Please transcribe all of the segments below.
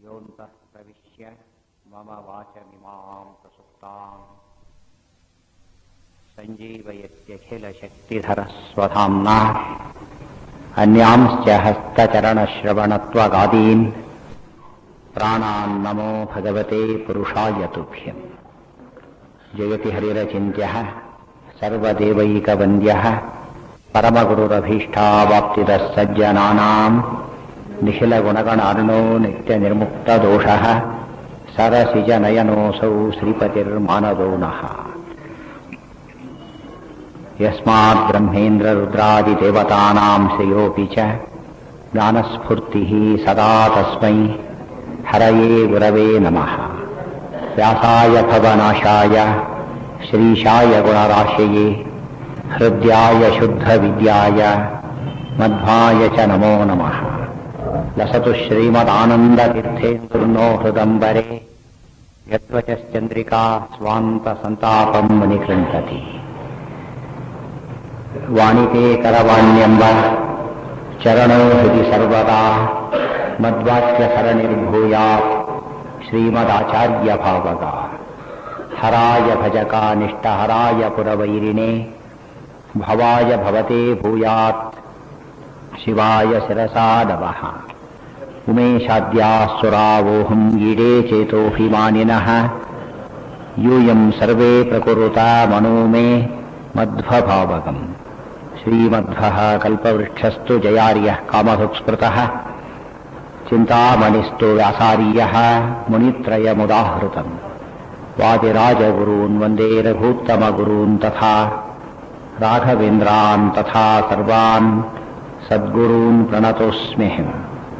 योऽन्तः प्रविश्य मम वाचमिमां प्रसुप्ताम् सञ्जीवयत्यखिलशक्तिधरस्वधाम्ना अन्यांश्च हस्तचरणश्रवणत्वगादीन् प्राणान् नमो भगवते पुरुषाय तुभ्यम् जयति हरिरचिन्त्यः सर्वदेवैकवन्द्यः परमगुरुरभीष्टावाप्तिदः सज्जनानाम् निखिलगुणगणार्णो नित्यनिर्मुक्तदोषः सरसिजनयनोऽसौ श्रीपतिर्मानदो नः यस्माद्ब्रह्मेन्द्ररुद्रादिदेवतानाम् श्रेयोऽपि च ज्ञानस्फूर्तिः सदा तस्मै हरये गुरवे नमः व्यासाय भवनाशाय श्रीशाय गुणराशये हृद्याय शुद्धविद्याय मध्वाय च नमो नमः लसतु श्रीमदानन्दतीर्थेन्दुर्नो हृदम्बरे यद्वचश्चन्द्रिका स्वान्तसन्तापम् मुनिकृन्तति वाणिते करवाण्यम्ब चरणो हृदि सर्वदा मद्वाक्यसरणिर्भूयात् श्रीमदाचार्यभावगा हराय भजका निष्ठहराय पुरवैरिणे भवाय भवते भूयात् शिवाय शिरसा नमः उमेशाद्याः सुरावोऽहम् ईडे चेतोऽभिमानिनः यूयम् सर्वे प्रकुरुता मनो मे मध्वभावगम् श्रीमध्वः कल्पवृक्षस्तु जयार्यः कामधुक्स्मृतः चिन्तामणिस्तु व्यासार्यः मुनित्रयमुदाहृतम् वादिराजगुरून् वन्दे रघूत्तमगुरून् तथा राघवेन्द्रान् तथा सर्वान् सद्गुरून् प्रणतोऽस्म्यहम्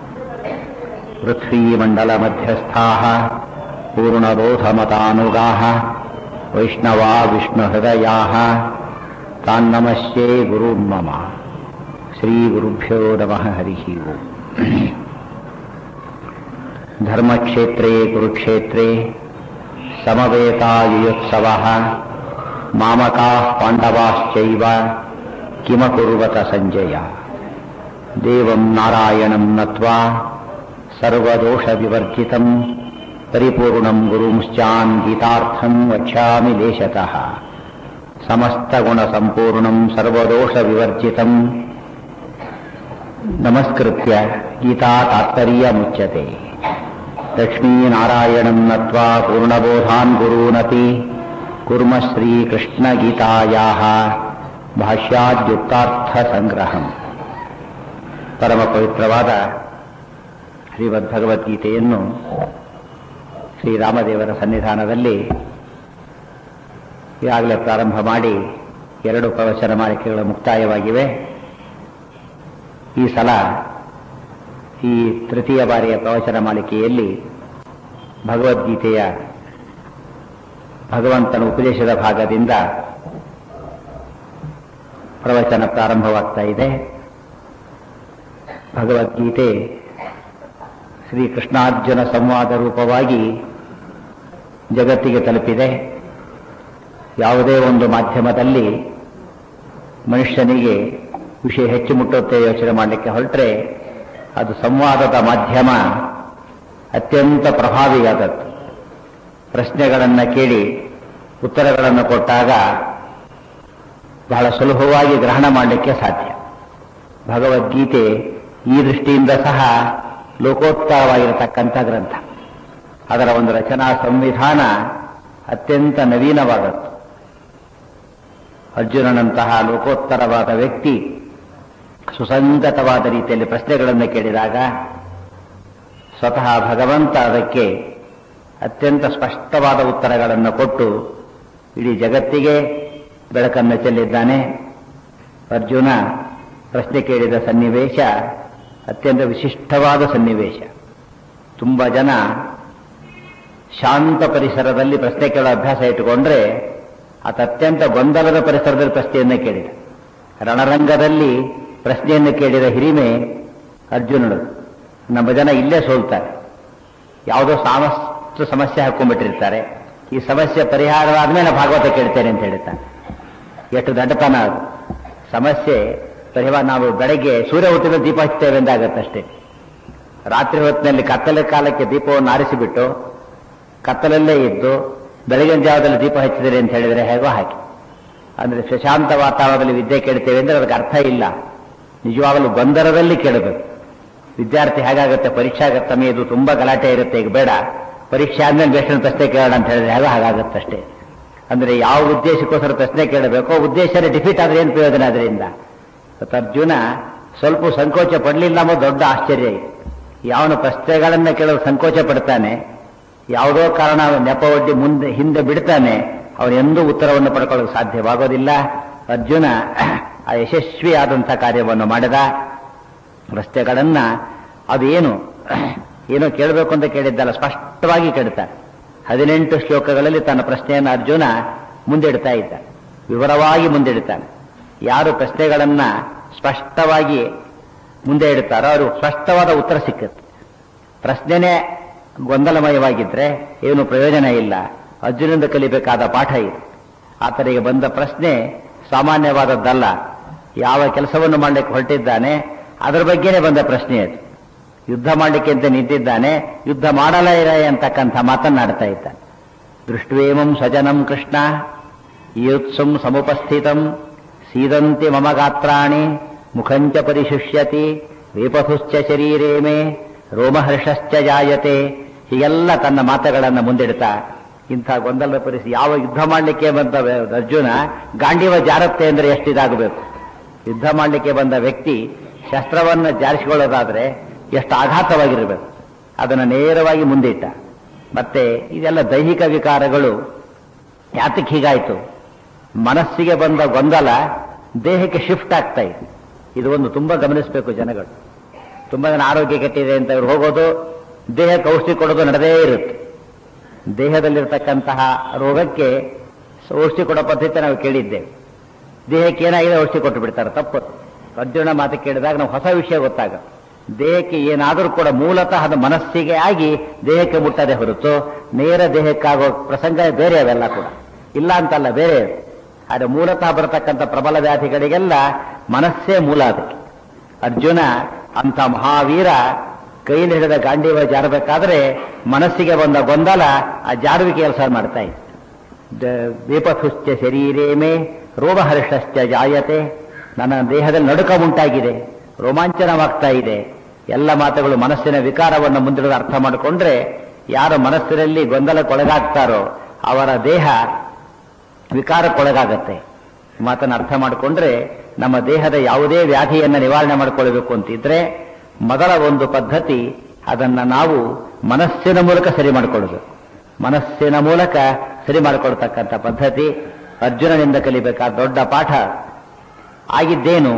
पृथ्वीमण्डलमध्यस्थाः पूर्णबोधमतानुगाः वैष्णवा विष्णुहृदयाः तान्नमस्ये गुरून् मम श्रीगुरुभ्यो नमः हरिः ओम् धर्मक्षेत्रे कुरुक्षेत्रे समवेतायुयुत्सवः मामकाः पाण्डवाश्चैव किमकुर्वत सञ्जय देवम् नारायणम् नत्वा सर्वदोषविवर्जितम् परिपूर्णम् गुरुंश्चान् गीतार्थम् वक्ष्यामि लेशतः समस्तगुणसम्पूर्णम् सर्वदोषविवर्जितम् नमस्कृत्य गीता तात्पर्यमुच्यते लक्ष्मीनारायणम् नत्वा पूर्णबोधान् गुरूनपि कुर्म श्रीकृष्णगीतायाः ಭಾಷ್ಯಾದ್ಯುಕ್ತಾರ್ಥಸಂಗ್ರಹಂ ಪರಮ ಪವಿತ್ರವಾದ ಶ್ರೀಮದ್ಭಗವದ್ಗೀತೆಯನ್ನು ಶ್ರೀರಾಮದೇವರ ಸನ್ನಿಧಾನದಲ್ಲಿ ಈಗಾಗಲೇ ಪ್ರಾರಂಭ ಮಾಡಿ ಎರಡು ಪ್ರವಚನ ಮಾಲಿಕೆಗಳು ಮುಕ್ತಾಯವಾಗಿವೆ ಈ ಸಲ ಈ ತೃತೀಯ ಬಾರಿಯ ಪ್ರವಚನ ಮಾಲಿಕೆಯಲ್ಲಿ ಭಗವದ್ಗೀತೆಯ ಭಗವಂತನ ಉಪದೇಶದ ಭಾಗದಿಂದ ಪ್ರವಚನ ಪ್ರಾರಂಭವಾಗ್ತಾ ಇದೆ ಭಗವದ್ಗೀತೆ ಶ್ರೀಕೃಷ್ಣಾರ್ಜುನ ಸಂವಾದ ರೂಪವಾಗಿ ಜಗತ್ತಿಗೆ ತಲುಪಿದೆ ಯಾವುದೇ ಒಂದು ಮಾಧ್ಯಮದಲ್ಲಿ ಮನುಷ್ಯನಿಗೆ ವಿಷಯ ಹೆಚ್ಚು ಮುಟ್ಟುತ್ತೆ ಯೋಚನೆ ಮಾಡಲಿಕ್ಕೆ ಹೊರಟ್ರೆ ಅದು ಸಂವಾದದ ಮಾಧ್ಯಮ ಅತ್ಯಂತ ಪ್ರಭಾವಿಯಾದದ್ದು ಪ್ರಶ್ನೆಗಳನ್ನು ಕೇಳಿ ಉತ್ತರಗಳನ್ನು ಕೊಟ್ಟಾಗ ಬಹಳ ಸುಲಭವಾಗಿ ಗ್ರಹಣ ಮಾಡಲಿಕ್ಕೆ ಸಾಧ್ಯ ಭಗವದ್ಗೀತೆ ಈ ದೃಷ್ಟಿಯಿಂದ ಸಹ ಲೋಕೋತ್ತರವಾಗಿರತಕ್ಕಂಥ ಗ್ರಂಥ ಅದರ ಒಂದು ರಚನಾ ಸಂವಿಧಾನ ಅತ್ಯಂತ ನವೀನವಾದದ್ದು ಅರ್ಜುನನಂತಹ ಲೋಕೋತ್ತರವಾದ ವ್ಯಕ್ತಿ ಸುಸಂಗತವಾದ ರೀತಿಯಲ್ಲಿ ಪ್ರಶ್ನೆಗಳನ್ನು ಕೇಳಿದಾಗ ಸ್ವತಃ ಭಗವಂತ ಅದಕ್ಕೆ ಅತ್ಯಂತ ಸ್ಪಷ್ಟವಾದ ಉತ್ತರಗಳನ್ನು ಕೊಟ್ಟು ಇಡೀ ಜಗತ್ತಿಗೆ ಬೆಳಕನ್ನು ಚೆಲ್ಲಿದ್ದಾನೆ ಅರ್ಜುನ ಪ್ರಶ್ನೆ ಕೇಳಿದ ಸನ್ನಿವೇಶ ಅತ್ಯಂತ ವಿಶಿಷ್ಟವಾದ ಸನ್ನಿವೇಶ ತುಂಬ ಜನ ಶಾಂತ ಪರಿಸರದಲ್ಲಿ ಪ್ರಶ್ನೆ ಕೇಳೋ ಅಭ್ಯಾಸ ಇಟ್ಟುಕೊಂಡ್ರೆ ಆತ ಅತ್ಯಂತ ಗೊಂದಲದ ಪರಿಸರದಲ್ಲಿ ಪ್ರಶ್ನೆಯನ್ನು ಕೇಳಿದ ರಣರಂಗದಲ್ಲಿ ಪ್ರಶ್ನೆಯನ್ನು ಕೇಳಿದ ಹಿರಿಮೆ ಅರ್ಜುನನು ನಮ್ಮ ಜನ ಇಲ್ಲೇ ಸೋಲ್ತಾರೆ ಯಾವುದೋ ಸಾಮಸ್ತು ಸಮಸ್ಯೆ ಹಾಕೊಂಡ್ಬಿಟ್ಟಿರ್ತಾರೆ ಈ ಸಮಸ್ಯೆ ಪರಿಹಾರವಾದ ಮೇಲೆ ಭಾಗವತ ಕೇಳ್ತೇನೆ ಅಂತ ಹೇಳ್ತಾನೆ ಎಷ್ಟು ದಡ್ಡತನ ಅದು ಸಮಸ್ಯೆ ಪರಿಹಾರ ನಾವು ಬೆಳಗ್ಗೆ ಸೂರ್ಯ ಹುಟ್ಟಿದ ದೀಪ ಹಚ್ತೇವೆ ಎಂದಾಗತ್ತಷ್ಟೇ ರಾತ್ರಿ ಹೊತ್ತಿನಲ್ಲಿ ಕತ್ತಲೆ ಕಾಲಕ್ಕೆ ದೀಪವನ್ನು ಆರಿಸಿಬಿಟ್ಟು ಕತ್ತಲಲ್ಲೇ ಇದ್ದು ಬೆಳಗಿನ ಜಾವದಲ್ಲಿ ದೀಪ ಹಚ್ಚಿದರೆ ಅಂತ ಹೇಳಿದರೆ ಹೇಗೋ ಹಾಕಿ ಅಂದ್ರೆ ಪ್ರಶಾಂತ ವಾತಾವರಣದಲ್ಲಿ ವಿದ್ಯೆ ಕೇಳ್ತೇವೆ ಅಂದ್ರೆ ಅದಕ್ಕೆ ಅರ್ಥ ಇಲ್ಲ ನಿಜವಾಗಲೂ ಗೊಂದರದಲ್ಲಿ ಕೇಳಬೇಕು ವಿದ್ಯಾರ್ಥಿ ಹೇಗಾಗುತ್ತೆ ಪರೀಕ್ಷಾ ಸಮಯದು ತುಂಬಾ ಗಲಾಟೆ ಇರುತ್ತೆ ಈಗ ಬೇಡ ಪರೀಕ್ಷೆ ಆದ್ಮೇಲೆ ಬೇಸ್ಟ್ ಪ್ರಶ್ನೆ ಕೇಳೋಣ ಅಂತ ಹೇಳಿದ್ರೆ ಹೇಗೋ ಹಾಗಾಗುತ್ತಷ್ಟೇ ಅಂದ್ರೆ ಯಾವ ಉದ್ದೇಶಕ್ಕೋಸ್ಕರ ಪ್ರಶ್ನೆ ಕೇಳಬೇಕೋ ಉದ್ದೇಶನೇ ಡಿಫೀಟ್ ಆದ್ರೆ ಏನು ಪ್ರಯೋಜನ ಅದರಿಂದ ಇವತ್ತು ಅರ್ಜುನ ಸ್ವಲ್ಪ ಸಂಕೋಚ ಪಡಲಿಲ್ಲ ಅನ್ನೋ ದೊಡ್ಡ ಆಶ್ಚರ್ಯ ಇದೆ ಯಾವನು ಪ್ರಶ್ನೆಗಳನ್ನ ಕೇಳಲು ಸಂಕೋಚ ಪಡ್ತಾನೆ ಯಾವುದೋ ಕಾರಣ ಅವನು ನೆಪ ಒಡ್ಡಿ ಮುಂದೆ ಹಿಂದೆ ಬಿಡ್ತಾನೆ ಅವನು ಎಂದೂ ಉತ್ತರವನ್ನು ಪಡ್ಕೊಳ್ಳೋಕೆ ಸಾಧ್ಯವಾಗೋದಿಲ್ಲ ಅರ್ಜುನ ಆ ಯಶಸ್ವಿಯಾದಂಥ ಕಾರ್ಯವನ್ನು ಮಾಡಿದ ರಸ್ತೆಗಳನ್ನ ಅದೇನು ಏನೋ ಕೇಳಬೇಕು ಅಂತ ಕೇಳಿದ್ದಲ್ಲ ಸ್ಪಷ್ಟವಾಗಿ ಕೇಳ್ತಾನೆ ಹದಿನೆಂಟು ಶ್ಲೋಕಗಳಲ್ಲಿ ತನ್ನ ಪ್ರಶ್ನೆಯನ್ನು ಅರ್ಜುನ ಮುಂದಿಡ್ತಾ ಇದ್ದ ವಿವರವಾಗಿ ಮುಂದಿಡ್ತಾನೆ ಯಾರು ಪ್ರಶ್ನೆಗಳನ್ನ ಸ್ಪಷ್ಟವಾಗಿ ಮುಂದೆ ಇಡ್ತಾರೋ ಅವರು ಸ್ಪಷ್ಟವಾದ ಉತ್ತರ ಸಿಕ್ಕುತ್ತೆ ಪ್ರಶ್ನೆನೇ ಗೊಂದಲಮಯವಾಗಿದ್ರೆ ಏನು ಪ್ರಯೋಜನ ಇಲ್ಲ ಅರ್ಜುನಿಂದ ಕಲಿಬೇಕಾದ ಪಾಠ ಇದು ಆತನಿಗೆ ಬಂದ ಪ್ರಶ್ನೆ ಸಾಮಾನ್ಯವಾದದ್ದಲ್ಲ ಯಾವ ಕೆಲಸವನ್ನು ಮಾಡಲಿಕ್ಕೆ ಹೊರಟಿದ್ದಾನೆ ಅದರ ಬಗ್ಗೆನೇ ಬಂದ ಪ್ರಶ್ನೆ ಅದು ಯುದ್ಧ ಮಾಡಲಿಕ್ಕೆ ಅಂತ ನಿಂತಿದ್ದಾನೆ ಯುದ್ಧ ಮಾಡಲೇ ಇರ ಅಂತಕ್ಕಂಥ ಮಾತನ್ನಾಡ್ತಾ ಇದ್ದಾನೆ ದೃಷ್ಟ್ವೇಮಂ ಸ್ವಜನಂ ಕೃಷ್ಣ ಯುತ್ಸಂ ಸಮುಪಸ್ಥಿತಂ ಸೀದಂತಿ ಮಮ ಗಾತ್ರಾಣಿ ಮುಖಂಚ ಪರಿಶುಷ್ಯತಿ ವೇಪಥುಶ್ಚ ಶರೀರೇ ಮೇ ರೋಮಹರ್ಷಶ್ಚ ಜಾಯತೆ ಹೀಗೆಲ್ಲ ತನ್ನ ಮಾತುಗಳನ್ನು ಮುಂದಿಡ್ತಾ ಇಂಥ ಗೊಂದಲದ ಪರಿಸ್ಥಿತಿ ಯಾವ ಯುದ್ಧ ಮಾಡಲಿಕ್ಕೆ ಬಂದ ಅರ್ಜುನ ಗಾಂಡಿವ ಜಾರತ್ತೆ ಅಂದ್ರೆ ಎಷ್ಟಿದಾಗಬೇಕು ಯುದ್ಧ ಮಾಡಲಿಕ್ಕೆ ಬಂದ ವ್ಯಕ್ತಿ ಶಸ್ತ್ರವನ್ನು ಜಾರಿಸಿಕೊಳ್ಳೋದಾದ್ರೆ ಎಷ್ಟು ಆಘಾತವಾಗಿರಬೇಕು ಅದನ್ನು ನೇರವಾಗಿ ಮುಂದಿಟ್ಟ ಮತ್ತೆ ಇದೆಲ್ಲ ದೈಹಿಕ ವಿಕಾರಗಳು ಯಾತಕ್ಕೆ ಹೀಗಾಯಿತು ಮನಸ್ಸಿಗೆ ಬಂದ ಗೊಂದಲ ದೇಹಕ್ಕೆ ಶಿಫ್ಟ್ ಆಗ್ತಾ ಇದೆ ಇದು ಒಂದು ತುಂಬಾ ಗಮನಿಸಬೇಕು ಜನಗಳು ತುಂಬಾ ಜನ ಆರೋಗ್ಯ ಕೆಟ್ಟಿದೆ ಅಂತ ಇವ್ರು ಹೋಗೋದು ದೇಹಕ್ಕೆ ಔಷಧಿ ಕೊಡೋದು ನಡೆದೇ ಇರುತ್ತೆ ದೇಹದಲ್ಲಿರ್ತಕ್ಕಂತಹ ರೋಗಕ್ಕೆ ಔಷಧಿ ಕೊಡೋ ಪದ್ಧತಿ ನಾವು ಕೇಳಿದ್ದೇವೆ ದೇಹಕ್ಕೆ ಏನಾಗಿದೆ ಔಷಧಿ ಕೊಟ್ಟು ಬಿಡ್ತಾರೆ ತಪ್ಪು ಅರ್ಜುನ ಮಾತು ಕೇಳಿದಾಗ ನಾವು ಹೊಸ ವಿಷಯ ಗೊತ್ತಾಗ ದೇಹಕ್ಕೆ ಏನಾದರೂ ಕೂಡ ಮೂಲತಃ ಅದು ಮನಸ್ಸಿಗೆ ಆಗಿ ದೇಹಕ್ಕೆ ಮುಟ್ಟದೆ ಹೊರತು ನೇರ ದೇಹಕ್ಕಾಗೋ ಪ್ರಸಂಗ ಬೇರೆ ಅವೆಲ್ಲ ಕೂಡ ಇಲ್ಲ ಅಂತಲ್ಲ ಬೇರೆ ಆದರೆ ಮೂಲತಃ ಬರತಕ್ಕಂಥ ಪ್ರಬಲ ವ್ಯಾಧಿಗಳಿಗೆಲ್ಲ ಮನಸ್ಸೇ ಮೂಲ ಅದಕ್ಕೆ ಅರ್ಜುನ ಅಂತ ಮಹಾವೀರ ಕೈಲಿ ಹಿಡಿದ ಗಾಂಡೀವ ಜಾರಬೇಕಾದ್ರೆ ಮನಸ್ಸಿಗೆ ಬಂದ ಗೊಂದಲ ಆ ಜಾರುವಿಕೆ ಕೆಲಸ ಮಾಡ್ತಾ ಇತ್ತು ದೀಪಥುಶ್ಚ ಶರೀರೇಮೇ ರೋಮಹರ್ಷಶ್ಚ ಜಾಯತೆ ನನ್ನ ದೇಹದಲ್ಲಿ ನಡುಕ ಉಂಟಾಗಿದೆ ರೋಮಾಂಚನವಾಗ್ತಾ ಇದೆ ಎಲ್ಲ ಮಾತುಗಳು ಮನಸ್ಸಿನ ವಿಕಾರವನ್ನು ಮುಂದಿಡೋದು ಅರ್ಥ ಮಾಡಿಕೊಂಡ್ರೆ ಯಾರು ಮನಸ್ಸಿನಲ್ಲಿ ಗೊಂದಲಕ್ಕೊಳಗಾಗ್ತಾರೋ ಅವರ ದೇಹ ವಿಕಾರಕ್ಕೊಳಗಾಗತ್ತೆ ಮಾತನ್ನು ಅರ್ಥ ಮಾಡಿಕೊಂಡ್ರೆ ನಮ್ಮ ದೇಹದ ಯಾವುದೇ ವ್ಯಾಧಿಯನ್ನು ನಿವಾರಣೆ ಮಾಡಿಕೊಳ್ಬೇಕು ಅಂತಿದ್ರೆ ಮೊದಲ ಒಂದು ಪದ್ಧತಿ ಅದನ್ನ ನಾವು ಮನಸ್ಸಿನ ಮೂಲಕ ಸರಿ ಮಾಡಿಕೊಳ್ಳಬೇಕು ಮನಸ್ಸಿನ ಮೂಲಕ ಸರಿ ಮಾಡಿಕೊಳ್ತಕ್ಕಂಥ ಪದ್ಧತಿ ಅರ್ಜುನನಿಂದ ಕಲಿಬೇಕಾದ ದೊಡ್ಡ ಪಾಠ ಆಗಿದ್ದೇನು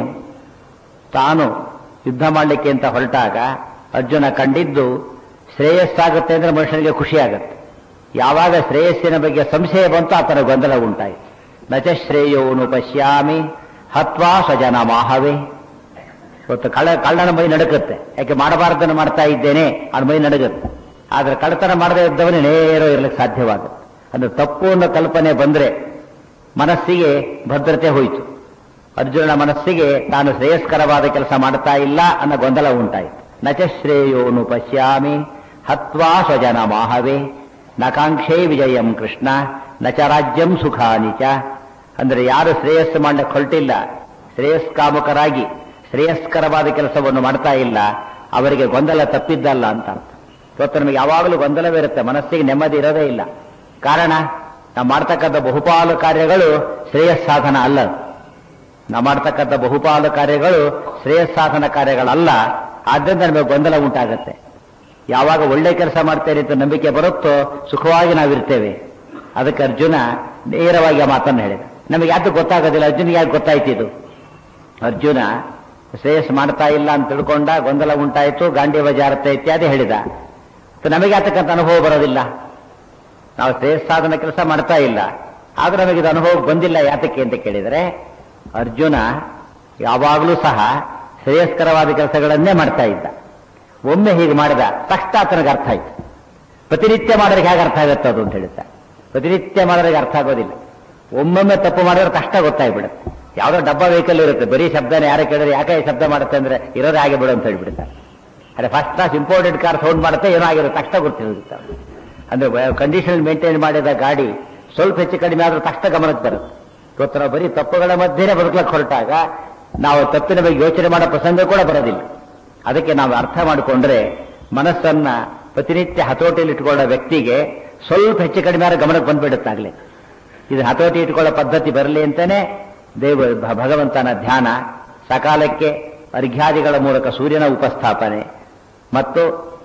ತಾನು ಯುದ್ಧ ಮಾಡಲಿಕ್ಕೆ ಅಂತ ಹೊರಟಾಗ ಅರ್ಜುನ ಕಂಡಿದ್ದು ಶ್ರೇಯಸ್ಸಾಗುತ್ತೆ ಅಂದ್ರೆ ಮನುಷ್ಯನಿಗೆ ಖುಷಿ ಆಗುತ್ತೆ ಯಾವಾಗ ಶ್ರೇಯಸ್ಸಿನ ಬಗ್ಗೆ ಸಂಶಯ ಬಂತು ಆತನ ಗೊಂದಲ ಉಂಟಾಯಿತು ನಚ ಶ್ರೇಯೋನು ಪಶ್ಯಾಮಿ ಹತ್ವಾ ಸ್ವಜನ ಮಾಹವೇ ಇವತ್ತು ಕಳ್ಳ ಕಳ್ಳನ ಮೈ ನಡುಕುತ್ತೆ ಯಾಕೆ ಮಾಡಬಾರದನ್ನು ಮಾಡ್ತಾ ಇದ್ದೇನೆ ಅವನ ಮೈ ನಡುಗುತ್ತೆ ಆದ್ರೆ ಕಳ್ಳತನ ಮಾಡದೇ ಇದ್ದವನೇ ನೇರ ಇರಲಿಕ್ಕೆ ಸಾಧ್ಯವಾಗುತ್ತೆ ಅಂದ್ರೆ ತಪ್ಪು ಅನ್ನೋ ಕಲ್ಪನೆ ಬಂದ್ರೆ ಮನಸ್ಸಿಗೆ ಭದ್ರತೆ ಹೋಯಿತು ಅರ್ಜುನನ ಮನಸ್ಸಿಗೆ ತಾನು ಶ್ರೇಯಸ್ಕರವಾದ ಕೆಲಸ ಮಾಡ್ತಾ ಇಲ್ಲ ಅನ್ನೋ ಗೊಂದಲ ಉಂಟಾಯಿತು ನಚ ಶ್ರೇಯೋನು ಪಶ್ಯಾಮಿ ಹತ್ವಾ ಸ್ವಜನ ಮಾಹವೇ ನಕಾಂಕ್ಷೇ ವಿಜಯಂ ಕೃಷ್ಣ ನಚ ರಾಜ್ಯಂ ಸುಖಾನಿ ಚ ಅಂದ್ರೆ ಯಾರು ಶ್ರೇಯಸ್ಸು ಮಾಡಲಿಕ್ಕೆ ಹೊರಟಿಲ್ಲ ಶ್ರೇಯಸ್ಕಾಮಕರಾಗಿ ಶ್ರೇಯಸ್ಕರವಾದ ಕೆಲಸವನ್ನು ಮಾಡ್ತಾ ಇಲ್ಲ ಅವರಿಗೆ ಗೊಂದಲ ತಪ್ಪಿದ್ದಲ್ಲ ಅಂತ ಅರ್ಥ ಇವತ್ತು ನಮಗೆ ಯಾವಾಗಲೂ ಗೊಂದಲವಿರುತ್ತೆ ಮನಸ್ಸಿಗೆ ನೆಮ್ಮದಿ ಇರೋದೇ ಇಲ್ಲ ಕಾರಣ ನಾವು ಮಾಡ್ತಕ್ಕಂಥ ಬಹುಪಾಲು ಕಾರ್ಯಗಳು ಶ್ರೇಯಸ್ಸಾಧನ ಅಲ್ಲ ನಾವು ಮಾಡ್ತಕ್ಕಂಥ ಬಹುಪಾಲು ಕಾರ್ಯಗಳು ಶ್ರೇಯಸ್ಸಾಧನ ಕಾರ್ಯಗಳಲ್ಲ ಆದ್ದರಿಂದ ನಮಗೆ ಗೊಂದಲ ಉಂಟಾಗುತ್ತೆ ಯಾವಾಗ ಒಳ್ಳೆ ಕೆಲಸ ಮಾಡ್ತೇನೆ ಅಂತ ನಂಬಿಕೆ ಬರುತ್ತೋ ಸುಖವಾಗಿ ನಾವಿರ್ತೇವೆ ಅದಕ್ಕೆ ಅರ್ಜುನ ನೇರವಾಗಿ ಆ ಮಾತನ್ನು ಹೇಳಿದ ನಮಗೆ ಯಾಕೆ ಗೊತ್ತಾಗೋದಿಲ್ಲ ಅರ್ಜುನಿಗೆ ಯಾಕೆ ಗೊತ್ತಾಯ್ತಿದು ಅರ್ಜುನ ಶ್ರೇಯಸ್ ಮಾಡ್ತಾ ಇಲ್ಲ ಅಂತ ತಿಳ್ಕೊಂಡ ಗೊಂದಲ ಉಂಟಾಯಿತು ಗಾಂಡೀವ ಜಾರತೆ ಇತ್ಯಾದಿ ಹೇಳಿದ ನಮಗೆ ಆತಕ್ಕಂಥ ಅನುಭವ ಬರೋದಿಲ್ಲ ನಾವು ಶ್ರೇಯಸ್ಸಾಧನ ಕೆಲಸ ಮಾಡ್ತಾ ಇಲ್ಲ ಆದ್ರೆ ನಮಗೆ ಇದು ಅನುಭವ ಬಂದಿಲ್ಲ ಯಾತಕ್ಕೆ ಅಂತ ಕೇಳಿದರೆ ಅರ್ಜುನ ಯಾವಾಗಲೂ ಸಹ ಶ್ರೇಯಸ್ಕರವಾದ ಕೆಲಸಗಳನ್ನೇ ಮಾಡ್ತಾ ಇದ್ದ ಒಮ್ಮೆ ಹೀಗೆ ಮಾಡಿದ ತಕ್ಷಣ ಆತನಿಗೆ ಅರ್ಥ ಆಯ್ತು ಪ್ರತಿನಿತ್ಯ ಮಾಡೋರಿಗೆ ಹೇಗೆ ಅರ್ಥ ಆಗುತ್ತೆ ಅದು ಅಂತ ಹೇಳುತ್ತಾ ಪ್ರತಿನಿತ್ಯ ಮಾಡೋರಿಗೆ ಅರ್ಥ ಆಗೋದಿಲ್ಲ ಒಮ್ಮೊಮ್ಮೆ ತಪ್ಪು ಮಾಡಿದ್ರೆ ಕಷ್ಟ ಗೊತ್ತಾಗ್ಬಿಡುತ್ತೆ ಯಾವುದೋ ಡಬ್ಬ ವೆಹಿಕಲ್ ಇರುತ್ತೆ ಬರೀ ಶಬ್ದನ ಯಾರು ಕೇಳಿದ್ರೆ ಯಾಕೆ ಈ ಶಬ್ದ ಮಾಡುತ್ತೆ ಅಂದ್ರೆ ಇರೋದೇ ಹಾಗೆ ಬಿಡು ಅಂತ ಹೇಳ್ಬಿಡ್ತಾರೆ ಅದೇ first class imported car sound ಮಾಡುತ್ತೆ ಏನೋ ಆಗಿರುತ್ತೆ ತಕ್ಷಣ ಗೊತ್ತಿರುತ್ತೆ ಅಂದ್ರೆ ಕಂಡೀಷನ್ ಮೇಂಟೈನ್ ಮಾಡಿದ ಗಾಡಿ ಸ್ವಲ್ಪ ಹೆಚ್ಚು ಕಡಿಮೆ ಆದ್ರೂ ತಕ್ಷಣ ಗಮನಕ್ಕೆ ಬರುತ್ತೆ ಇವತ್ತು ನಾವು ಬರೀ ತಪ್ಪುಗಳ ಮಧ್ಯೆನೇ ಬದುಕಲಕ್ಕೆ ಹೊರಟಾಗ ನಾವು ತಪ್ಪಿನ ಬಗ್ಗೆ ಯೋಚನೆ ಮಾಡೋ ಪ್ರಸಂಗ ಕೂಡ ಬರೋದಿಲ್ಲ ಅದಕ್ಕೆ ನಾವು ಅರ್ಥ ಮಾಡಿಕೊಂಡ್ರೆ ಮನಸ್ಸನ್ನ ಪ್ರತಿನಿತ್ಯ ಹತೋಟಿಯಲ್ಲಿ ಇಟ್ಕೊಳ್ಳೋ ವ್ಯಕ್ತಿಗೆ ಸ್ವಲ್ಪ ಹೆಚ್ಚು ಕಡಿಮೆ ಆದ್ರೆ ಗಮನಕ್ಕೆ ಬಂದ್ಬಿಡುತ್ತಾಗ್ಲಿ ಇದು ಹತೋಟಿ ಇಟ್ಕೊಳ್ಳೋ ಪದ್ಧತಿ ಬರಲಿ ಅಂತಾನೆ ದೇವ ಭ- ಭಗವಂತನ ಧ್ಯಾನ ಸಕಾಲಕ್ಕೆ ಅರ್ಘ್ಯಾದಿಗಳ ಮೂಲಕ ಸೂರ್ಯನ ಉಪಸ್ಥಾಪನೆ ಮತ್ತು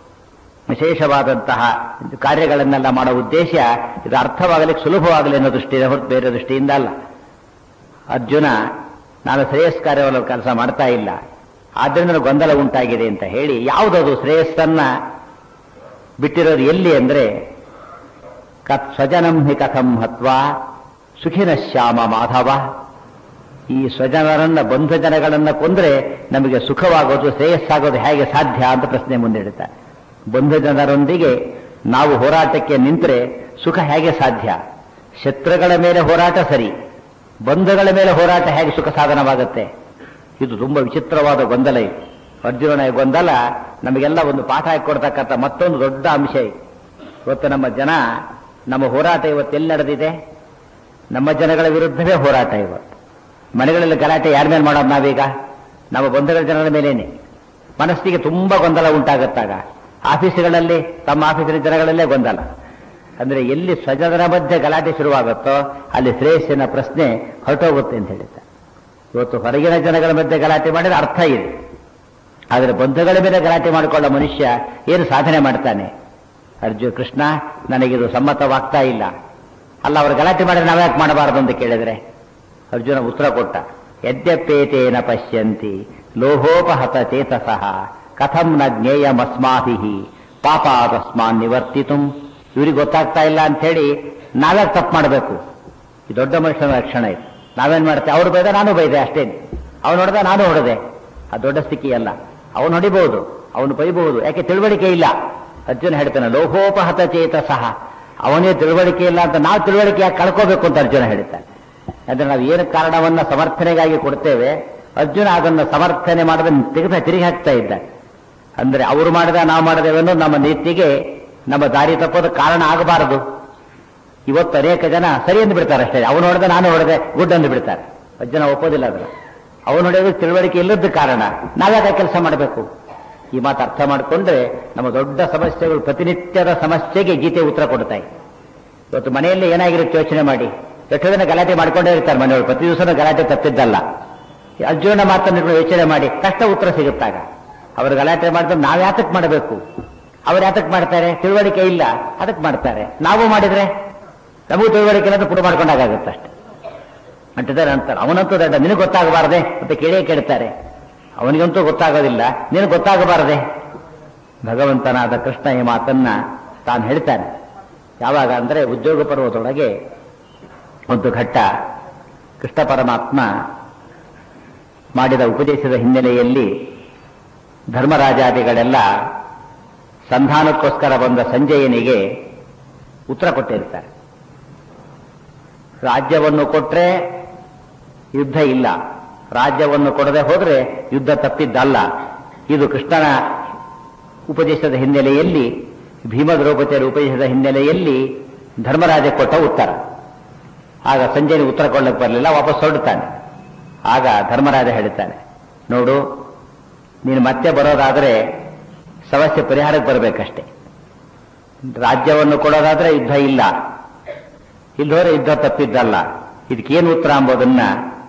ವಿಶೇಷವಾದಂತಹ ಕಾರ್ಯಗಳನ್ನೆಲ್ಲ ಮಾಡೋ ಉದ್ದೇಶ ಇದು ಅರ್ಥವಾಗಲಿಕ್ಕೆ ಸುಲಭವಾಗಲಿ ಅನ್ನೋ ದೃಷ್ಟಿಯಿಂದ ಹೊರತು ಬೇರೆ ದೃಷ್ಟಿಯಿಂದ ಅಲ್ಲ ಅರ್ಜುನ ನಾನು ಶ್ರೇಯಸ್ಕಾರ್ಯವನ್ನು ಕೆಲಸ ಮಾಡ್ತಾ ಇಲ್ಲ ಆದ್ದರಿಂದ ನನಗೆ ಗೊಂದಲ ಉಂಟಾಗಿದೆ ಅಂತ ಹೇಳಿ ಯಾವುದದು ಶ್ರೇಯಸ್ಸನ್ನ ಬಿಟ್ಟಿರೋದು ಎಲ್ಲಿ ಅಂದ್ರೆ ಕತ್ ಸ್ವಜನಂ ಹಿ ಕಥಂ ಹತ್ವಾ ಸುಖಿನ ಶ್ಯಾಮ ಮಾಧವ ಈ ಸ್ವಜನರನ್ನ ಬಂಧು ಜನಗಳನ್ನ ಕೊಂದ್ರೆ ನಮಗೆ ಸುಖವಾಗೋದು ಶ್ರೇಯಸ್ಸಾಗೋದು ಹೇಗೆ ಸಾಧ್ಯ ಅಂತ ಪ್ರಶ್ನೆ ಮುಂದಿಡುತ್ತಾರೆ ಬಂಧು ಜನರೊಂದಿಗೆ ನಾವು ಹೋರಾಟಕ್ಕೆ ನಿಂತರೆ ಸುಖ ಹೇಗೆ ಸಾಧ್ಯ ಶತ್ರುಗಳ ಮೇಲೆ ಹೋರಾಟ ಸರಿ ಬಂಧುಗಳ ಮೇಲೆ ಹೋರಾಟ ಹೇಗೆ ಸುಖ ಸಾಧನವಾಗುತ್ತೆ ಇದು ತುಂಬಾ ವಿಚಿತ್ರವಾದ ಗೊಂದಲ ಇದು ಅರ್ಜುನನ ಈ ಗೊಂದಲ ನಮಗೆಲ್ಲ ಒಂದು ಪಾಠ ಕೊಡ್ತಕ್ಕಂಥ ಮತ್ತೊಂದು ದೊಡ್ಡ ಅಂಶ ಇದು ಇವತ್ತು ನಮ್ಮ ಜನ ನಮ್ಮ ಹೋರಾಟ ಇವತ್ತು ಎಲ್ಲಿ ನಡೆದಿದೆ ನಮ್ಮ ಜನಗಳ ವಿರುದ್ಧವೇ ಹೋರಾಟ ಇವತ್ತು ಮನೆಗಳಲ್ಲಿ ಗಲಾಟೆ ಯಾರ ಮೇಲೆ ಮಾಡೋದು ನಾವೀಗ ನಮ್ಮ ಬಂಧುಗಳ ಜನರ ಮೇಲೇನೆ ಮನಸ್ಸಿಗೆ ತುಂಬಾ ಗೊಂದಲ ಉಂಟಾಗುತ್ತಾಗ ಆಫೀಸ್ಗಳಲ್ಲಿ ತಮ್ಮ ಆಫೀಸಿನ ಜನಗಳಲ್ಲೇ ಗೊಂದಲ ಅಂದ್ರೆ ಎಲ್ಲಿ ಸ್ವಜನರ ಮಧ್ಯೆ ಗಲಾಟೆ ಶುರುವಾಗುತ್ತೋ ಅಲ್ಲಿ ಶ್ರೇಯಸ್ಸಿನ ಪ್ರಶ್ನೆ ಹೊರಟೋಗುತ್ತೆ ಅಂತ ಹೇಳ್ತಾರೆ ಇವತ್ತು ಹೊರಗಿನ ಜನಗಳ ಮಧ್ಯೆ ಗಲಾಟೆ ಮಾಡಿದ್ರೆ ಅರ್ಥ ಇದೆ ಆದರೆ ಬಂಧುಗಳ ಮೇಲೆ ಗಲಾಟೆ ಮಾಡಿಕೊಳ್ಳೋ ಮನುಷ್ಯ ಏನು ಸಾಧನೆ ಮಾಡ್ತಾನೆ ಅರ್ಜುನ್ ಕೃಷ್ಣ ನನಗಿದು ಸಮ್ಮತವಾಗ್ತಾ ಇಲ್ಲ ಅಲ್ಲ ಅವರು ಗಲಾಟೆ ಮಾಡಿದ್ರೆ ನಾವ್ಯಾಕೆ ಮಾಡಬಾರದು ಅಂತ ಕೇಳಿದ್ರೆ ಅರ್ಜುನ ಉತ್ತರ ಕೊಟ್ಟ ಯದ್ಯಪೇತೇನ ಪಶ್ಯಂತಿ ಲೋಹೋಪಹತ ಚೇತಸಃ ಕಥಂ ನ ಜ್ಞೇಯಮಸ್ಮಾಭಿ ಪಾಪಾದಸ್ಮಾನ್ ನಿವರ್ತಿತು ಇವ್ರಿಗೆ ಗೊತ್ತಾಗ್ತಾ ಇಲ್ಲ ಅಂತ ಹೇಳಿ ನಾವ್ಯಾಕೆ ತಪ್ಪು ಮಾಡಬೇಕು ಈ ದೊಡ್ಡ ಮನುಷ್ಯನ ಲಕ್ಷಣ ಇದು ನಾವೇನ್ ಮಾಡ್ತೇವೆ ಅವ್ರು ಬೈದ ನಾನು ಬೈದೆ ಅಷ್ಟೇನು ಅವನು ಹೊಡೆದ ನಾನು ಹೊಡೆದೆ ಆ ದೊಡ್ಡ ಸ್ಥಿತಿ ಅಲ್ಲ ಅವನು ಹೊಡಿಬಹುದು ಅವನು ಬೈಬಹುದು ಯಾಕೆ ತಿಳುವಳಿಕೆ ಇಲ್ಲ ಅರ್ಜುನ ಹೇಳ್ತಾನೆ ಲೋಹೋಪಹತ ಚೇತ ಸಹ ಅವನೇ ತಿಳುವಳಿಕೆ ಇಲ್ಲ ಅಂತ ನಾವು ತಿಳುವಳಿಕೆ ಯಾಕೆ ಕಳ್ಕೋಬೇಕು ಅಂತ ಅರ್ಜುನ ಹೇಳ್ತಾನೆ ಅಂದ್ರೆ ನಾವು ಏನು ಕಾರಣವನ್ನ ಸಮರ್ಥನೆಗಾಗಿ ಕೊಡ್ತೇವೆ ಅರ್ಜುನ ಅದನ್ನು ಸಮರ್ಥನೆ ಮಾಡದ ತೆಗೆದ ತಿರುಗಿ ಹಾಕ್ತಾ ಇದ್ದಾನೆ ಅಂದ್ರೆ ಅವರು ಮಾಡಿದ ನಾವು ಮಾಡಿದೇವೆ ಅನ್ನೋದು ನಮ್ಮ ನೀತಿಗೆ ನಮ್ಮ ದಾರಿ ತಪ್ಪೋದ ಕಾರಣ ಆಗಬಾರದು ಇವತ್ತು ಅನೇಕ ಜನ ಸರಿ ಎಂದು ಬಿಡ್ತಾರೆ ಅಷ್ಟೇ ಅವನು ಹೊಡೆದ ನಾನು ಹೊಡೆದೆ ಗುಡ್ ಎಂದು ಬಿಡ್ತಾರೆ ಅಷ್ಟು ಜನ ಒಪ್ಪೋದಿಲ್ಲ ಅದನ್ನ ಅವನು ಹೊಡೆಯೋದು ತಿಳುವಳಿಕೆ ಇಲ್ಲದ ಕಾರಣ ನಾವ್ಯಾಕೆ ಕೆಲಸ ಮಾಡಬೇಕು ಈ ಮಾತು ಅರ್ಥ ಮಾಡಿಕೊಂಡ್ರೆ ನಮ್ಮ ದೊಡ್ಡ ಸಮಸ್ಯೆಗಳು ಪ್ರತಿನಿತ್ಯದ ಸಮಸ್ಯೆಗೆ ಗೀತೆ ಉತ್ತರ ಕೊಡ್ತಾ ಇದೆ ಇವತ್ತು ಮನೆಯಲ್ಲಿ ಏನಾಗಿರುತ್ತೆ ಯೋಚನೆ ಮಾಡಿ ಎಷ್ಟೋ ಜನ ಗಲಾಟೆ ಮಾಡ್ಕೊಂಡೇ ಇರ್ತಾರೆ ಮನೆಯವರು ಪ್ರತಿ ದಿವಸ ಗಲಾಟೆ ತಪ್ಪಿದ್ದಲ್ಲ ಈ ಅರ್ಜುನ ಮಾತನ್ನು ಇಟ್ಕೊಂಡು ಯೋಚನೆ ಮಾಡಿ ಕಷ್ಟ ಉತ್ತರ ಸಿಗುತ್ತಾಗ ಅವರು ಗಲಾಟೆ ಮಾಡಿದ್ರೆ ನಾವ್ ಯಾತಕ್ ಮಾಡಬೇಕು ಅವ್ರು ಯಾತಕ್ ಮಾಡ್ತಾರೆ ತಿಳುವಳಿಕೆ ಇಲ್ಲ ಅದಕ್ಕೆ ಮಾಡ್ತಾರೆ ನಾವು ಮಾಡಿದ್ರೆ ನಮಗೂ ತಿಳುವಳಿಕೆ ಇಲ್ಲ ಪುಟ ಮಾಡ್ಕೊಂಡಾಗುತ್ತೆ ಅಷ್ಟೇ ಅಂಟಿದ್ದಾರೆ ಅಂತಾರೆ ಅವನಂತೂ ದಡ್ಡ ನಿನಗೆ ಗೊತ್ತಾಗಬಾರದೆ ಮತ್ತೆ ಕೇಳೇ ಕೇಳ್ತಾರೆ ಅವನಿಗಂತೂ ಗೊತ್ತಾಗೋದಿಲ್ಲ ನಿನಗೆ ಗೊತ್ತಾಗಬಾರದೆ ಭಗವಂತನಾದ ಕೃಷ್ಣ ಈ ಮಾತನ್ನ ತಾನು ಹೇಳ್ತಾನೆ ಯಾವಾಗ ಅಂದ್ರೆ ಉದ್ಯೋಗ ಪರ್ವದೊಳಗೆ ಒಂದು ಘಟ್ಟ ಕೃಷ್ಣ ಪರಮಾತ್ಮ ಮಾಡಿದ ಉಪದೇಶದ ಹಿನ್ನೆಲೆಯಲ್ಲಿ ಧರ್ಮರಾಜಾದಿಗಳೆಲ್ಲ ಸಂಧಾನಕ್ಕೋಸ್ಕರ ಬಂದ ಸಂಜಯನಿಗೆ ಉತ್ತರ ಕೊಟ್ಟಿರ್ತಾರೆ ರಾಜ್ಯವನ್ನು ಕೊಟ್ರೆ ಯುದ್ಧ ಇಲ್ಲ ರಾಜ್ಯವನ್ನು ಕೊಡದೆ ಹೋದ್ರೆ ಯುದ್ಧ ತಪ್ಪಿದ್ದಲ್ಲ ಇದು ಕೃಷ್ಣನ ಉಪದೇಶದ ಹಿನ್ನೆಲೆಯಲ್ಲಿ ಭೀಮ ದ್ರೌಪದಿಯರ ಉಪದೇಶದ ಹಿನ್ನೆಲೆಯಲ್ಲಿ ಧರ್ಮರಾಜ ಕೊಟ್ಟ ಉತ್ತರ ಆಗ ಸಂಜಯನ ಉತ್ತರ ಕೊಡ್ಲಿಕ್ಕೆ ಬರಲಿಲ್ಲ ವಾಪಸ್ ಹೊರಡ್ತಾನೆ ಆಗ ಧರ್ಮರಾಜ ಹೇಳ್ತಾನೆ ನೋಡು ನೀನು ಮತ್ತೆ ಬರೋದಾದ್ರೆ ಸಮಸ್ಯೆ ಪರಿಹಾರಕ್ಕೆ ಬರಬೇಕಷ್ಟೇ ರಾಜ್ಯವನ್ನು ಕೊಡೋದಾದ್ರೆ ಯುದ್ಧ ಇಲ್ಲ ಇಲ್ಲೋರೆ ಯುದ್ಧ ತಪ್ಪಿದ್ದಲ್ಲ ಇದಕ್ಕೇನು ಉತ್ತರ ಎಂಬುದನ್ನ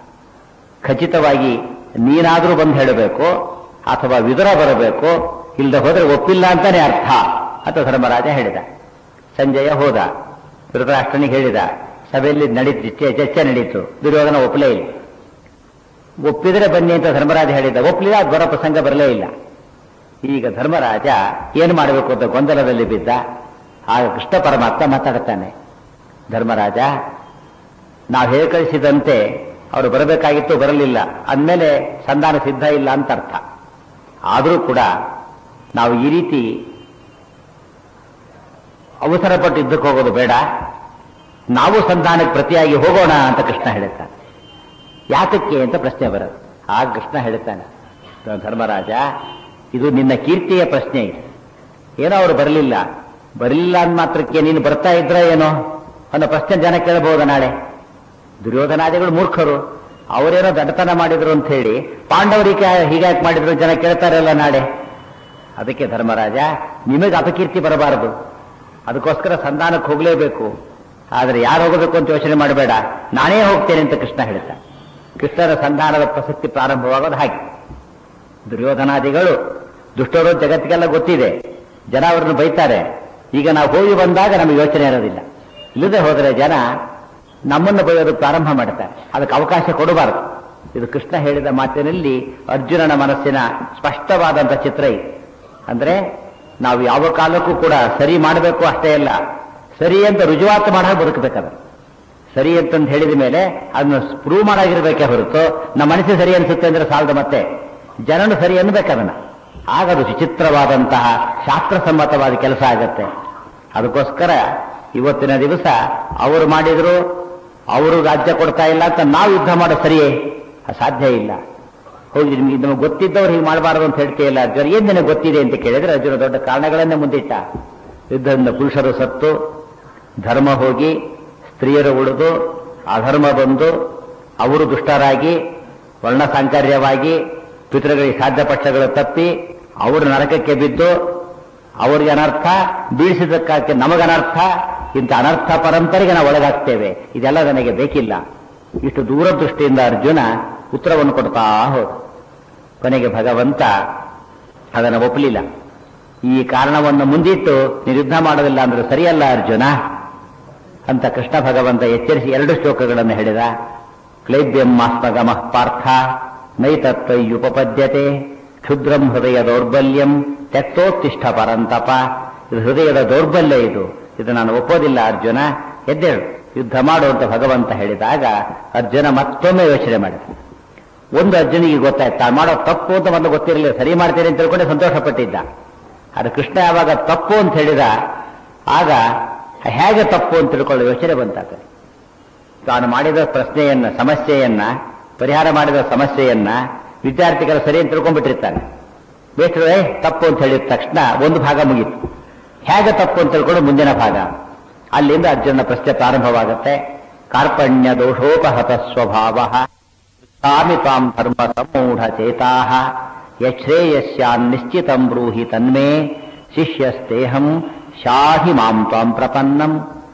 ಖಚಿತವಾಗಿ ನೀನಾದ್ರೂ ಬಂದು ಹೇಳಬೇಕು ಅಥವಾ ವಿದುರ ಬರಬೇಕು ಇಲ್ಲದೆ ಹೋದ್ರೆ ಒಪ್ಪಿಲ್ಲ ಅಂತಾನೆ ಅರ್ಥ ಅಂತ ಧರ್ಮರಾಜ ಹೇಳಿದ ಸಂಜಯ ಹೋದ ಧೃತರಾಷ್ಟ್ರನಿಗೆ ಹೇಳಿದ ಸಭೆಯಲ್ಲಿ ನಡೀತು ಚೆ- ಚರ್ಚೆ ನಡೀತು ದುರ್ಯೋಧನ ಒಪ್ಪಲೇ ಇಲ್ಲ ಒಪ್ಪಿದ್ರೆ ಬನ್ನಿ ಅಂತ ಧರ್ಮರಾಜ ಹೇಳಿದ ಒಪ್ಪಲಿಲ್ಲ ಅದು ಬರೋ ಪ್ರಸಂಗ ಬರಲೇ ಇಲ್ಲ ಈಗ ಧರ್ಮರಾಜ ಏನು ಮಾಡಬೇಕು ಅಂತ ಗೊಂದಲದಲ್ಲಿ ಬಿದ್ದ ಆಗ ಕೃಷ್ಣ ಪರಮಾತ್ಮ ಮಾತಾಡ್ತಾನೆ ಧರ್ಮರಾಜ ನಾವು ಹೇಳಿ ಕಳಿಸಿದಂತೆ ಅವರು ಬರಬೇಕಾಗಿತ್ತು ಬರಲಿಲ್ಲ ಅಂದಮೇಲೆ ಸಂಧಾನ ಸಿದ್ಧ ಇಲ್ಲ ಅಂತ ಅರ್ಥ ಆದರೂ ಕೂಡ ನಾವು ಈ ರೀತಿ ಅವಸರ ಪಟ್ಟು ಯುದ್ಧಕ್ಕೆ ಹೋಗೋದು ಬೇಡ ನಾವು ಸಂಧಾನಕ್ಕೆ ಪ್ರತಿಯಾಗಿ ಹೋಗೋಣ ಅಂತ ಕೃಷ್ಣ ಹೇಳುತ್ತಾನೆ ಯಾತಕ್ಕೆ ಅಂತ ಪ್ರಶ್ನೆ ಬರೋದು ಆಗ ಕೃಷ್ಣ ಹೇಳ್ತಾನೆ ಧರ್ಮರಾಜ ಇದು ನಿನ್ನ ಕೀರ್ತಿಯ ಪ್ರಶ್ನೆ ಇದೆ ಏನೋ ಅವರು ಬರಲಿಲ್ಲ ಬರಲಿಲ್ಲ ಅಂದ ಮಾತ್ರಕ್ಕೆ ನೀನು ಬರ್ತಾ ಇದ್ರ ಏನೋ ಅನ್ನೋ ಪ್ರಶ್ನೆ ಜನ ಕೇಳಬಹುದು ನಾಳೆ ದುರ್ಯೋಧನಾದಿಗಳು ಮೂರ್ಖರು ಅವರೇನೋ ದಡತನ ಮಾಡಿದ್ರು ಅಂತ ಹೇಳಿ ಪಾಂಡವರಿಗೆ ಹೀಗ್ಯಾಕೆ ಮಾಡಿದ್ರು ಜನ ಕೇಳ್ತಾರಲ್ಲ ನಾಳೆ ಅದಕ್ಕೆ ಧರ್ಮರಾಜ ನಿಮಗೆ ಅಪಕೀರ್ತಿ ಬರಬಾರದು ಅದಕ್ಕೋಸ್ಕರ ಸಂಧಾನಕ್ಕೆ ಹೋಗಲೇಬೇಕು ಆದರೆ ಯಾರು ಹೋಗಬೇಕು ಅಂತ ಯೋಚನೆ ಮಾಡಬೇಡ ನಾನೇ ಹೋಗ್ತೇನೆ ಅಂತ ಕೃಷ್ಣ ಹೇಳ್ತಾ ಕೃಷ್ಣನ ಸಂಧಾನದ ಪ್ರಸಕ್ತಿ ಪ್ರಾರಂಭವಾಗೋದು ಹಾಗೆ ದುರ್ಯೋಧನಾದಿಗಳು ದುಷ್ಟರು ಜಗತ್ತಿಗೆಲ್ಲ ಗೊತ್ತಿದೆ ಜನ ಅವರನ್ನು ಬೈತಾರೆ ಈಗ ನಾವು ಹೋಗಿ ಬಂದಾಗ ನಮಗೆ ಯೋಚನೆ ಇರೋದಿಲ್ಲ ಇಲ್ಲದೆ ಹೋದರೆ ಜನ ನಮ್ಮನ್ನು ಬೈಯೋದು ಪ್ರಾರಂಭ ಮಾಡ್ತಾರೆ ಅದಕ್ಕೆ ಅವಕಾಶ ಕೊಡಬಾರದು ಇದು ಕೃಷ್ಣ ಹೇಳಿದ ಮಾತಿನಲ್ಲಿ ಅರ್ಜುನನ ಮನಸ್ಸಿನ ಸ್ಪಷ್ಟವಾದಂಥ ಚಿತ್ರ ಇದೆ ಅಂದ್ರೆ ನಾವು ಯಾವ ಕಾಲಕ್ಕೂ ಕೂಡ ಸರಿ ಮಾಡಬೇಕು ಅಷ್ಟೇ ಅಲ್ಲ ಸರಿ ಅಂತ ರುಜುವಾತು ಮಾಡಾಗ ಬದುಕಬೇಕಾದ್ರೆ ಸರಿ ಅಂತಂದು ಹೇಳಿದ ಮೇಲೆ ಅದನ್ನು ಪ್ರೂವ್ ಮಾಡಾಗಿರ್ಬೇಕೇ ಹೊರತು ನಮ್ಮ ಮನಸ್ಸಿಗೆ ಸರಿ ಅನ್ಸುತ್ತೆ ಅಂದ್ರೆ ಸಾಲದ ಮತ್ತೆ ಜನನು ಸರಿ ಅನ್ಬೇಕದನ್ನ ಆಗ ಅದು ವಿಚಿತ್ರವಾದಂತಹ ಶಾಸ್ತ್ರಸಮ್ಮತವಾದ ಕೆಲಸ ಆಗತ್ತೆ ಅದಕ್ಕೋಸ್ಕರ ಇವತ್ತಿನ ದಿವಸ ಅವರು ಮಾಡಿದ್ರು ಅವರು ರಾಜ್ಯ ಕೊಡ್ತಾ ಇಲ್ಲ ಅಂತ ನಾವು ಯುದ್ಧ ಮಾಡೋದು ಸರಿಯೇ ಸಾಧ್ಯ ಇಲ್ಲ ಹೋಗಿ ನಿಮ್ಗೆ ನಮಗೆ ಗೊತ್ತಿದ್ದವ್ರು ಹೀಗೆ ಮಾಡಬಾರದು ಅಂತ ಹೇಳ್ತೀಯಲ್ಲ ಅರ್ಜುನ ಏನ್ ನಿನಗೆ ಗೊತ್ತಿದೆ ಅಂತ ಕೇಳಿದ್ರೆ ಅರ್ಜುನ ದೊಡ್ಡ ಕಾರಣಗಳನ್ನೇ ಮುಂದಿಟ್ಟ ಯುದ್ಧದಿಂದ ಪುರುಷರು ಸತ್ತು ಧರ್ಮ ಹೋಗಿ ಸ್ತ್ರೀಯರು ಉಳಿದು ಅಧರ್ಮ ಬಂದು ಅವರು ದುಷ್ಟರಾಗಿ ವರ್ಣ ಸಾಂಕರ್ಯವಾಗಿ ಪಿತೃಗಳಿಗೆ ಸಾಧ್ಯ ಪಕ್ಷಗಳು ತಪ್ಪಿ ಅವರು ನರಕಕ್ಕೆ ಬಿದ್ದು ಅವರಿಗೆ ಅನರ್ಥ ಬೀಳಿಸಿದ್ದಕ್ಕಾಗಿ ನಮಗನರ್ಥ ಇಂಥ ಅನರ್ಥ ಪರಂಪರೆಗೆ ನಾವು ಒಳಗಾಗ್ತೇವೆ ಇದೆಲ್ಲ ನನಗೆ ಬೇಕಿಲ್ಲ ಇಷ್ಟು ದೂರದೃಷ್ಟಿಯಿಂದ ಅರ್ಜುನ ಉತ್ತರವನ್ನು ಕೊಡ್ತಾ ಹೋದ ಕೊನೆಗೆ ಭಗವಂತ ಅದನ್ನು ಒಪ್ಪಲಿಲ್ಲ ಈ ಕಾರಣವನ್ನು ಮುಂದಿಟ್ಟು ನೀನು ಯುದ್ಧ ಮಾಡೋದಿಲ್ಲ ಅಂದ್ರೆ ಸರಿಯಲ್ಲ ಅರ್ಜುನ ಅಂತ ಕೃಷ್ಣ ಭಗವಂತ ಎಚ್ಚರಿಸಿ ಎರಡು ಶ್ಲೋಕಗಳನ್ನು ಹೇಳಿದ ಕ್ಲೈಬ್ಯಂ ಮಾಸ್ಮಗಮಃ ಪಾರ್ಥ ನೈತತ್ವಯುಪಪದ್ಯತೆ ಕ್ಷುದ್ರಂ ಹೃದಯ ದೌರ್ಬಲ್ಯಂ ತೆಕ್ತೋತ್ತಿಷ್ಠ ಪರಂತಪ ಇದು ಹೃದಯದ ದೌರ್ಬಲ್ಯ ಇದು ಇದು ನಾನು ಒಪ್ಪೋದಿಲ್ಲ ಅರ್ಜುನ ಎದ್ದೇಳು ಯುದ್ಧ ಮಾಡು ಅಂತ ಭಗವಂತ ಹೇಳಿದಾಗ ಅರ್ಜುನ ಮತ್ತೊಮ್ಮೆ ಯೋಚನೆ ಮಾಡಿದ ಒಂದು ಅರ್ಜುನಿಗೆ ಗೊತ್ತಾಯ್ತು ತಾನು ಮಾಡೋ ತಪ್ಪು ಅಂತ ಮೊದಲು ಗೊತ್ತಿರಲಿಲ್ಲ ಸರಿ ಮಾಡ್ತೇನೆ ಅಂತ ತಿಳ್ಕೊಂಡೆ ಸಂತೋಷ ಪಟ್ಟಿದ್ದ ಅದು ಕೃಷ್ಣ ಯಾವಾಗ ತಪ್ಪು ಅಂತ ಹೇಳಿದ ಆಗ ಹೇಗೆ ತಪ್ಪು ಅಂತ ತಿಳ್ಕೊಳ್ಳೋ ಯೋಚನೆ ಬಂತಾಗ ತಾನು ಮಾಡಿದ ಪ್ರಶ್ನೆಯನ್ನ ಸಮಸ್ಯೆಯನ್ನ ಪರಿಹಾರ ಮಾಡಿದ ಸಮಸ್ಯೆಯನ್ನ ವಿದ್ಯಾರ್ಥಿಗಳ ಸರಿ ಅಂತ ತಿಳ್ಕೊಂಡ್ಬಿಟ್ಟಿರ್ತಾನೆ ಬೇಸ್ಟ್ರೆ ತಪ್ಪು ಅಂತ ಹೇಳಿದ ತಕ್ಷಣ ಒಂದು ಭಾಗ ಮುಗೀತು ಹೇಗೆ ತಪ್ಪು ಅಂತ ತಿಳ್ಕೊಂಡು ಮುಂದಿನ ಭಾಗ ಅಲ್ಲಿಂದ ಅರ್ಜುನ ಪ್ರಶ್ನೆ ಪ್ರಾರಂಭವಾಗುತ್ತೆ ಕಾರ್ಪಣ್ಯ ದೋಷೋಪಹತ ಸ್ವಭಾವ ತಾಮಿ ತಾಂ ಧರ್ಮ ಸಮೂಢ ಚೇತಾ ಯಶ್ರೇಯಸ್ಯಾನ್ ನಿಶ್ಚಿತಂ ಬ್ರೂಹಿ ತನ್ಮೇ ಶಿಷ್ಯಸ್ತೇಹಂ ಶಾಹಿ ಮಾಂ ತ್ವಾಂ ಪ್ರಪನ್ನಂ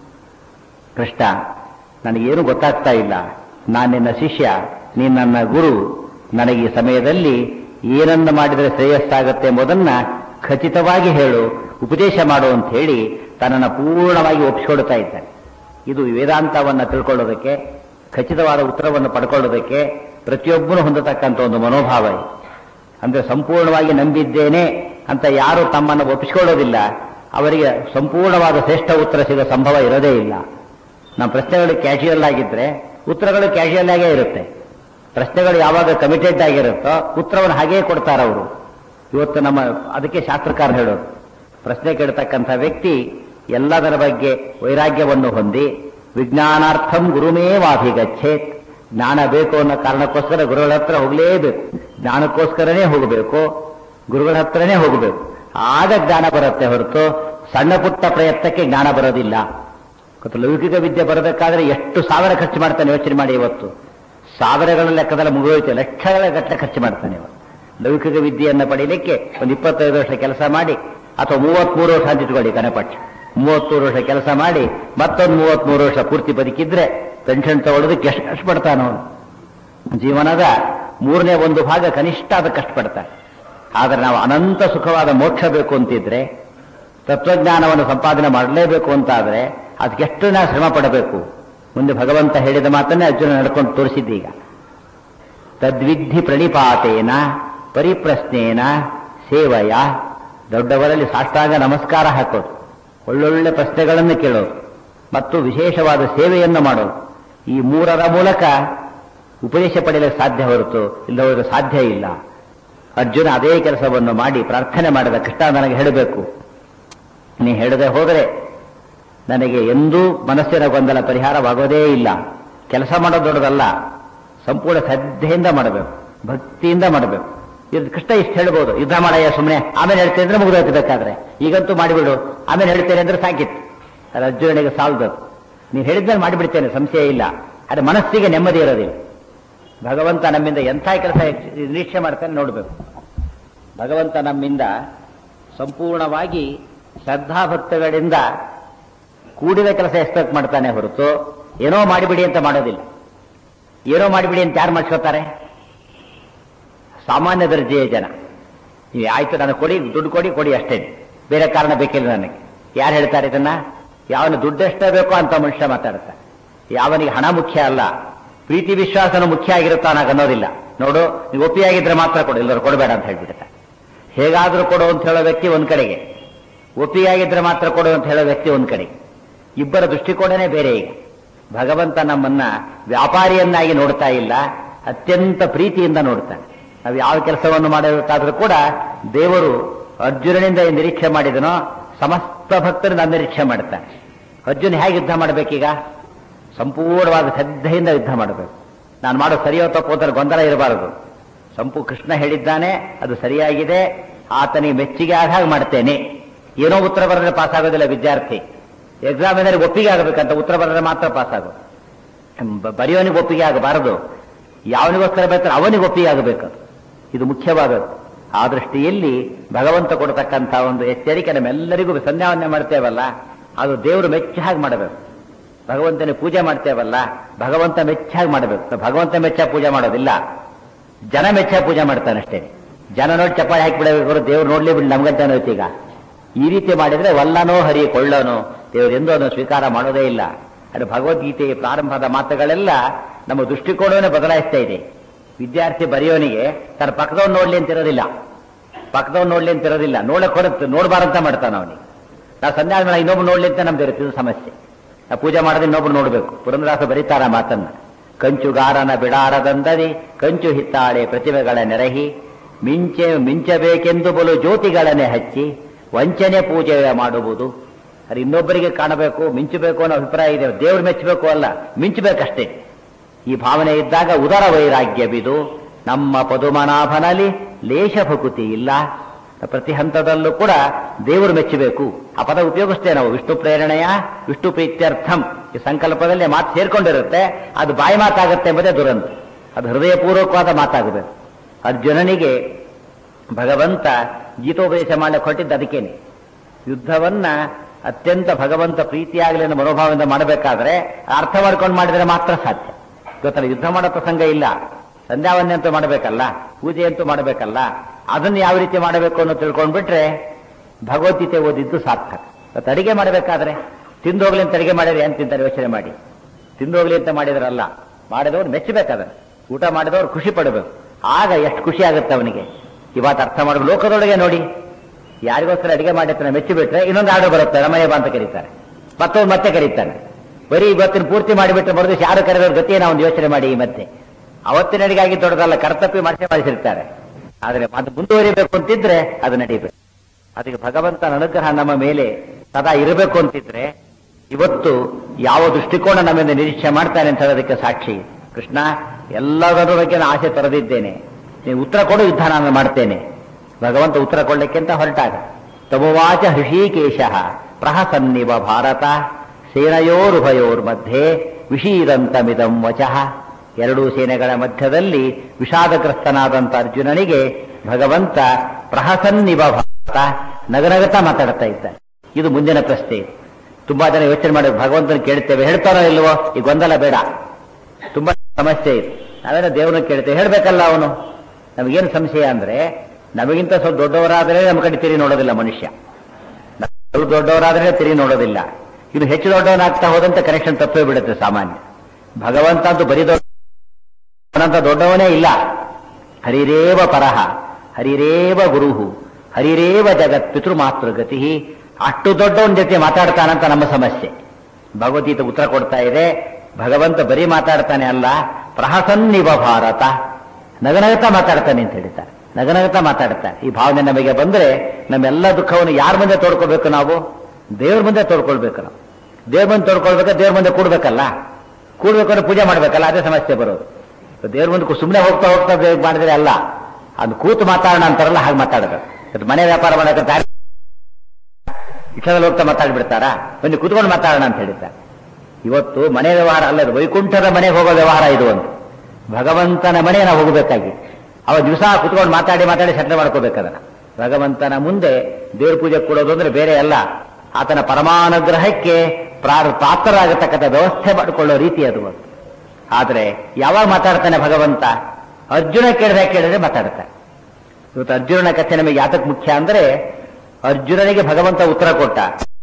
ಕೃಷ್ಣ ನನಗೇನು ಗೊತ್ತಾಗ್ತಾ ಇಲ್ಲ ನಾನು ನಿನ್ನ ಶಿಷ್ಯ ನೀನು ನನ್ನ ಗುರು ನನಗೆ ಈ ಸಮಯದಲ್ಲಿ ಏನನ್ನ ಮಾಡಿದರೆ ಶ್ರೇಯಸ್ಸಾಗತ್ತೆ ಎಂಬುದನ್ನ ಖಚಿತವಾಗಿ ಹೇಳು ಉಪದೇಶ ಮಾಡು ಅಂತ ಹೇಳಿ ತನ್ನನ್ನು ಪೂರ್ಣವಾಗಿ ಒಪ್ಪಿಸಿಕೊಡ್ತಾ ಇದ್ದಾನೆ ಇದು ವೇದಾಂತವನ್ನ ತಿಳ್ಕೊಳ್ಳೋದಕ್ಕೆ ಖಚಿತವಾದ ಉತ್ತರವನ್ನು ಪಡ್ಕೊಳ್ಳೋದಕ್ಕೆ ಪ್ರತಿಯೊಬ್ಬನು ಹೊಂದತಕ್ಕಂಥ ಒಂದು ಮನೋಭಾವ ಇದೆ ಅಂದ್ರೆ ಸಂಪೂರ್ಣವಾಗಿ ನಂಬಿದ್ದೇನೆ ಅಂತ ಯಾರು ತಮ್ಮನ್ನು ಒಪ್ಪಿಸಿಕೊಳ್ಳೋದಿಲ್ಲ ಅವರಿಗೆ ಸಂಪೂರ್ಣವಾದ ಶ್ರೇಷ್ಠ ಉತ್ತರ ಸಿಗೋ ಸಂಭವ ಇರೋದೇ ಇಲ್ಲ ನಮ್ಮ ಪ್ರಶ್ನೆಗಳು ಕ್ಯಾಶುಯಲ್ ಆಗಿದ್ರೆ ಉತ್ತರಗಳು ಕ್ಯಾಶುಯಲ್ ಆಗೇ ಇರುತ್ತೆ ಪ್ರಶ್ನೆಗಳು ಯಾವಾಗ ಕಮಿಟೆಡ್ ಆಗಿರುತ್ತೋ ಉತ್ತರವನ್ನು ಹಾಗೇ ಕೊಡ್ತಾರೆ ಅವರು ಇವತ್ತು ನಮ್ಮ ಅದಕ್ಕೆ ಶಾಸ್ತ್ರಕಾರ ಹೇಳೋದು ಪ್ರಶ್ನೆ ಕೇಳ್ತಕ್ಕಂಥ ವ್ಯಕ್ತಿ ಎಲ್ಲದರ ಬಗ್ಗೆ ವೈರಾಗ್ಯವನ್ನು ಹೊಂದಿ ವಿಜ್ಞಾನಾರ್ಥಂ ಗುರುಮೇವಾಭಿಗಚ್ಚೇತ್ ಜ್ಞಾನ ಬೇಕು ಅನ್ನೋ ಕಾರಣಕ್ಕೋಸ್ಕರ ಗುರುಗಳ ಹತ್ರ ಹೋಗಲೇಬೇಕು ಜ್ಞಾನಕ್ಕೋಸ್ಕರನೇ ಹೋಗಬೇಕು ಗುರುಗಳ ಹತ್ರನೇ ಹೋಗಬೇಕು ಆಗ ಜ್ಞಾನ ಬರುತ್ತೆ ಹೊರತು ಸಣ್ಣ ಪುಟ್ಟ ಪ್ರಯತ್ನಕ್ಕೆ ಜ್ಞಾನ ಬರೋದಿಲ್ಲ ಮತ್ತು ಲೌಕಿಕ ವಿದ್ಯೆ ಬರಬೇಕಾದ್ರೆ ಎಷ್ಟು ಸಾವಿರ ಖರ್ಚು ಮಾಡ್ತಾನೆ ಯೋಚನೆ ಮಾಡಿ ಇವತ್ತು ಸಾವಿರಗಳ ಲೆಕ್ಕದಲ್ಲಿ ಮುಗಿದೋಯ್ತು ಲಕ್ಷಗಳ ಗಟ್ಟಲೆ ಖರ್ಚು ಮಾಡ್ತಾನೆ ಇವತ್ತು ಲೌಕಿಕ ವಿದ್ಯೆಯನ್ನು ಪಡೀಲಿಕ್ಕೆ ಒಂದು ಇಪ್ಪತ್ತೈದು ವರ್ಷ ಕೆಲಸ ಮಾಡಿ ಅಥವಾ ಮೂವತ್ಮೂರು ವರ್ಷ ಅಂತ ಇಟ್ಕೊಳ್ಳಿ ಕನಪಟ್ಟ ಮೂವತ್ಮೂರು ವರ್ಷ ಕೆಲಸ ಮಾಡಿ ಮತ್ತೊಂದು ಮೂವತ್ಮೂರು ವರ್ಷ ಪೂರ್ತಿ ಬದುಕಿದ್ರೆ ಪೆನ್ಷನ್ ತಗೊಳ್ಳೋದಕ್ಕೆ ಎಷ್ಟು ಕಷ್ಟಪಡ್ತಾನ ಅವನು ಜೀವನದ ಮೂರನೇ ಒಂದು ಭಾಗ ಕನಿಷ್ಠ ಅದಕ್ಕೆ ಕಷ್ಟಪಡ್ತಾನೆ ಆದರೆ ನಾವು ಅನಂತ ಸುಖವಾದ ಮೋಕ್ಷ ಬೇಕು ಅಂತಿದ್ರೆ ತತ್ವಜ್ಞಾನವನ್ನು ಸಂಪಾದನೆ ಮಾಡಲೇಬೇಕು ಅಂತಾದ್ರೆ ಅದಕ್ಕೆಷ್ಟು ನಾವು ಶ್ರಮ ಪಡಬೇಕು ಮುಂದೆ ಭಗವಂತ ಹೇಳಿದ ಮಾತನ್ನೇ ಅರ್ಜುನ ನಡ್ಕೊಂಡು ತೋರಿಸಿದ್ದೀಗ ತದ್ವಿಧಿ ಪ್ರಣಿಪಾತೇನ ಪರಿಪ್ರಶ್ನೇನ ಸೇವಯ ದೊಡ್ಡವರಲ್ಲಿ ಸಾಷ್ಟಾಂಗ ನಮಸ್ಕಾರ ಹಾಕೋದು ಒಳ್ಳೊಳ್ಳೆ ಪ್ರಶ್ನೆಗಳನ್ನು ಕೇಳೋದು ಮತ್ತು ವಿಶೇಷವಾದ ಸೇವೆಯನ್ನು ಮಾಡೋದು ಈ ಮೂರರ ಮೂಲಕ ಉಪದೇಶ ಪಡೆಯಲಿಕ್ಕೆ ಸಾಧ್ಯ ಹೊರತು ಇಲ್ಲವರು ಸಾಧ್ಯ ಇಲ್ಲ ಅರ್ಜುನ ಅದೇ ಕೆಲಸವನ್ನು ಮಾಡಿ ಪ್ರಾರ್ಥನೆ ಮಾಡಿದ ಕೃಷ್ಣ ನನಗೆ ಹೇಳಬೇಕು ನೀ ಹೇಳದೆ ಹೋದರೆ ನನಗೆ ಎಂದೂ ಮನಸ್ಸಿನ ಗೊಂದಲ ಪರಿಹಾರವಾಗೋದೇ ಇಲ್ಲ ಕೆಲಸ ಮಾಡೋದು ದೊಡ್ಡದಲ್ಲ ಸಂಪೂರ್ಣ ಶ್ರದ್ಧೆಯಿಂದ ಮಾಡಬೇಕು ಭಕ್ತಿಯಿಂದ ಮಾಡಬೇಕು ಇದು ಕೃಷ್ಣ ಇಷ್ಟು ಹೇಳ್ಬೋದು ಯುದ್ಧ ಮಾಡಯ್ಯ ಸುಮ್ಮನೆ ಆಮೇಲೆ ಹೇಳ್ತೇನೆ ಅಂದ್ರೆ ಮುಗಿದೋಯ್ತು ಬೇಕಾದ್ರೆ ಈಗಂತೂ ಮಾಡಿಬಿಡು ಆಮೇಲೆ ಹೇಳ್ತೇನೆ ಅಂದ್ರೆ ಸಾಕಿತ್ತು ಅದು ಅರ್ಜುನನಿಗೆ ಸಾಲದು ನೀವು ಹೇಳಿದ್ಮೇಲೆ ಮಾಡಿಬಿಡ್ತೇನೆ ಸಂಶಯ ಇಲ್ಲ ಅದು ಮನಸ್ಸಿಗೆ ನೆಮ್ಮದಿ ಇರೋದಿಲ್ಲ ಭಗವಂತ ನಮ್ಮಿಂದ ಎಂಥ ಕೆಲಸ ನಿರೀಕ್ಷೆ ಮಾಡ್ತಾನೆ ನೋಡಬೇಕು ಭಗವಂತ ನಮ್ಮಿಂದ ಸಂಪೂರ್ಣವಾಗಿ ಶ್ರದ್ಧಾಭಕ್ತಗಳಿಂದ ಕೂಡಿದ ಕೆಲಸ ಎಕ್ಸ್ಪೆಕ್ಟ್ ಮಾಡ್ತಾನೆ ಹೊರತು ಏನೋ ಮಾಡಿಬಿಡಿ ಅಂತ ಮಾಡೋದಿಲ್ಲ ಏನೋ ಮಾಡಿಬಿಡಿ ಅಂತ ಯಾರು ಮಾಡ್ಕೋತಾರೆ ಸಾಮಾನ್ಯ ದರ್ಜೆಯ ಜನ ನೀವು ಆಯ್ತು ನನಗೆ ಕೊಡಿ ದುಡ್ಡು ಕೊಡಿ ಕೊಡಿ ಅಷ್ಟೇ ಬೇರೆ ಕಾರಣ ಬೇಕಿಲ್ಲ ನನಗೆ ಯಾರು ಹೇಳ್ತಾರೆ ಇದನ್ನ ಯಾವನು ದುಡ್ಡು ಎಷ್ಟೇ ಬೇಕೋ ಅಂತ ಮನುಷ್ಯ ಮಾತಾಡ್ತಾರೆ ಯಾವನಿಗೆ ಹಣ ಮುಖ್ಯ ಅಲ್ಲ ಪ್ರೀತಿ ವಿಶ್ವಾಸನು ಮುಖ್ಯ ಆಗಿರುತ್ತಾನಾಗ ಅನ್ನೋದಿಲ್ಲ ನೋಡು ನೀವು ಒಪ್ಪಿಯಾಗಿದ್ರೆ ಮಾತ್ರ ಕೊಡು ಎಲ್ಲರೂ ಕೊಡಬೇಡ ಅಂತ ಹೇಳ್ಬಿಡುತ್ತೆ ಹೇಗಾದ್ರೂ ಕೊಡು ಅಂತ ಹೇಳೋ ವ್ಯಕ್ತಿ ಒಂದ್ ಕಡೆಗೆ ಒಪ್ಪಿಯಾಗಿದ್ರೆ ಮಾತ್ರ ಕೊಡು ಅಂತ ಹೇಳೋ ವ್ಯಕ್ತಿ ಒಂದ್ ಕಡೆಗೆ ಇಬ್ಬರ ದೃಷ್ಟಿಕೋನನೇ ಬೇರೆ ಈಗ ಭಗವಂತ ನಮ್ಮನ್ನ ವ್ಯಾಪಾರಿಯನ್ನಾಗಿ ನೋಡ್ತಾ ಇಲ್ಲ ಅತ್ಯಂತ ಪ್ರೀತಿಯಿಂದ ನೋಡ್ತಾನೆ ನಾವು ಯಾವ ಕೆಲಸವನ್ನು ಮಾಡಬೇಕಾದ್ರೂ ಕೂಡ ದೇವರು ಅರ್ಜುನನಿಂದ ಏನ್ ನಿರೀಕ್ಷೆ ಮಾಡಿದನೋ ಸಮಸ್ತ ಭಕ್ತರಿಂದ ನಿರೀಕ್ಷೆ ಮಾಡ್ತಾನೆ ಅರ್ಜುನ ಹೇಗೆ ಯುದ್ಧ ಮಾಡಬೇಕೀಗ ಸಂಪೂರ್ಣವಾದ ಶ್ರದ್ಧೆಯಿಂದ ಯುದ್ಧ ಮಾಡಬೇಕು ನಾನು ಮಾಡೋ ಸರಿಯೋ ತಪ್ಪೋ ಅಂತ ಗೊಂದಲ ಇರಬಾರದು ಸಂಪು ಕೃಷ್ಣ ಹೇಳಿದ್ದಾನೆ ಅದು ಸರಿಯಾಗಿದೆ ಆತನಿಗೆ ಮೆಚ್ಚುಗೆ ಆದ ಹಾಗೆ ಮಾಡ್ತೇನೆ ಏನೋ ಉತ್ತರ ಬರೆದ್ರೆ ಪಾಸ್ ಆಗೋದಿಲ್ಲ ವಿದ್ಯಾರ್ಥಿ ಎಕ್ಸಾಮ್ ಏನಾದ್ರೆ ಒಪ್ಪಿಗೆ ಆಗಬೇಕಂತ ಉತ್ತರ ಬರೆದ್ರೆ ಮಾತ್ರ ಪಾಸ್ ಆಗೋದು ಬ- ಬರೆಯೋನಿಗೆ ಒಪ್ಪಿಗೆ ಆಗಬಾರದು ಯಾವನಿಗೋಸ್ಕರ ಬೇಕಾದ್ರೆ ಅವನಿಗೆ ಒಪ್ಪಿಗೆ ಆಗಬೇಕು ಇದು ಮುಖ್ಯವಾದದ್ದು ಆ ದೃಷ್ಟಿಯಲ್ಲಿ ಭಗವಂತ ಕೊಡತಕ್ಕಂಥ ಒಂದು ಎಚ್ಚರಿಕೆ ನಮ್ಮೆಲ್ಲರಿಗೂ ಸಂಧ್ಯಾವಂದನೆ ಮಾಡ್ತೇವಲ್ಲ ಅದು ದೇವರು ಮೆಚ್ಚ ಹಾಗೆ ಮಾಡಬೇಕು ಭಗವಂತನ ಪೂಜೆ ಮಾಡ್ತೇವಲ್ಲ ಭಗವಂತ ಮೆಚ್ಚ ಹಾಗೆ ಮಾಡಬೇಕು ಭಗವಂತ ಮೆಚ್ಚ ಪೂಜೆ ಮಾಡೋದಿಲ್ಲ ಜನ ಮೆಚ್ಚ ಪೂಜೆ ಮಾಡ್ತಾನೆ ಅಷ್ಟೇ ಜನ ನೋಡಿ ಚಪ್ಪಾಳೆ ಹಾಕಿಬಿಡಬೇಕು ದೇವ್ರು ನೋಡ್ಲಿ ಬಿಡಿ ನಮ್ಗಂತ ಅನ್ನೋದು ಈಗ ಈ ರೀತಿ ಮಾಡಿದ್ರೆ ವಲ್ಲನೋ ಹರಿ ಕೊಳ್ಳನೋ ದೇವರು ಎಂದೂ ಅದನ್ನು ಸ್ವೀಕಾರ ಮಾಡೋದೇ ಇಲ್ಲ ಅದು ಭಗವದ್ಗೀತೆಯ ಪ್ರಾರಂಭದ ಮಾತುಗಳೆಲ್ಲ ನಮ್ಮ ದೃಷ್ಟಿಕೋನವನ್ನೇ ಬದಲಾಯಿಸ್ತಾ ಇದೆ ವಿದ್ಯಾರ್ಥಿ ಬರೆಯೋನಿಗೆ ತನ್ನ ಪಕ್ಕದವ್ನು ನೋಡ್ಲಿ ಅಂತ ಇರೋದಿಲ್ಲ ಪಕ್ಕದವ್ನು ನೋಡ್ಲಿ ಅಂತ ಇರೋದಿಲ್ಲ ನೋಡಕ್ ಹೊರತು ನೋಡಬಾರಂತ ಮಾಡ್ತಾನೆ ಅವನಿಗೆ ನಾವು ಸಂಧ್ಯಾ ಮೇಲೆ ಇನ್ನೊಬ್ಬ ನೋಡ್ಲಿ ಅಂತ ನಮ್ದು ಇರುತ್ತೆ ಇದು ಸಮಸ್ಯೆ ನಾವು ಪೂಜೆ ಮಾಡೋದು ಇನ್ನೊಬ್ರು ನೋಡ್ಬೇಕು ಪುರಂದರಾಸ ಬರೀತಾರ ಮಾತನ್ನ ಕಂಚುಗಾರನ ಬಿಡಾರದಂದದಿ ಕಂಚು ಹಿತ್ತಾಳೆ ಪ್ರತಿಭೆಗಳ ನೆರಹಿ ಮಿಂಚೆ ಮಿಂಚಬೇಕೆಂದು ಬಲು ಜ್ಯೋತಿಗಳನ್ನೇ ಹಚ್ಚಿ ವಂಚನೆ ಪೂಜೆ ಮಾಡುವುದು ಅದು ಇನ್ನೊಬ್ಬರಿಗೆ ಕಾಣಬೇಕು ಮಿಂಚಬೇಕು ಅನ್ನೋ ಅಭಿಪ್ರಾಯ ಇದೆ ದೇವ್ರು ಮೆಚ್ಚಬೇಕು ಅಲ್ಲ ಮಿಂಚಬೇಕಷ್ಟೇ ಈ ಭಾವನೆ ಇದ್ದಾಗ ಉದರ ವೈರಾಗ್ಯ ಬಿದು ನಮ್ಮ ಪದುಮನಾಭನಲ್ಲಿ ಲೇಷ ಭಕುತಿ ಇಲ್ಲ ಪ್ರತಿ ಹಂತದಲ್ಲೂ ಕೂಡ ದೇವರು ಮೆಚ್ಚಬೇಕು ಆ ಪದ ಉಪಯೋಗಿಸ್ತೇವೆ ನಾವು ವಿಷ್ಣು ಪ್ರೇರಣೆಯ ವಿಷ್ಣು ಪ್ರೀತ್ಯರ್ಥಂ ಈ ಸಂಕಲ್ಪದಲ್ಲಿ ಮಾತು ಸೇರ್ಕೊಂಡಿರುತ್ತೆ ಅದು ಬಾಯಿ ಮಾತಾಗುತ್ತೆ ಎಂಬುದೇ ದುರಂತ ಅದು ಹೃದಯಪೂರ್ವಕವಾದ ಮಾತಾಗಬೇಕು ಅರ್ಜುನನಿಗೆ ಭಗವಂತ ಗೀತೋಪದೇಶ ಮಾಡಲಿಕ್ಕೆ ಹೊರಟಿದ್ದು ಅದಕ್ಕೇನೆ ಯುದ್ಧವನ್ನ ಅತ್ಯಂತ ಭಗವಂತ ಪ್ರೀತಿಯಾಗಲಿ ಅನ್ನೋ ಮನೋಭಾವದಿಂದ ಮಾಡಬೇಕಾದ್ರೆ ಅರ್ಥ ಮಾಡ್ಕೊಂಡು ಮಾಡಿದರೆ ಮಾತ್ರ ಸಾಧ್ಯ ಗೊತ್ತಲ್ಲ ಯುದ್ಧ ಮಾಡೋ ಪ್ರಸಂಗ ಇಲ್ಲ ಸಂಧ್ಯಾವನ್ನೇ ಅಂತೂ ಮಾಡಬೇಕಲ್ಲ ಪೂಜೆ ಅಂತೂ ಮಾಡಬೇಕಲ್ಲ ಅದನ್ನು ಯಾವ ರೀತಿ ಮಾಡಬೇಕು ಅನ್ನೋ ತಿಳ್ಕೊಂಡ್ಬಿಟ್ರೆ ಭಗವದ್ಗೀತೆ ಓದಿದ್ದು ಸಾರ್ಥಕ ಇವತ್ತು ಅಡಿಗೆ ಮಾಡಬೇಕಾದ್ರೆ ತಿಂದೋಗ್ಲಿ ಅಂತ ಅಡಿಗೆ ಮಾಡಿದ್ರೆ ಏನ್ ತಿಂತಾರೆ ಯೋಚನೆ ಮಾಡಿ ತಿಂದೋಗ್ಲಿ ಅಂತ ಮಾಡಿದ್ರಲ್ಲ ಮಾಡಿದವ್ರು ಮೆಚ್ಚಬೇಕಾದ್ರೆ ಊಟ ಮಾಡಿದವ್ರು ಖುಷಿ ಪಡಬೇಕು ಆಗ ಎಷ್ಟು ಖುಷಿ ಆಗುತ್ತೆ ಅವನಿಗೆ ಇವತ್ತು ಅರ್ಥ ಮಾಡಬೇಕು ಲೋಕದೊಳಗೆ ನೋಡಿ ಯಾರಿಗೋಸ್ಕರ ಅಡಿಗೆ ಮಾಡಿರ್ತಾನೆ ಮೆಚ್ಚಿಬಿಟ್ರೆ ಇನ್ನೊಂದು ಆರ್ಡರ್ ಬರುತ್ತೆ ರಮಯ್ಯ ಬಾ ಅಂತ ಕರೀತಾರೆ ಮತ್ತೊಂದು ಮತ್ತೆ ಕರೀತಾನೆ ಬರೀ ಇವತ್ತಿನ ಪೂರ್ತಿ ಮಾಡಿಬಿಟ್ರೆ ಮರುದಿವಸ ಯಾರು ಕರೆದವ್ರ ಗತಿಯನ್ನ ಒಂದು ಯೋಚನೆ ಮಾಡಿ ಈ ಮತ್ತೆ ಅವತ್ತಿನ ಅಡಿಗಾಗಿ ದೊಡ್ಡದಲ್ಲ ಕರ್ತಪ್ಪಿ ಮಾಡಿಸಿ ಮಾಡಿಸಿರ್ತಾರೆ ಆದರೆ ಅದು ಮುಂದುವರಿಬೇಕು ಅಂತಿದ್ರೆ ಅದು ನಡೀಬೇಕು ಅದಕ್ಕೆ ಭಗವಂತನ ಅನುಗ್ರಹ ನಮ್ಮ ಮೇಲೆ ಸದಾ ಇರಬೇಕು ಅಂತಿದ್ರೆ ಇವತ್ತು ಯಾವ ದೃಷ್ಟಿಕೋನ ನಮ್ಮಿಂದ ನಿರೀಕ್ಷೆ ಮಾಡ್ತಾನೆ ಅಂತ ಹೇಳೋದಕ್ಕೆ ಸಾಕ್ಷಿ ಕೃಷ್ಣ ಎಲ್ಲದರ ಬಗ್ಗೆ ನಾನು ಆಸೆ ತೊರೆದಿದ್ದೇನೆ ನೀನು ಉತ್ತರ ಕೊಡು ಯುದ್ಧ ನಾನು ಮಾಡ್ತೇನೆ ಭಗವಂತ ಉತ್ತರ ಕೊಡ್ಲಿಕ್ಕೆ ಅಂತ ಹೊರಟಾಗ ತಮುವಾಚ ಹೃಷೀಕೇಶ ಪ್ರಹಸನ್ನಿವ ಭಾರತ ಸೇನಯೋರುಭಯೋರ್ ಮಧ್ಯೆ ವಿಷೀದಂತಮಿದಂ ವಚಃ ಎರಡೂ ಸೇನೆಗಳ ಮಧ್ಯದಲ್ಲಿ ವಿಷಾದಗ್ರಸ್ತನಾದಂತ ಅರ್ಜುನನಿಗೆ ಭಗವಂತ ಪ್ರಹಸನ್ನಿವ ಭಾರತ ನಗನಗತ ಮಾತಾಡ್ತಾ ಇದ್ದಾರೆ ಇದು ಮುಂದಿನ ಪ್ರಶ್ನೆ ತುಂಬಾ ಜನ ಯೋಚನೆ ಮಾಡಿ ಭಗವಂತನ ಕೇಳ್ತೇವೆ ಹೇಳ್ತಾನೋ ಇಲ್ವೋ ಈ ಗೊಂದಲ ಬೇಡ ತುಂಬಾ ಸಮಸ್ಯೆ ಇದೆ ನಾವೇನೋ ದೇವರನ್ನ ಕೇಳ್ತೇವೆ ಹೇಳ್ಬೇಕಲ್ಲ ಅವನು ನಮಗೇನು ಸಂಶಯ ಅಂದ್ರೆ ನಮಗಿಂತ ಸ್ವಲ್ಪ ದೊಡ್ಡವರಾದರೆ ನಮ್ಮ ಕಡೆ ತಿರುಗಿ ನೋಡೋದಿಲ್ಲ ಮನುಷ್ಯ ಸ್ವಲ್ಪ ದೊಡ್ಡವರಾದ್ರೆ ತಿರುಗಿ ನೋಡೋದಿಲ್ಲ ಇದು ಹೆಚ್ಚು ದೊಡ್ಡವನಾಗ್ತಾ ಹೋದಂತೆ ಕನೆಕ್ಷನ್ ತಪ್ಪೇ ಬಿಡುತ್ತೆ ಸಾಮಾನ್ಯ ಭಗವಂತ ಅಂತೂ ಬರೀ ದೊಡ್ಡ ದೊಡ್ಡವನೇ ಇಲ್ಲ ಹರಿರೇವ ಪರಹ ಹರಿರೇವ ಗುರುಹು ಹರಿರೇವ ಜಗತ್ ಪಿತೃಮಾತೃ ಗತಿ ಅಷ್ಟು ದೊಡ್ಡವನ ಜೊತೆ ಮಾತಾಡ್ತಾನಂತ ನಮ್ಮ ಸಮಸ್ಯೆ ಭಗವದ್ಗೀತೆ ಉತ್ತರ ಕೊಡ್ತಾ ಇದೆ ಭಗವಂತ ಬರೀ ಮಾತಾಡ್ತಾನೆ ಅಲ್ಲ ಪ್ರಹಸನ್ನಿವ ಭಾರತ ನಗನಗತ ಮಾತಾಡ್ತಾನೆ ಅಂತ ಹೇಳ್ತಾರೆ ನಗನಗತ ಮಾತಾಡ್ತಾನೆ ಈ ಭಾವನೆ ನಮಗೆ ಬಂದ್ರೆ ನಮ್ಮೆಲ್ಲ ದುಃಖವನ್ನು ಯಾರ ಮುಂದೆ ತೋಡ್ಕೋಬೇಕು ನಾವು ದೇವ್ರ ಮುಂದೆ ತೋಡ್ಕೊಳ್ಬೇಕು ನಾವು ದೇವ್ರ ಮುಂದೆ ತೋಡ್ಕೊಳ್ಬೇಕು ದೇವ್ರ ಮುಂದೆ ಕೂಡ್ಬೇಕಲ್ಲ ಕೂಡ್ಬೇಕಾದ್ರೆ ಪೂಜೆ ಮಾಡ್ಬೇಕಲ್ಲ ಅದೇ ಸಮಸ್ಯೆ ಬರೋದು ದೇವ್ರ ಮುಂದೆ ಸುಮ್ಮನೆ ಹೋಗ್ತಾ ಹೋಗ್ತಾ ದೇವ್ರ್ ಮಾಡಿದ್ರೆ ಅಲ್ಲ ಅದು ಕೂತು ಮಾತಾಡೋಣ ಅಂತಾರಲ್ಲ ಹಾಗೆ ಮಾತಾಡೋದು ಇವತ್ತು ಮನೆ ವ್ಯಾಪಾರ ಮಾಡೋಕೆ ದಾರಿ ಇಷ್ಟದಲ್ಲಿ ಹೋಗ್ತಾ ಮಾತಾಡ್ಬಿಡ್ತಾರಾ ಬನ್ನಿ ಕೂತ್ಕೊಂಡು ಮಾತಾಡೋಣ ಅಂತ ಹೇಳಿದ್ದ ಇವತ್ತು ಮನೆ ವ್ಯವಹಾರ ಅಲ್ಲದು ವೈಕುಂಠದ ಮನೆಗೆ ಹೋಗೋ ವ್ಯವಹಾರ ಇದು ಒಂದು ಭಗವಂತನ ಮನೆಗೆ ನಾವು ಹೋಗಬೇಕಾಗಿ ಅವ ದಿವಸ ಕುತ್ಕೊಂಡು ಮಾತಾಡಿ ಮಾತಾಡಿ ಸೆಟ್ಲ್ ಮಾಡ್ಕೋಬೇಕದನ್ನ ಭಗವಂತನ ಮುಂದೆ ದೇವ್ರ ಪೂಜೆ ಕೊಡೋದು ಅಂದ್ರೆ ಬೇರೆ ಅಲ್ಲ ಆತನ ಪರಮಾನುಗ್ರಹಕ್ಕೆ ಪ್ರಾರ್ ಪಾತ್ರರಾಗತಕ್ಕಂಥ ವ್ಯವಸ್ಥೆ ಮಾಡಿಕೊಳ್ಳೋ ರೀತಿ ಅದು ಒಂದು ಆದ್ರೆ ಯಾವಾಗ ಮಾತಾಡ್ತಾನೆ ಭಗವಂತ ಅರ್ಜುನ ಕೇಳಿದ ಕೇಳಿದ್ರೆ ಮಾತಾಡ್ತಾನೆ ಇವತ್ತು ಅರ್ಜುನನ ಕಥೆ ನಮಗೆ ಯಾತಕ್ಕೆ ಮುಖ್ಯ ಅಂದ್ರೆ ಅರ್ಜುನನಿಗೆ ಭಗವಂತ ಉತ್ತರ ಕೊಟ್ಟ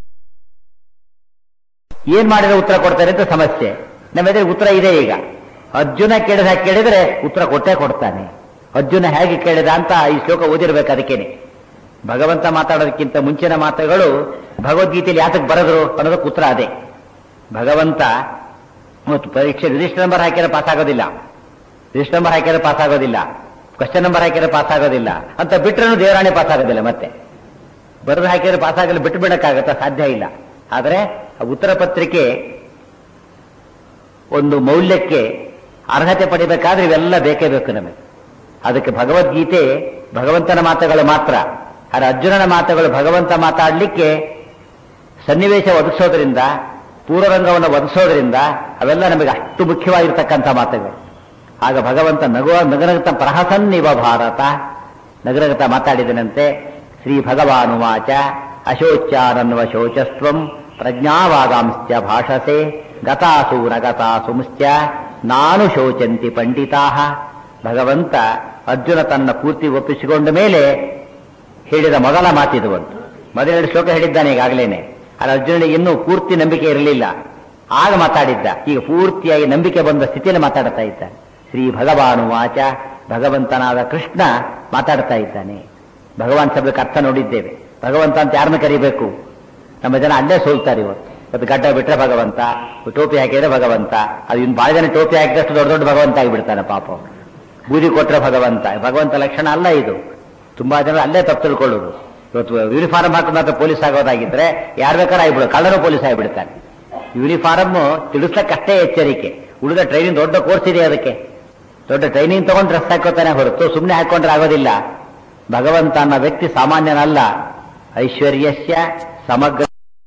ಏನ್ ಮಾಡಿದ್ರೆ ಉತ್ತರ ಕೊಡ್ತಾರೆ ಅಂತ ಸಮಸ್ಯೆ ನಮ್ಮ ಎದುರು ಉತ್ತರ ಇದೆ ಈಗ ಅರ್ಜುನ ಕೇಳಿದ ಕೇಳಿದ್ರೆ ಉತ್ತರ ಕೊಟ್ಟೇ ಕೊಡ್ತಾನೆ ಅರ್ಜುನ ಹೇಗೆ ಕೇಳಿದ ಅಂತ ಈ ಶ್ಲೋಕ ಓದಿರ್ಬೇಕು ಅದಕ್ಕೇನೆ ಭಗವಂತ ಮಾತಾಡೋದಕ್ಕಿಂತ ಮುಂಚಿನ ಮಾತುಗಳು ಭಗವದ್ಗೀತೆಯಲ್ಲಿ ಯಾತಕ್ಕೆ ಬರೆದ್ರು ಅನ್ನೋದಕ್ಕೆ ಉತ್ತರ ಅದೇ ಭಗವಂತ ಮತ್ತು ಪರೀಕ್ಷೆ ರಿಜಿಸ್ಟರ್ ನಂಬರ್ ಹಾಕಿದ್ರೆ ಪಾಸ್ ಆಗೋದಿಲ್ಲ ರಿಜಿಸ್ಟರ್ ನಂಬರ್ ಹಾಕಿದ್ರೆ ಪಾಸ್ ಆಗೋದಿಲ್ಲ ಕ್ವಶನ್ ನಂಬರ್ ಹಾಕಿದ್ರೆ ಪಾಸ್ ಆಗೋದಿಲ್ಲ ಅಂತ ಬಿಟ್ರೂ ದೇವರಾಣೆ ಪಾಸ್ ಆಗೋದಿಲ್ಲ ಮತ್ತೆ ಬರೆದು ಹಾಕಿದ್ರೆ ಪಾಸ್ ಆಗಲು ಬಿಟ್ಟು ಬಿಡಕ್ಕಾಗತ್ತಾ ಸಾಧ್ಯ ಇಲ್ಲ ಆದರೆ ಆ ಉತ್ತರ ಪತ್ರಿಕೆ ಒಂದು ಮೌಲ್ಯಕ್ಕೆ ಅರ್ಹತೆ ಪಡಿಬೇಕಾದ್ರೆ ಇವೆಲ್ಲ ಬೇಕೇ ಬೇಕು ನಮಗೆ ಅದಕ್ಕೆ ಭಗವದ್ಗೀತೆ ಭಗವಂತನ ಮಾತುಗಳು ಮಾತ್ರ ಆದರೆ ಅರ್ಜುನನ ಮಾತುಗಳು ಭಗವಂತ ಮಾತಾಡಲಿಕ್ಕೆ ಸನ್ನಿವೇಶ ಒದಗಿಸೋದ್ರಿಂದ ಪೂರ್ವರಂಗವನ್ನು ಒದಗಿಸೋದ್ರಿಂದ ಅವೆಲ್ಲ ನಮಗೆ ಅಷ್ಟು ಮುಖ್ಯವಾಗಿರ್ತಕ್ಕಂಥ ಮಾತುಗಳು ಆಗ ಭಗವಂತ ನಗುವ ನಗನಗತ ಪ್ರಹಸನ್ನಿವ ಭಾರತ ನಗನಗತ ಮಾತಾಡಿದನಂತೆ ಶ್ರೀ ಭಗವಾನುವಾಚ ಅಶೋಚ್ಯಾನನ್ವ ಶೋಚಸ್ತ್ವಂ ಪ್ರಜ್ಞಾವಾಗಾಂಶ್ಚ ಭಾಷಸೆ ಗತಾಸು ನಗತಾಸುಂಶ್ಚ ನಾನು ಶೋಚಂತಿ ಪಂಡಿತಾ ಭಗವಂತ ಅರ್ಜುನ ತನ್ನ ಪೂರ್ತಿ ಒಪ್ಪಿಸಿಕೊಂಡ ಮೇಲೆ ಹೇಳಿದ ಮೊದಲ ಮಾತಿದು ಒಂದು ಮೊದಲೆರಡು ಶ್ಲೋಕ ಹೇಳಿದ್ದಾನೆ ಈಗಾಗಲೇನೆ ಆದರೆ ಅರ್ಜುನನಿಗೆ ಇನ್ನೂ ಪೂರ್ತಿ ನಂಬಿಕೆ ಇರಲಿಲ್ಲ ಆಗ ಮಾತಾಡಿದ್ದ ಈಗ ಪೂರ್ತಿಯಾಗಿ ನಂಬಿಕೆ ಬಂದ ಸ್ಥಿತಿಯಲ್ಲಿ ಮಾತಾಡ್ತಾ ಇದ್ದಾನೆ ಶ್ರೀ ಭಗವಾನು ವಾಚ ಭಗವಂತನಾದ ಕೃಷ್ಣ ಮಾತಾಡ್ತಾ ಇದ್ದಾನೆ ಭಗವಾನ್ ಶಬ್ದಕ್ಕೆ ಅರ್ಥ ನೋಡಿದ್ದೇವೆ ಭಗವಂತ ಅಂತ ಯಾರನ್ನ ಕರಿಬೇಕು ನಮ್ಮ ಜನ ಅಲ್ಲೇ ಸೋಲ್ತಾರೆ ಇವತ್ತು ಇವತ್ತು ಗಡ್ಡ ಬಿಟ್ರೆ ಭಗವಂತ ಟೋಪಿ ಹಾಕಿದ್ರೆ ಭಗವಂತ ಅದು ಇನ್ನು ಭಾಳ ಜನ ಟೋಪಿ ಹಾಕಿದಷ್ಟು ದೊಡ್ಡ ದೊಡ್ಡ ಭಗವಂತ ಆಗಿಬಿಡ್ತಾನೆ ಪಾಪ ಅವ್ನು. ಬೂದಿ ಕೊಟ್ರೆ ಭಗವಂತ ಭಗವಂತ ಲಕ್ಷಣ ಅಲ್ಲ ಇದು ತುಂಬಾ ಜನ ಅಲ್ಲೇ ತಪ್ಪು ತಿಳ್ಕೊಳ್ಳೋದು ಇವತ್ತು ಯೂನಿಫಾರ್ಮ್ ಹಾಕೊಂಡು ಮಾತ್ರ ಪೊಲೀಸ್ ಆಗೋದಾಗಿದ್ರೆ ಯಾರು ಬೇಕಾದ್ರೆ ಆಗಿಬಿಡು ಕಳ್ಳರು ಪೊಲೀಸ್ ಆಗಿಬಿಡ್ತಾನೆ ಯೂನಿಫಾರ್ಮ್ ತಿಳಿಸ್ಲಕ್ಕಷ್ಟೇ ಎಚ್ಚರಿಕೆ ಉಳಿದ ಟ್ರೈನಿಂಗ್ ದೊಡ್ಡ ಕೋರ್ಸ್ ಇದೆ ಅದಕ್ಕೆ ದೊಡ್ಡ ಟ್ರೈನಿಂಗ್ ತಗೊಂಡು ಡ್ರೆಸ್ ಹಾಕೋತಾನೆ ಹೊರತು ಸುಮ್ಮನೆ ಹಾಕೊಂಡ್ರೆ ಆಗೋದಿಲ್ಲ ಭಗವಂತ ಅನ್ನೋ ವ್ಯಕ್ತಿ ಸಾಮಾನ್ಯನಲ್ಲ ಐಶ್ವರ್ಯಸ್ಯ ಸಮಗ್ರ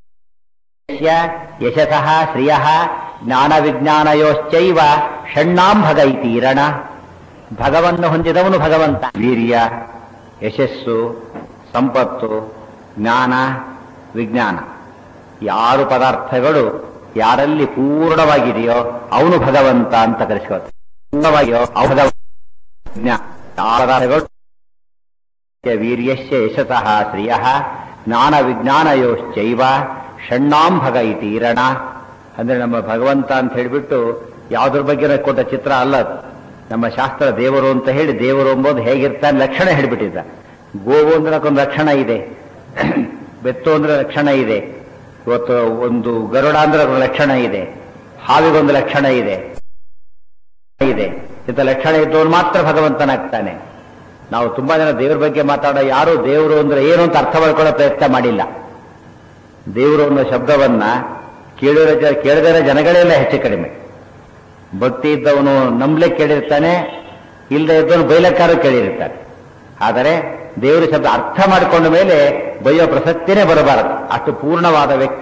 ಯಶಸಃ ಶ್ರಿಯ ಜ್ಞಾನ ವಿಜ್ಞಾನಯೋಶ್ಚೈವ ಷಣ್ಣಾಂಭಗ ಇತೀರಣ ಭಗವನ್ನು ಹೊಂದಿದವನು ಭಗವಂತ ವೀರ್ಯ ಯಶಸ್ಸು ಸಂಪತ್ತು ಜ್ಞಾನ ವಿಜ್ಞಾನ ಯಾರು ಪದಾರ್ಥಗಳು ಯಾರಲ್ಲಿ ಪೂರ್ಣವಾಗಿದೆಯೋ ಅವನು ಭಗವಂತ ಅಂತ ಕರೆಸ್ಕೋತಾರೆ ಪೂರ್ಣವಾಗಿಯೋ ಅವ ಭಗವಂತ ಜ್ಞಾನ ಆ ಪದಾರ್ಥಗಳು ವೀರ್ಯಸ್ಯ ಯಶಸಃ ಶ್ರಿಯ ಜ್ಞಾನ ವಿಜ್ಞಾನಯೋಶ್ಚೈವ ಷಣ್ಣಾಂಭಗ ಇತೀರಣ ಅಂದ್ರೆ ನಮ್ಮ ಭಗವಂತ ಅಂತ ಹೇಳಿಬಿಟ್ಟು ಯಾವುದ್ರ ಬಗ್ಗೆ ಕೊಟ್ಟ ಚಿತ್ರ ಅಲ್ಲ ಅದು. ನಮ್ಮ ಶಾಸ್ತ್ರ ದೇವರು ಅಂತ ಹೇಳಿ ದೇವರು ಎಂಬುದು ಹೇಗಿರ್ತಾನೆ ಲಕ್ಷಣ ಹೇಳಿಬಿಟ್ಟಿದ್ದ ಗೋವು ಅಂದ್ರೆ ಅದಕ್ಕೊಂದು ಲಕ್ಷಣ ಇದೆ ಬೆತ್ತು ಅಂದ್ರೆ ಲಕ್ಷಣ ಇದೆ ಇವತ್ತು ಒಂದು ಗರುಡ ಅಂದ್ರೆ ಅದೊಂದು ಲಕ್ಷಣ ಇದೆ ಹಾವಿಗೊಂದು ಲಕ್ಷಣ ಇದೆ ಇದೆ ಇಂಥ ಲಕ್ಷಣ ಇದ್ದವನು ಮಾತ್ರ ಭಗವಂತನಾಗ್ತಾನೆ ನಾವು ತುಂಬಾ ಜನ ದೇವ್ರ ಬಗ್ಗೆ ಮಾತಾಡೋ ಯಾರು ದೇವರು ಅಂದ್ರೆ ಏನು ಅಂತ ಅರ್ಥ ಮಾಡ್ಕೊಳ್ಳೋ ಪ್ರಯತ್ನ ಮಾಡಿಲ್ಲ ದೇವರು ಅನ್ನೋ ಶಬ್ದವನ್ನ ಕೇಳಿರೋ ಜ ಕೇಳಿದರೆ ಜನಗಳೆಲ್ಲ ಹೆಚ್ಚು ಕಡಿಮೆ ಭಕ್ತಿ ಇದ್ದವನು ನಂಬ್ಲಿಕ್ಕೆ ಕೇಳಿರ್ತಾನೆ ಇಲ್ಲದೆ ಇದ್ದವನು ಬೈಲಕ್ಕಾರು ಕೇಳಿರ್ತಾನೆ ಆದರೆ ದೇವರ ಶಬ್ದ ಅರ್ಥ ಮಾಡಿಕೊಂಡ ಮೇಲೆ ಬೈಯೋ ಪ್ರಸಕ್ತಿನೇ ಬರಬಾರದು ಅಷ್ಟು ಪೂರ್ಣವಾದ ವ್ಯಕ್ತಿ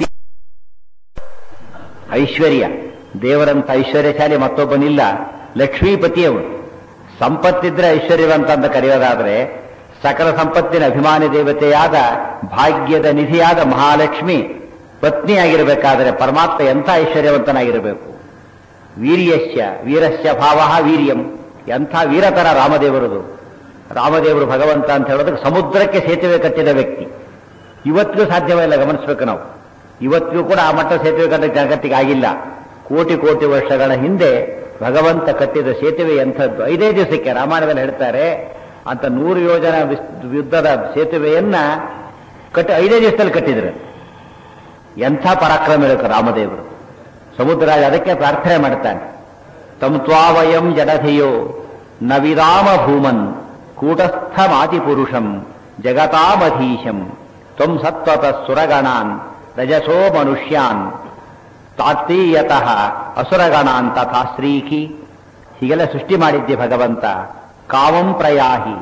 ಐಶ್ವರ್ಯ ದೇವರಂತ ಐಶ್ವರ್ಯಶಾಲಿ ಮತ್ತೊಬ್ಬನಿಲ್ಲ ಲಕ್ಷ್ಮೀಪತಿಯವನು ಸಂಪತ್ತಿದ್ರೆ ಐಶ್ವರ್ಯವಂತ ಅಂತ ಕರೆಯೋದಾದ್ರೆ ಸಕಲ ಸಂಪತ್ತಿನ ಅಭಿಮಾನಿ ದೇವತೆಯಾದ ಭಾಗ್ಯದ ನಿಧಿಯಾದ ಮಹಾಲಕ್ಷ್ಮಿ ಪತ್ನಿಯಾಗಿರಬೇಕಾದರೆ ಪರಮಾತ್ಮ ಎಂಥ ಐಶ್ವರ್ಯವಂತನಾಗಿರಬೇಕು ವೀರ್ಯಸ್ಯ ವೀರಸ್ಯ ಭಾವ ವೀರ್ಯಂ ಎಂಥ ವೀರತರ ರಾಮದೇವರದು ರಾಮದೇವರು ಭಗವಂತ ಅಂತ ಹೇಳೋದಕ್ಕೆ ಸಮುದ್ರಕ್ಕೆ ಸೇತುವೆ ಕಟ್ಟಿದ ವ್ಯಕ್ತಿ ಇವತ್ತಿಗೂ ಸಾಧ್ಯವಿಲ್ಲ ಗಮನಿಸಬೇಕು ನಾವು ಇವತ್ತಿಗೂ ಕೂಡ ಆ ಮಟ್ಟ ಸೇತುವೆ ಕಟ್ಟ ಜಗತ್ತಿಗೆ ಆಗಿಲ್ಲ ಕೋಟಿ ಕೋಟಿ ವರ್ಷಗಳ ಹಿಂದೆ ಭಗವಂತ ಕಟ್ಟಿದ ಸೇತುವೆ ಎಂಥದ್ದು ಐದೇ ದಿವಸಕ್ಕೆ ರಾಮಾಯಣದಲ್ಲಿ ಹೇಳ್ತಾರೆ ಅಂತ ನೂರು ಯೋಜನ ವಿಸ್- ಯುದ್ಧದ ಸೇತುವೆಯನ್ನ ಕಟ್ಟಿ ಐದೇ ದಿವಸದಲ್ಲಿ ಕಟ್ಟಿದ್ರು ಎಂಥ ಪರಾಕ್ರಮ ಇರಬೇಕು ರಾಮದೇವರು ಸಮುದ್ರ ಅದಕ್ಕೆ ಪ್ರಾರ್ಥನೆ ಮಾಡ್ತಾನೆ ತಮ್ ತ್ವಾವಯಂ ಜಡಧಿಯೋ ನವಿರಾಮ ಭೂಮನ್ ಕೂಟಸ್ಥಮಾತಿ ಪುರುಷಂ ಜಗತಾಮಧೀಶಂ ತ್ವಂ ಸತ್ವತ ಸುರಗಣಾನ್ ರಜಸೋ ಮನುಷ್ಯಾನ್ ತಾತ್ತೀಯತಃ ಅಸುರಗಣಾನ್ ತಥಾ ಶ್ರೀಕಿ ಹೀಗೆಲ್ಲ ಸೃಷ್ಟಿ ಮಾಡಿದ್ದೆ ಭಗವಂತ ಕಾಮಂ ಪ್ರಯಾಹಿ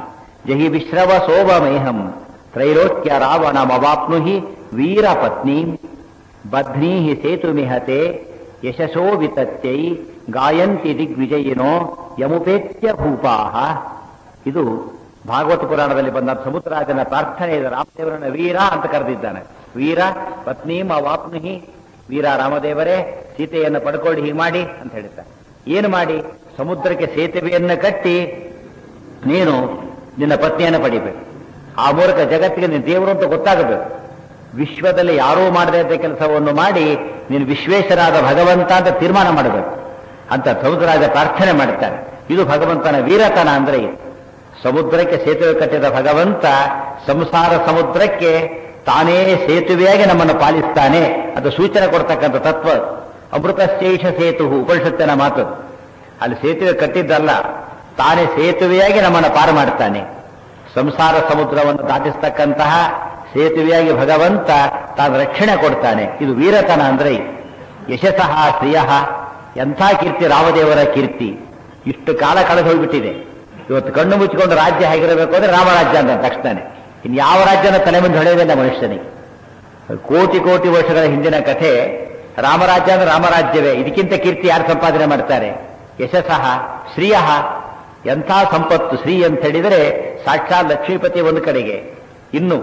ಜಹಿ ವಿಶ್ರವ ಸೋಮಮೇಹಂ ತ್ರೈಲೋಕ್ಯ ರಾವಣಮವಾಪ್ನುಹಿ ವೀರ ಪತ್ನಿ ಬಧ್ನೀ ಸೇತುಮಿಹತೆ ಯಶಸೋ ವಿತತ್ಯೈ ಗಾಯಂತಿ ದಿಗ್ವಿಜಯಿನೋ ಯಮುಪೇತ್ಯ ಭೂಪಾಹ ಇದು ಭಾಗವತ ಪುರಾಣದಲ್ಲಿ ಬಂದ ಸಮುದ್ರಾಜನ ಪ್ರಾರ್ಥನೆ ಇದೆ ರಾಮದೇವರನ್ನ ವೀರ ಅಂತ ಕರೆದಿದ್ದಾನೆ ವೀರ ಪತ್ನೀಂ ಅವಾಪ್ನುಹಿ ವೀರ ರಾಮದೇವರೇ ಸೀತೆಯನ್ನು ಪಡ್ಕೊಂಡು ಹೀಗೆ ಮಾಡಿ ಅಂತ ಹೇಳಿದ್ದಾರೆ ಏನು ಮಾಡಿ ಸಮುದ್ರಕ್ಕೆ ಸೇತುವೆಯನ್ನು ಕಟ್ಟಿ ನೀನು ನಿನ್ನ ಪತ್ನಿಯನ್ನು ಪಡಿಬೇಕು ಆ ಮೂಲಕ ಜಗತ್ತಿಗೆ ನೀನು ದೇವರು ಅಂತ ಗೊತ್ತಾಗಬೇಕು ವಿಶ್ವದಲ್ಲಿ ಯಾರೂ ಮಾಡದೇ ಇದ್ದ ಕೆಲಸವನ್ನು ಮಾಡಿ ನೀನು ವಿಶ್ವೇಶ್ವರಾದ ಭಗವಂತ ಅಂತ ತೀರ್ಮಾನ ಮಾಡಬೇಕು ಅಂತ ಸಮುದ್ರರಾಜ ಪ್ರಾರ್ಥನೆ ಮಾಡ್ತಾನೆ ಇದು ಭಗವಂತನ ವೀರತನ ಅಂದ್ರೆ ಇದು ಸಮುದ್ರಕ್ಕೆ ಸೇತುವೆ ಕಟ್ಟಿದ ಭಗವಂತ ಸಂಸಾರ ಸಮುದ್ರಕ್ಕೆ ತಾನೇ ಸೇತುವೆಯಾಗಿ ನಮ್ಮನ್ನು ಪಾಲಿಸ್ತಾನೆ ಅದು ಸೂಚನೆ ಕೊಡ್ತಕ್ಕಂಥ ತತ್ವ ಅಮೃತಶೇಷ ಸೇತು ಉಪನಿಷತ್ತಿನ ಮಾತು ಅಲ್ಲಿ ಸೇತುವೆ ಕಟ್ಟಿದ್ದಲ್ಲ ತಾನೇ ಸೇತುವೆಯಾಗಿ ನಮ್ಮನ್ನು ಪಾರು ಮಾಡ್ತಾನೆ ಸಂಸಾರ ಸಮುದ್ರವನ್ನು ದಾಟಿಸ್ತಕ್ಕಂತಹ ಸೇತುವೆಯಾಗಿ ಭಗವಂತ ತಾನು ರಕ್ಷಣೆ ಕೊಡ್ತಾನೆ ಇದು ವೀರತನ ಅಂದ್ರೆ ಯಶಸಃ ಶ್ರಿಯ ಎಂಥ ಕೀರ್ತಿ ರಾಮದೇವರ ಕೀರ್ತಿ ಇಷ್ಟು ಕಾಲ ಕಳೆದು ಹೋಗ್ಬಿಟ್ಟಿದೆ ಇವತ್ತು ಕಣ್ಣು ಮುಚ್ಚಿಕೊಂಡು ರಾಜ್ಯ ಹೇಗಿರಬೇಕು ಅಂದ್ರೆ ರಾಮರಾಜ್ಯ ಅಂತ ತಕ್ಷಣ ಇನ್ನು ಯಾವ ರಾಜ್ಯನ ತಲೆ ಮುಂದೆ ಹೊಳೆಯೋದಿಲ್ಲ ಮನುಷ್ಯನಿಗೆ ಕೋಟಿ ಕೋಟಿ ವರ್ಷಗಳ ಹಿಂದಿನ ಕಥೆ ರಾಮರಾಜ್ಯ ಅಂದ್ರೆ ರಾಮರಾಜ್ಯವೇ ಇದಕ್ಕಿಂತ ಕೀರ್ತಿ ಯಾರು ಸಂಪಾದನೆ ಮಾಡ್ತಾರೆ ಯಶಸ್ಸಹ ಶ್ರೀಯ ಎಂಥ ಸಂಪತ್ತು ಶ್ರೀ ಅಂತ ಹೇಳಿದರೆ ಸಾಕ್ಷಾತ್ ಲಕ್ಷ್ಮೀಪತಿ ಒಂದು ಕಡೆಗೆ ಇನ್ನು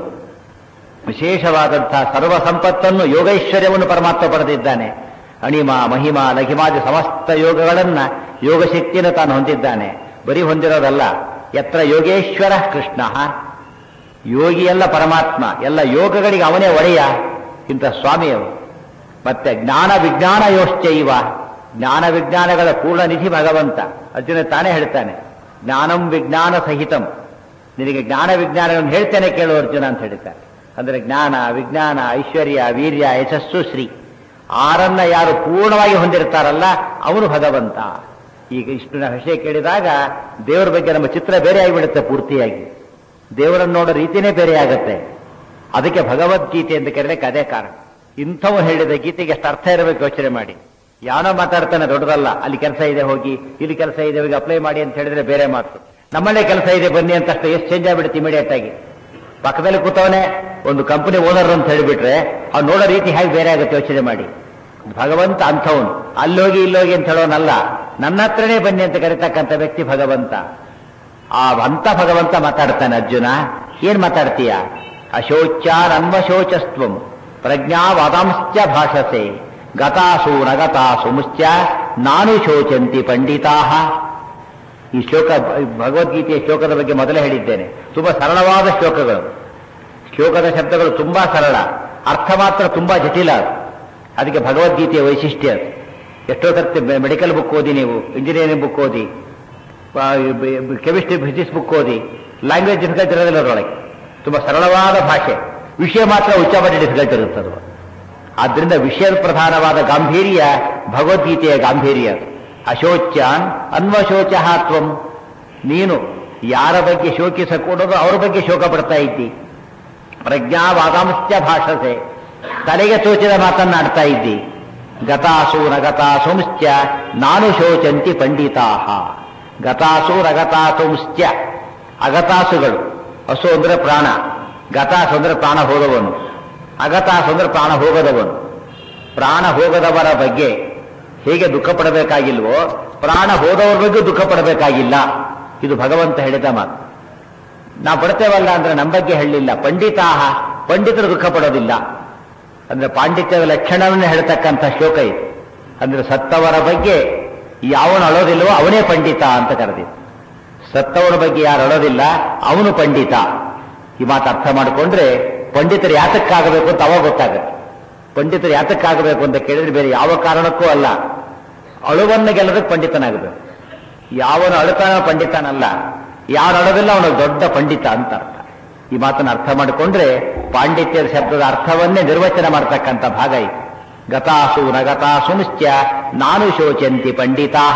ವಿಶೇಷವಾದಂತಹ ಸರ್ವ ಸಂಪತ್ತನ್ನು ಯೋಗೈಶ್ವರ್ಯವನ್ನು ಪರಮಾತ್ಮ ಪಡೆದಿದ್ದಾನೆ ಅಣಿಮ ಮಹಿಮ ಲಘಿಮಾದಿ ಸಮಸ್ತ ಯೋಗಗಳನ್ನ ಯೋಗಶಕ್ತಿಯನ್ನು ತಾನು ಹೊಂದಿದ್ದಾನೆ ಬರೀ ಹೊಂದಿರೋದಲ್ಲ ಯತ್ರ ಯೋಗೇಶ್ವರ ಕೃಷ್ಣ ಯೋಗಿಯಲ್ಲ ಪರಮಾತ್ಮ ಎಲ್ಲ ಯೋಗಗಳಿಗೆ ಅವನೇ ಒಡೆಯ ಇಂಥ ಸ್ವಾಮಿಯವರು ಮತ್ತೆ ಜ್ಞಾನ ವಿಜ್ಞಾನ ಯೋಶ್ಚೈವ ಜ್ಞಾನ ವಿಜ್ಞಾನಗಳ ಪೂರ್ಣ ನಿಧಿ ಭಗವಂತ ಅರ್ಜುನ ತಾನೇ ಹೇಳ್ತಾನೆ ಜ್ಞಾನಂ ವಿಜ್ಞಾನ ಸಹಿತಂ ನಿನಗೆ ಜ್ಞಾನ ವಿಜ್ಞಾನಗಳನ್ನು ಹೇಳ್ತೇನೆ ಕೇಳು ಅರ್ಜುನ ಅಂತ ಹೇಳ್ತಾರೆ ಅಂದ್ರೆ ಜ್ಞಾನ ವಿಜ್ಞಾನ ಐಶ್ವರ್ಯ ವೀರ್ಯ ಯಶಸ್ಸು ಶ್ರೀ ಆರನ್ನ ಯಾರು ಪೂರ್ಣವಾಗಿ ಹೊಂದಿರ್ತಾರಲ್ಲ ಅವನು ಭಗವಂತ ಈಗ ಇಷ್ಟು ವಿಷಯ ಕೇಳಿದಾಗ ದೇವರ ಬಗ್ಗೆ ನಮ್ಮ ಚಿತ್ರ ಬೇರೆ ಆಗಿಬಿಡುತ್ತೆ ಪೂರ್ತಿಯಾಗಿ ದೇವರನ್ನು ನೋಡೋ ರೀತಿನೇ ಬೇರೆ ಆಗುತ್ತೆ ಅದಕ್ಕೆ ಭಗವದ್ಗೀತೆ ಅಂತ ಕರೆಯಲಿಕ್ಕೆ ಅದೇ ಕಾರಣ ಇಂಥವು ಹೇಳಿದ ಗೀತೆಗೆ ಎಷ್ಟು ಅರ್ಥ ಇರಬೇಕು ಯೋಚನೆ ಮಾಡಿ ಯಾವನೋ ಮಾತಾಡ್ತಾನೆ ದೊಡ್ಡದಲ್ಲ ಅಲ್ಲಿ ಕೆಲಸ ಇದೆ ಹೋಗಿ ಇಲ್ಲಿ ಕೆಲಸ ಇದೆ ಹೋಗಿ ಅಪ್ಲೈ ಮಾಡಿ ಅಂತ ಹೇಳಿದ್ರೆ ಬೇರೆ ಮಾತು ನಮ್ಮಲ್ಲೇ ಕೆಲಸ ಇದೆ ಬನ್ನಿ ಅಂತ ಅಷ್ಟು ಎಷ್ಟು ಚೇಂಜ್ ಆಗ್ಬಿಡುತ್ತೆ ಇಮಿಡಿಯೇಟ್ ಆಗಿ ಪಕ್ಕದಲ್ಲಿ ಕೂತವನೇ ಒಂದು ಕಂಪನಿ ಓನರ್ ಅಂತ ಹೇಳಿಬಿಟ್ರೆ ಅವ್ನು ನೋಡೋ ರೀತಿ ಹೇಗೆ ಬೇರೆ ಆಗುತ್ತೆ ಯೋಚನೆ ಮಾಡಿ ಭಗವಂತ ಅಂಥವನು ಅಲ್ಲೋಗಿ ಇಲ್ಲೋಗಿ ಅಂತ ಹೇಳೋನಲ್ಲ ನನ್ನ ಹತ್ರನೇ ಬನ್ನಿ ಅಂತ ಕರಿತಕ್ಕಂಥ ವ್ಯಕ್ತಿ ಭಗವಂತ ಆ ಅಂತ ಭಗವಂತ ಮಾತಾಡ್ತಾನೆ ಅರ್ಜುನ ಏನ್ ಮಾತಾಡ್ತೀಯ ಅಶೋಚಾನನ್ವಶೋಚಸ್ತ್ವಂ ಪ್ರಜ್ಞಾವಾದಾಂಶ್ಚ ಭಾಷಸೆ ಗತಾಸು ನಗತಾಸು ಮುಶ್ಚ ನಾನು ಶೋಚಂತಿ ಪಂಡಿತಾಹ ಈ ಶ್ಲೋಕ ಭಗವದ್ಗೀತೆಯ ಶ್ಲೋಕದ ಬಗ್ಗೆ ಮೊದಲೇ ಹೇಳಿದ್ದೇನೆ ತುಂಬಾ ಸರಳವಾದ ಶ್ಲೋಕಗಳು ಶ್ಲೋಕದ ಶಬ್ದಗಳು ತುಂಬಾ ಸರಳ ಅರ್ಥ ಮಾತ್ರ ತುಂಬಾ ಜಟಿಲ ಅದಕ್ಕೆ ಭಗವದ್ಗೀತೆಯ ವೈಶಿಷ್ಟ್ಯ ಅದು. ಎಷ್ಟೋ ಸರ್ತಿ ಮೆಡಿಕಲ್ ಬುಕ್ ಓದಿ ನೀವು ಇಂಜಿನಿಯರಿಂಗ್ ಬುಕ್ ಓದಿ ಕೆಮಿಸ್ಟ್ರಿ ಫಿಸಿಕ್ಸ್ ಬುಕ್ ಓದಿ ಲ್ಯಾಂಗ್ವೇಜ್ ಡಿಫಿಕಲ್ಟ್ ಇರೋದಿಲ್ಲ ಅದರೊಳಗೆ ತುಂಬಾ ಸರಳವಾದ ಭಾಷೆ ವಿಷಯ ಮಾತ್ರ ಉಚ್ಚಾಪಟ್ಟೆ ಡಿಫಿಕಲ್ಟ್ ಇರುತ್ತದೆ ಆದ್ರಿಂದ ವಿಷಯ ಪ್ರಧಾನವಾದ ಗಾಂಭೀರ್ಯ ಭಗವದ್ಗೀತೆಯ ಗಾಂಭೀರ್ಯ ಅದು. ಅಶೋಚ್ಯಾನ್ ಅನ್ವಶೋಚ ತ್ವಂ ನೀನು ಯಾರ ಬಗ್ಗೆ ಶೋಕಿಸಕೂಡದು ಅವ್ರ ಬಗ್ಗೆ ಶೋಕ ಪಡ್ತಾ ಇದ್ದಿ ಪ್ರಜ್ಞಾವಾದಾಂಶ್ಚ ಭಾಷಸೆ ತಲೆಗೆ ತೋಚಿದ ಮಾತನ್ನಾಡ್ತಾ ಇದ್ದಿ ಗತಾಸು ನಗತಾಸುಂಶ್ಚ ನಾನು ಶೋಚಂತಿ ಪಂಡಿತಾಹ ಗತಾಸು ರಗತಾಸುಂಶ್ಚ ಅಗತಾಸುಗಳು ಹಸು ಅಂದ್ರೆ ಪ್ರಾಣ ಗತಾಸು ಅಂದ್ರೆ ಪ್ರಾಣ ಹೋದವನು ಅಗತಾಸು ಅಂದ್ರೆ ಪ್ರಾಣ ಹೋಗದವನು ಪ್ರಾಣ ಹೋಗದವರ ಬಗ್ಗೆ ಹೇಗೆ ದುಃಖ ಪಡಬೇಕಾಗಿಲ್ವೋ ಪ್ರಾಣ ಹೋದವರ ಬಗ್ಗೆ ದುಃಖ ಪಡಬೇಕಾಗಿಲ್ಲ ಇದು ಭಗವಂತ ಹೇಳಿದ ಮಾತು ನಾವು ಪಡ್ತೇವಲ್ಲ ಅಂದ್ರೆ ನಮ್ಮ ಬಗ್ಗೆ ಹೇಳಲಿಲ್ಲ ಪಂಡಿತಾಹ ಪಂಡಿತರು ದುಃಖ ಪಡೋದಿಲ್ಲ ಅಂದ್ರೆ ಪಾಂಡಿತ್ಯದ ಲಕ್ಷಣವನ್ನೇ ಹೇಳ್ತಕ್ಕಂಥ ಶ್ಲೋಕ ಇದು ಅಂದ್ರೆ ಸತ್ತವರ ಬಗ್ಗೆ ಯಾವನು ಅಳೋದಿಲ್ವೋ ಅವನೇ ಪಂಡಿತ ಅಂತ ಕರೆದಿದ್ದು ಸತ್ತವರ ಬಗ್ಗೆ ಯಾರು ಅಳೋದಿಲ್ಲ ಅವನು ಪಂಡಿತ ಈ ಮಾತು ಅರ್ಥ ಮಾಡಿಕೊಂಡ್ರೆ ಪಂಡಿತರು ಯಾತಕ್ಕಾಗಬೇಕು ಅಂತ ಅವಾಗ ಗೊತ್ತಾಗುತ್ತೆ ಪಂಡಿತರು ಯಾತಕ್ಕಾಗಬೇಕು ಅಂತ ಕೇಳಿದ್ರೆ ಬೇರೆ ಯಾವ ಕಾರಣಕ್ಕೂ ಅಲ್ಲ ಅಳುವನ್ನು ಗೆಲ್ಲದಕ್ಕೆ ಪಂಡಿತನಾಗಬೇಕು ಯಾವನು ಅಳುತ್ತಾನ ಪಂಡಿತನಲ್ಲ ಯಾರು ಅಳೋದಿಲ್ಲ ಅವನು ದೊಡ್ಡ ಪಂಡಿತ ಅಂತ ಅರ್ಥ ಈ ಮಾತನ್ನು ಅರ್ಥ ಮಾಡಿಕೊಂಡ್ರೆ ಪಾಂಡಿತ್ಯದ ಶಬ್ದದ ಅರ್ಥವನ್ನೇ ನಿರ್ವಚನ ಮಾಡ್ತಕ್ಕಂಥ ಭಾಗ ಇದು ಗತಾಸು ನಗತಾಸುಂಶ್ಚ ನಾನು ಶೋಚಂತಿ ಪಂಡಿತಾಹ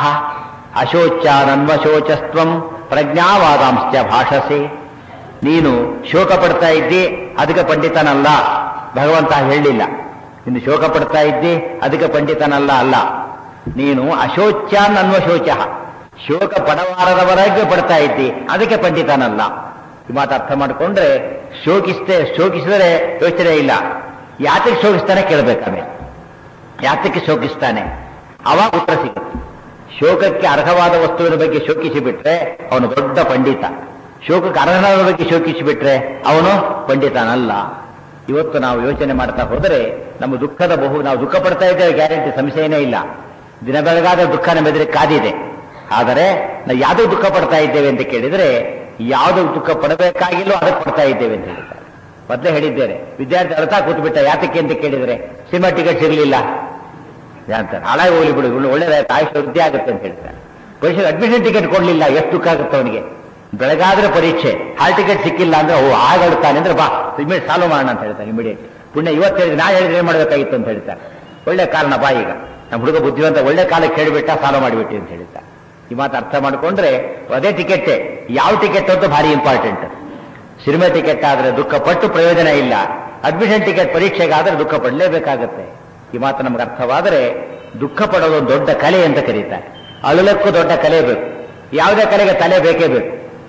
ಅಶೋಚಾನನ್ವಶೋಚಸ್ತ್ವಂ ಪ್ರಜ್ಞಾವಾದಾಂಶ್ಚ ಭಾಷಸೆ ನೀನು ಶೋಕ ಪಡ್ತಾ ಇದ್ದಿ ಅದಕ್ಕೆ ಪಂಡಿತನಲ್ಲ ಭಗವಂತ ಹೇಳಲಿಲ್ಲ ನೀನು ಶೋಕ ಪಡ್ತಾ ಇದ್ದಿ ಅದಕ್ಕೆ ಪಂಡಿತನಲ್ಲ ಅಲ್ಲ ನೀನು ಅಶೋಚ್ಯಾನ್ ಅನ್ವಶೋಚ ಶೋಕ ಪಡವಾರದವರೆಗೆ ಪಡ್ತಾ ಇದ್ದಿ ಅದಕ್ಕೆ ಪಂಡಿತನಲ್ಲ ಈ ಮಾತು ಅರ್ಥ ಮಾಡಿಕೊಂಡ್ರೆ ಶೋಕಿಸ್ತೆ ಶೋಕಿಸಿದರೆ ಯೋಚನೆ ಇಲ್ಲ ಯಾತಕ್ಕೆ ಶೋಕಿಸ್ತಾನೆ ಕೇಳಬೇಕು ಆಮೇಲೆ ಯಾತಕ್ಕೆ ಶೋಕಿಸ್ತಾನೆ ಅವಾಗ ಉತ್ತರ ಸಿಗುತ್ತೆ ಶೋಕಕ್ಕೆ ಅರ್ಹವಾದ ವಸ್ತುವಿನ ಬಗ್ಗೆ ಶೋಕಿಸಿ ಬಿಟ್ರೆ ಅವನು ದೊಡ್ಡ ಪಂಡಿತ ಶೋಕಕ್ಕೆ ಅರ್ಹನಾದ ಬಗ್ಗೆ ಶೋಕಿಸಿ ಬಿಟ್ರೆ ಅವನು ಪಂಡಿತನಲ್ಲ ಇವತ್ತು ನಾವು ಯೋಚನೆ ಮಾಡ್ತಾ ಹೋದರೆ ನಮ್ಮ ದುಃಖದ ಬಹು ನಾವು ದುಃಖ ಪಡ್ತಾ ಇದ್ದೇವೆ ಗ್ಯಾರಂಟಿ ಸಂಶಯನೇ ಇಲ್ಲ ದಿನ ಬೆಳಗಾದ ದುಃಖ ನಮ್ಮ ಎದುರಿಗೆ ಕಾದಿದೆ ಆದರೆ ನಾವು ಯಾವುದೋ ದುಃಖ ಪಡ್ತಾ ಇದ್ದೇವೆ ಅಂತ ಕೇಳಿದ್ರೆ ಯಾವುದು ದುಃಖ ಪಡಬೇಕಾಗಿಲ್ಲೋ ಅದಕ್ಕೆ ಪಡ್ತಾ ಇದ್ದೇವೆ ಅಂತ ಹೇಳ್ತಾರೆ ಮೊದಲೇ ಹೇಳಿದ್ದೇನೆ ವಿದ್ಯಾರ್ಥಿ ಅಳ್ತಾ ಕೂತ್ಬಿಟ್ಟ ಯಾತಕ್ಕೆ ಅಂತ ಕೇಳಿದ್ರೆ ಸಿನಿಮಾ ಟಿಕೆಟ್ ಸಿಗಲಿಲ್ಲ ಅಂತಾರೆ ಹಾಳಾಗಿ ಹೋಗ್ಲಿ ಬಿಡು ಇವ್ನು ಒಳ್ಳೇದಾಯ್ತು ಆಯುಷ್ ವೃದ್ಧಿ ಆಗುತ್ತೆ ಅಂತ ಹೇಳ್ತಾರೆ ಪರೀಕ್ಷೆಗೆ ಅಡ್ಮಿಷನ್ ಟಿಕೆಟ್ ಕೊಡ್ಲಿಲ್ಲ ಎಷ್ಟು ದುಃಖ ಆಗುತ್ತೆ ಅವನಿಗೆ ಬೆಳಗಾದ್ರೆ ಪರೀಕ್ಷೆ ಹಾಲ್ ಟಿಕೆಟ್ ಸಿಕ್ಕಿಲ್ಲ ಅಂದ್ರೆ ಓ ಆಗಾಡುತ್ತಾನೆ ಅಂದ್ರೆ ಬಾ ಇಮಿಡಿಯೇಟ್ ಸಾಲ್ವ್ ಮಾಡೋಣ ಅಂತ ಹೇಳ್ತಾನೆ ಇಮಿಡಿಯೇಟ್ ಪುಣ್ಯ ಇವತ್ತು ಹೇಳಿದ್ರೆ ನಾ ಹೇಳಿದ್ರೆ ಏನ್ ಮಾಡ್ಬೇಕಾಗಿತ್ತು ಅಂತ ಹೇಳ್ತಾರೆ ಒಳ್ಳೆ ಕಾರಣ ಬಾ ಈಗ ನಮ್ಮ ಹುಡುಗ ಬುದ್ಧಿವಂತ ಒಳ್ಳೆ ಕಾಲಕ್ಕೆ ಹೇಳಿಬಿಟ್ಟ ಸಾಲ್ವ್ ಮಾಡಿಬಿಟ್ಟು ಅಂತ ಹೇಳ್ತಾರೆ ಈ ಮಾತು ಅರ್ಥ ಮಾಡಿಕೊಂಡ್ರೆ ಅದೇ ಟಿಕೆಟ್ ಯಾವ ಟಿಕೆಟ್ ಅಂತ ಭಾರಿ ಇಂಪಾರ್ಟೆಂಟ್ ಸಿನಿಮಾ ಟಿಕೆಟ್ ಆದ್ರೆ ದುಃಖ ಪಟ್ಟು ಪ್ರಯೋಜನ ಇಲ್ಲ ಅಡ್ಮಿಷನ್ ಟಿಕೆಟ್ ಪರೀಕ್ಷೆಗಾದ್ರೆ ದುಃಖ ಪಡಲೇಬೇಕಾಗತ್ತೆ ಈ ಮಾತು ನಮ್ಗೆ ಅರ್ಥವಾದರೆ ದುಃಖ ಪಡೋದು ಒಂದು ದೊಡ್ಡ ಕಲೆ ಅಂತ ಕರೀತಾರೆ ಅಳಲಕ್ಕೂ ದೊಡ್ಡ ಕಲೆ ಬೇಕು ಯಾವುದೇ ಕಲೆಗೆ ತಲೆ ಬೇಕೇ ಬೇಕು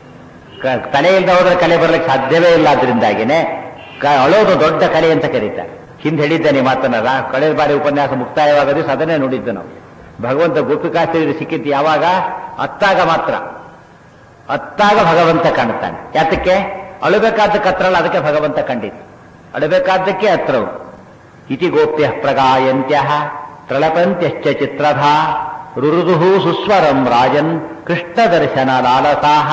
ಕ- ತಲೆ ಇಲ್ಲದೆ ಹೋದ್ರೆ ಕಲೆ ಬರ್ಲಿಕ್ಕೆ ಸಾಧ್ಯವೇ ಇಲ್ಲ ಅದರಿಂದಾಗಿನೇ ಕ- ಅಳೋದು ದೊಡ್ಡ ಕಲೆ ಅಂತ ಕರೀತಾರೆ ಹಿಂದೆ ಹೇಳಿದ್ದೇನೆ ಈ ಮಾತನ್ನ ರಾ- ಕಳೆದ ಬಾರಿ ಉಪನ್ಯಾಸ ಮುಕ್ತಾಯವಾದ ದಿವಸ ಅದನ್ನೇ ನೋಡಿದ್ದು ನಾವು ಭಗವಂತ ಗೋಪಿಕಾಸ್ತ್ರೀಯರು ಸಿಕ್ಕಿದ್ದು ಯಾವಾಗ ಅತ್ತಾಗ ಮಾತ್ರ ಅತ್ತಾಗ ಭಗವಂತ ಕಾಣುತ್ತಾನೆ ಯಾತಕ್ಕೆ ಅಳಬೇಕಾದ ಕತ್ರಲ್ಲ ಅದಕ್ಕೆ ಭಗವಂತ ಕಂಡಿತ್ತು ಅಳಬೇಕಾದ್ದಕ್ಕೆ ಅತ್ರವು ಇತಿ ಗೋಪ್ಯ ಪ್ರಗಾಯಂತ್ಯ ಪ್ರಳಪಂತ್ಯಶ್ಚ ಚಿತ್ರಧಾ ರುರುದುಹು ಸುಸ್ವರಂ ರಾಜನ್ ಕೃಷ್ಣ ದರ್ಶನ ಲಾಲಸಾಹ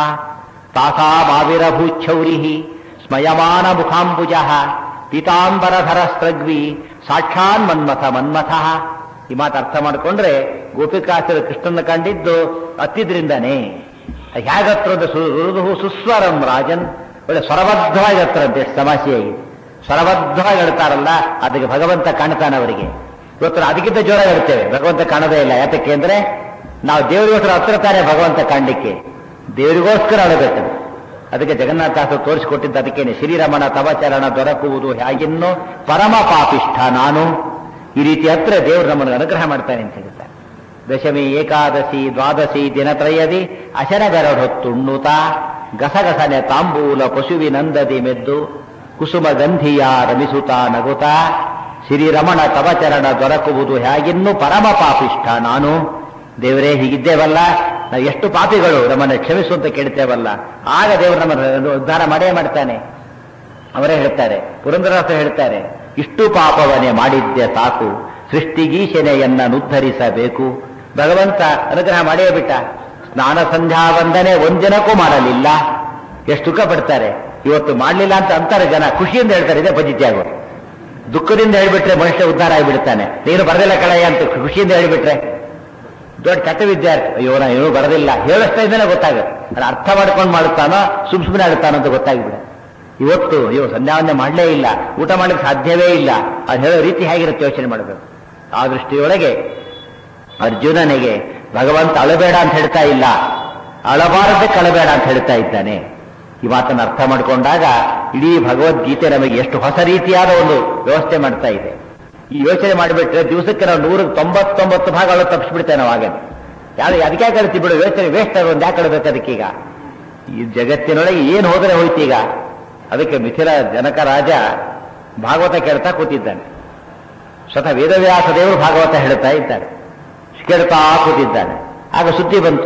ತಾಸಾಮಾವಿರಭೂಚ್ಛೌರಿ ಸ್ಮಯಮಾನ ಮುಖಾಂಬುಜ ಪೀತಾಂಬರಧರ ಸ್ತ್ರಗ್ವಿ ಸಾಕ್ಷಾನ್ ಮನ್ಮಥ ಮನ್ಮಥ ಈ ಮಾತು ಅರ್ಥ ಮಾಡಿಕೊಂಡ್ರೆ ಗೋಪಿಕಾಸ್ತ್ರ ಕೃಷ್ಣನ ಕಂಡಿದ್ದು ಅತ್ತಿದ್ರಿಂದನೇ ಹೇಗತ್ರ ಅಂದ್ರೆ ಸು- ರುರುದುಹು ಸುಸ್ವರಂ ರಾಜನ್ ಒಳ್ಳೆ ಸ್ವರಬದ್ಧವಾಗಿ ಹತ್ರಂತೆ ಎಷ್ಟು ತಮಾಷೆಯಾಗಿ ಸ್ವರಬದ್ಧವಾಗಿ ಹೇಳ್ತಾರಲ್ಲ ಅದಕ್ಕೆ ಭಗವಂತ ಕಾಣ್ತಾನೆ ಅವರಿಗೆ ಇವತ್ತು ನಾವು ಅದಕ್ಕಿಂತ ಜೋರಾಗಿ ಹೇಳ್ತೇವೆ ಭಗವಂತ ಕಾಣೋದೇ ಇಲ್ಲ ಯಾತಕ್ಕೆ ಅಂದ್ರೆ ನಾವು ದೇವರಿಗೋಸ್ಕರ ಹತ್ರ ತಾನೆ ಭಗವಂತ ಕಾಣಲಿಕ್ಕೆ ದೇವರಿಗೋಸ್ಕರ ಅಳಬೇಕು ಅದಕ್ಕೆ ಜಗನ್ನಾಥಾಸ ತೋರಿಸಿಕೊಟ್ಟಿದ್ದ ಅದಕ್ಕೇನೆ ಶ್ರೀರಮಣ ತವಚರಣ ದೊರಕುವುದು ಹೇಗಿನ್ನೋ ಪರಮ ಪಾಪಿಷ್ಠ ನಾನು ಈ ರೀತಿ ಹತ್ರ ದೇವರು ನಮ್ಮನ್ನು ಅನುಗ್ರಹ ಮಾಡ್ತಾನೆ ಅಂತ ಹೇಳ್ತಾರೆ ದಶಮಿ ಏಕಾದಶಿ ದ್ವಾದಶಿ ದಿನತ್ರಯದಿ ಅಶನಗರಡೊತ್ತುಣ್ಣುತ ಗಸಗಸನೆ ತಾಂಬೂಲ ಪಶುವಿನಂದದಿ ಮೆದ್ದು ಕುಸುಮ ಗಂಧಿಯ ರಮಿಸುತ್ತ ನಗುತ್ತ ಶ್ರೀರಮಣ ತವಚರಣ ದೊರಕುವುದು ಹೇಗಿನ್ನು ಪರಮ ಪಾಪಿಷ್ಠ ನಾನು ದೇವರೇ ಹೀಗಿದ್ದೇವಲ್ಲ ನಾವು ಎಷ್ಟು ಪಾಪಿಗಳು ನಮ್ಮನ್ನು ಕ್ಷಮಿಸು ಅಂತ ಕೇಳ್ತೇವಲ್ಲ ಆಗ ದೇವರು ನಮ್ಮನ್ನು ಉದ್ಧಾರ ಮಾಡೇ ಮಾಡ್ತಾನೆ ಅವರೇ ಹೇಳ್ತಾರೆ ಪುರಂದರದಾಸ ಹೇಳ್ತಾರೆ ಇಷ್ಟು ಪಾಪವನ್ನೇ ಮಾಡಿದ್ದೆ ಸಾಕು ಸೃಷ್ಟಿಗೀಶನೆಯನ್ನ ಉದ್ಧರಿಸಬೇಕು ಭಗವಂತ ಅನುಗ್ರಹ ಮಾಡೇ ಬಿಟ್ಟ ಸ್ನಾನ ಸಂಧ್ಯಾ ವಂದನೆ ಒಂದಿನಕ್ಕೂ ಮಾಡಲಿಲ್ಲ ಎಷ್ಟು ದುಃಖ ಪಡ್ತಾರೆ ಇವತ್ತು ಮಾಡಲಿಲ್ಲ ಅಂತ ಅಂತಾರೆ ಜನ ಖುಷಿಯಿಂದ ಹೇಳ್ತಾರೆ ಇದೇ ಪದ್ಧತಿ ಆಗೋದು ದುಃಖದಿಂದ ಹೇಳ್ಬಿಟ್ರೆ ಮನುಷ್ಯ ಉದ್ಧಾರ ಆಗಿಬಿಡ್ತಾನೆ ನೀನು ಬರದಿಲ್ಲ ಕಳೆಯ ಅಂತ ಖುಷಿಯಿಂದ ಹೇಳ್ಬಿಟ್ರೆ ದೊಡ್ಡ ಕೆಟ್ಟ ವಿದ್ಯಾರ್ಥಿ ಅಯ್ಯೋ ನಾ ಏನೂ ಬರೋದಿಲ್ಲ ಹೇಳಸ್ತಾ ಇದ್ದೇನೆ ಗೊತ್ತಾಗುತ್ತೆ ಅದು ಅರ್ಥ ಮಾಡ್ಕೊಂಡು ಮಾಡುತ್ತಾನೋ ಸುಮ್ ಸುಮ್ಮನೆ ಆಡುತ್ತಾನೋ ಅಂತ ಗೊತ್ತಾಗ್ಬಿಡ ಇವತ್ತು ಅಯ್ಯೋ ಸಂಧ್ಯಾವಂದನೆ ಮಾಡಲೇ ಇಲ್ಲ ಊಟ ಮಾಡ್ಲಿಕ್ಕೆ ಸಾಧ್ಯವೇ ಇಲ್ಲ ಅದು ಹೇಳೋ ರೀತಿ ಹೇಗಿರುತ್ತೆ ಯೋಚನೆ ಮಾಡಬೇಕು ಆ ದೃಷ್ಟಿಯೊಳಗೆ ಅರ್ಜುನನಿಗೆ ಭಗವಂತ ಅಳಬೇಡ ಅಂತ ಹೇಳ್ತಾ ಇಲ್ಲ ಅಳಬಾರದಕ್ಕೆ ಅಳಬೇಡ ಅಂತ ಹೇಳ್ತಾ ಇದ್ದಾನೆ ಈ ಮಾತನ್ನು ಅರ್ಥ ಮಾಡಿಕೊಂಡಾಗ ಇಡೀ ಭಗವದ್ಗೀತೆ ನಮಗೆ ಎಷ್ಟು ಹೊಸ ರೀತಿಯಾದ ಒಂದು ವ್ಯವಸ್ಥೆ ಮಾಡ್ತಾ ಇದೆ ಈ ಯೋಚನೆ ಮಾಡಿಬಿಟ್ರೆ ದಿವಸಕ್ಕೆ ನಾವು ನೂರ ತೊಂಬತ್ತೊಂಬತ್ತು ಭಾಗಗಳು ತಪ್ಪಿಸ್ಬಿಡ್ತೇವೆ ನಾವು ಹಾಗೆ ಯಾರು ಅದಕ್ಕೆ ಕಳಿಸಿ ಬಿಡು ಯೋಚನೆ ವೇಸ್ಟ್ ಆಗೋದು ಯಾಕೆ ಕಳಬೇಕು ಅದಕ್ಕೀಗ ಈ ಜಗತ್ತಿನೊಳಗೆ ಏನು ಹೋದರೆ ಹೋಯ್ತೀಗ ಅದಕ್ಕೆ ಮಿಥಿಲ ಜನಕ ರಾಜ ಭಾಗವತ ಕೇಳ್ತಾ ಕೂತಿದ್ದಾನೆ ಸ್ವತಃ ವೇದವ್ಯಾಸ ದೇವರು ಭಾಗವತ ಹೇಳ್ತಾ ಇದ್ದಾರೆ ಕೇಳ್ತಾ ಕೂತಿದ್ದಾನೆ ಆಗ ಸುದ್ದಿ ಬಂತು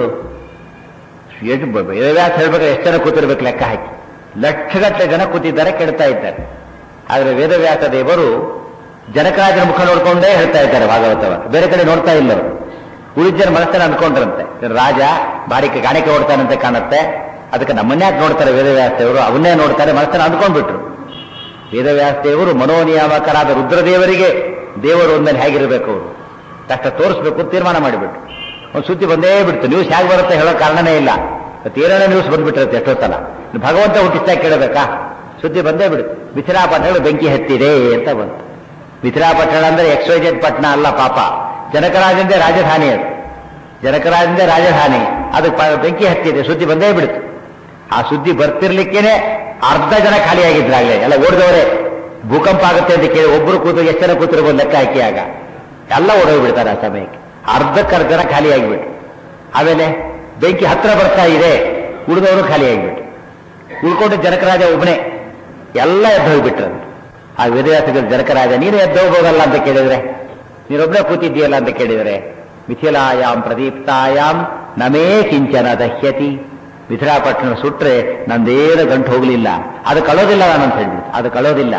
ಎಷ್ಟು ಬ- ವೇದವ್ಯಾಸ ಹೇಳ್ಬೇಕಾದ್ರೆ ಎಷ್ಟು ಜನ ಕೂತಿರ್ಬೇಕು ಲೆಕ್ಕ ಹಾಕಿ ಲಕ್ಷಗಟ್ಟಲೆ ಜನ ಕೂತಿದ್ದಾರೆ ಕೇಳ್ತಾ ಇದ್ದಾರೆ ಆದರೆ ವೇದವ್ಯಾಸ ದೇವರು ಜನಕರಾಜನ ಮುಖ ನೋಡ್ಕೊಂಡೇ ಹೇಳ್ತಾ ಇದ್ದಾರೆ ಭಾಗವತವನ್ನು ಬೇರೆ ಕಡೆ ನೋಡ್ತಾ ಇಲ್ಲ ಅವರು ಉಳಿದ ಜನ ಮನಸ್ಸನ್ನ ಅನ್ಕೊಂಡ್ರಂತೆ ರಾಜ ಬಾರಿಕೆ ಕಾಣಿಕೆ ಓಡ್ತಾನಂತೆ ಕಾಣುತ್ತೆ ಅದಕ್ಕೆ ನಮ್ಮನ್ನೇ ಯಾಕೆ ನೋಡ್ತಾರೆ ವೇದವ್ಯಾಸ ದೇವರು ಅವನ್ನೇ ನೋಡ್ತಾರೆ ಮನಸ್ಸನ್ನ ಅಂದ್ಕೊಂಡ್ಬಿಟ್ರು ವೇದವ್ಯಾಸ ದೇವರು ಮನೋನಿಯಾಮಕರಾದ ರುದ್ರದೇವರಿಗೆ ದೇವರು ಒಂದಲ್ಲಿ ಹೇಗಿರಬೇಕು ಅವರು ಕಷ್ಟ ತೋರಿಸ್ಬೇಕು ಅಂತ ತೀರ್ಮಾನ ಮಾಡಿಬಿಟ್ರು ಒಂದು ಸುದ್ದಿ ಬಂದೇ ಬಿಡ್ತು ನ್ಯೂಸ್ ಹೇಗೆ ಬರುತ್ತೆ ಹೇಳೋ ಕಾರಣನೇ ಇಲ್ಲ ತೀರಣ ನ್ಯೂಸ್ ಬಂದ್ಬಿಟ್ಟಿರುತ್ತೆ ಎಷ್ಟೋ ಸಲ ಇನ್ನು ಭಗವಂತ ಹುಟ್ಟಿಸ್ತಾ ಕೇಳಬೇಕಾ ಸುದ್ದಿ ಬಂದೇ ಬಿಡುತ್ತೆ ಮಿಥಿಲಾಪಟ್ಟಣ ಬೆಂಕಿ ಹತ್ತಿದೆ ಅಂತ ಬಂತು ಮಿಥಿಲಾಪಟ್ಟಣ ಅಂದ್ರೆ ಎಕ್ಸ್ವೈಜೆಡ್ ಪಟ್ಟಣ ಅಲ್ಲ ಪಾಪ ಜನಕರಾಜಂದೇ ರಾಜಧಾನಿ ಅದು ಜನಕರಾಜಂದೇ ರಾಜಧಾನಿ ಅದು ಪ- ಬೆಂಕಿ ಹತ್ತಿದೆ ಸುದ್ದಿ ಬಂದೇ ಬಿಡುತ್ತೆ ಆ ಸುದ್ದಿ ಬರ್ತಿರ್ಲಿಕ್ಕೇನೆ ಅರ್ಧ ಜನ ಖಾಲಿಯಾಗಿದ್ರಾಗಲೇ ಎಲ್ಲ ಓಡಿದವರೇ ಭೂಕಂಪ ಆಗುತ್ತೆ ಅಂತ ಕೇಳಿ ಒಬ್ಬರು ಕೂತು ಎಷ್ಟು ಜನ ಕೂತಿರ್ಬೋದು ಲೆಕ್ಕ ಹಾಕಿ ಆಗ ಎಲ್ಲ ಓಡೋಗ್ಬಿಡ್ತಾರೆ ಆ ಸಮಯಕ್ಕೆ ಅರ್ಧಕ್ಕರ್ಧ ಜನ ಖಾಲಿಯಾಗಿಬಿಟ್ರು ಆಮೇಲೆ ಬೆಂಕಿ ಹತ್ರ ಬರ್ತಾ ಇದೆ ಉಳಿದವರು ಖಾಲಿಯಾಗಿಬಿಟ್ರು ಉಳ್ಕೊಂಡು ಜನಕರಾಜ ಒಬ್ಬನೇ ಎಲ್ಲ ಎದ್ದು ಹೋಗ್ಬಿಟ್ರಂತೆ ಆ ವೇದವ್ಯಾಸಗಳು ಜನಕರಾಜ ನೀನು ಎದ್ದು ಹೋಗೋದಲ್ಲ ಅಂತ ಕೇಳಿದ್ರೆ ನೀನೊಬ್ಬನೇ ಕೂತಿದ್ದೀಯಲ್ಲ ಅಂತ ಕೇಳಿದರೆ ಮಿಥಿಲಾಯಾಮ್ ಪ್ರದೀಪ್ತಾಯಾಮ್ ನಮೇ ಕಿಂಚನ ದಹ್ಯತಿ ಮಿಥಿಲಾಪಟ್ಟಣ ಸುಟ್ರೆ ನಂದೇನು ಗಂಟು ಹೋಗ್ಲಿಲ್ಲ ಅದು ಕಳೋದಿಲ್ಲ ನಾನು ಅಂತ ಹೇಳ್ಬಿಟ್ಟು ಅದು ಕಳೋದಿಲ್ಲ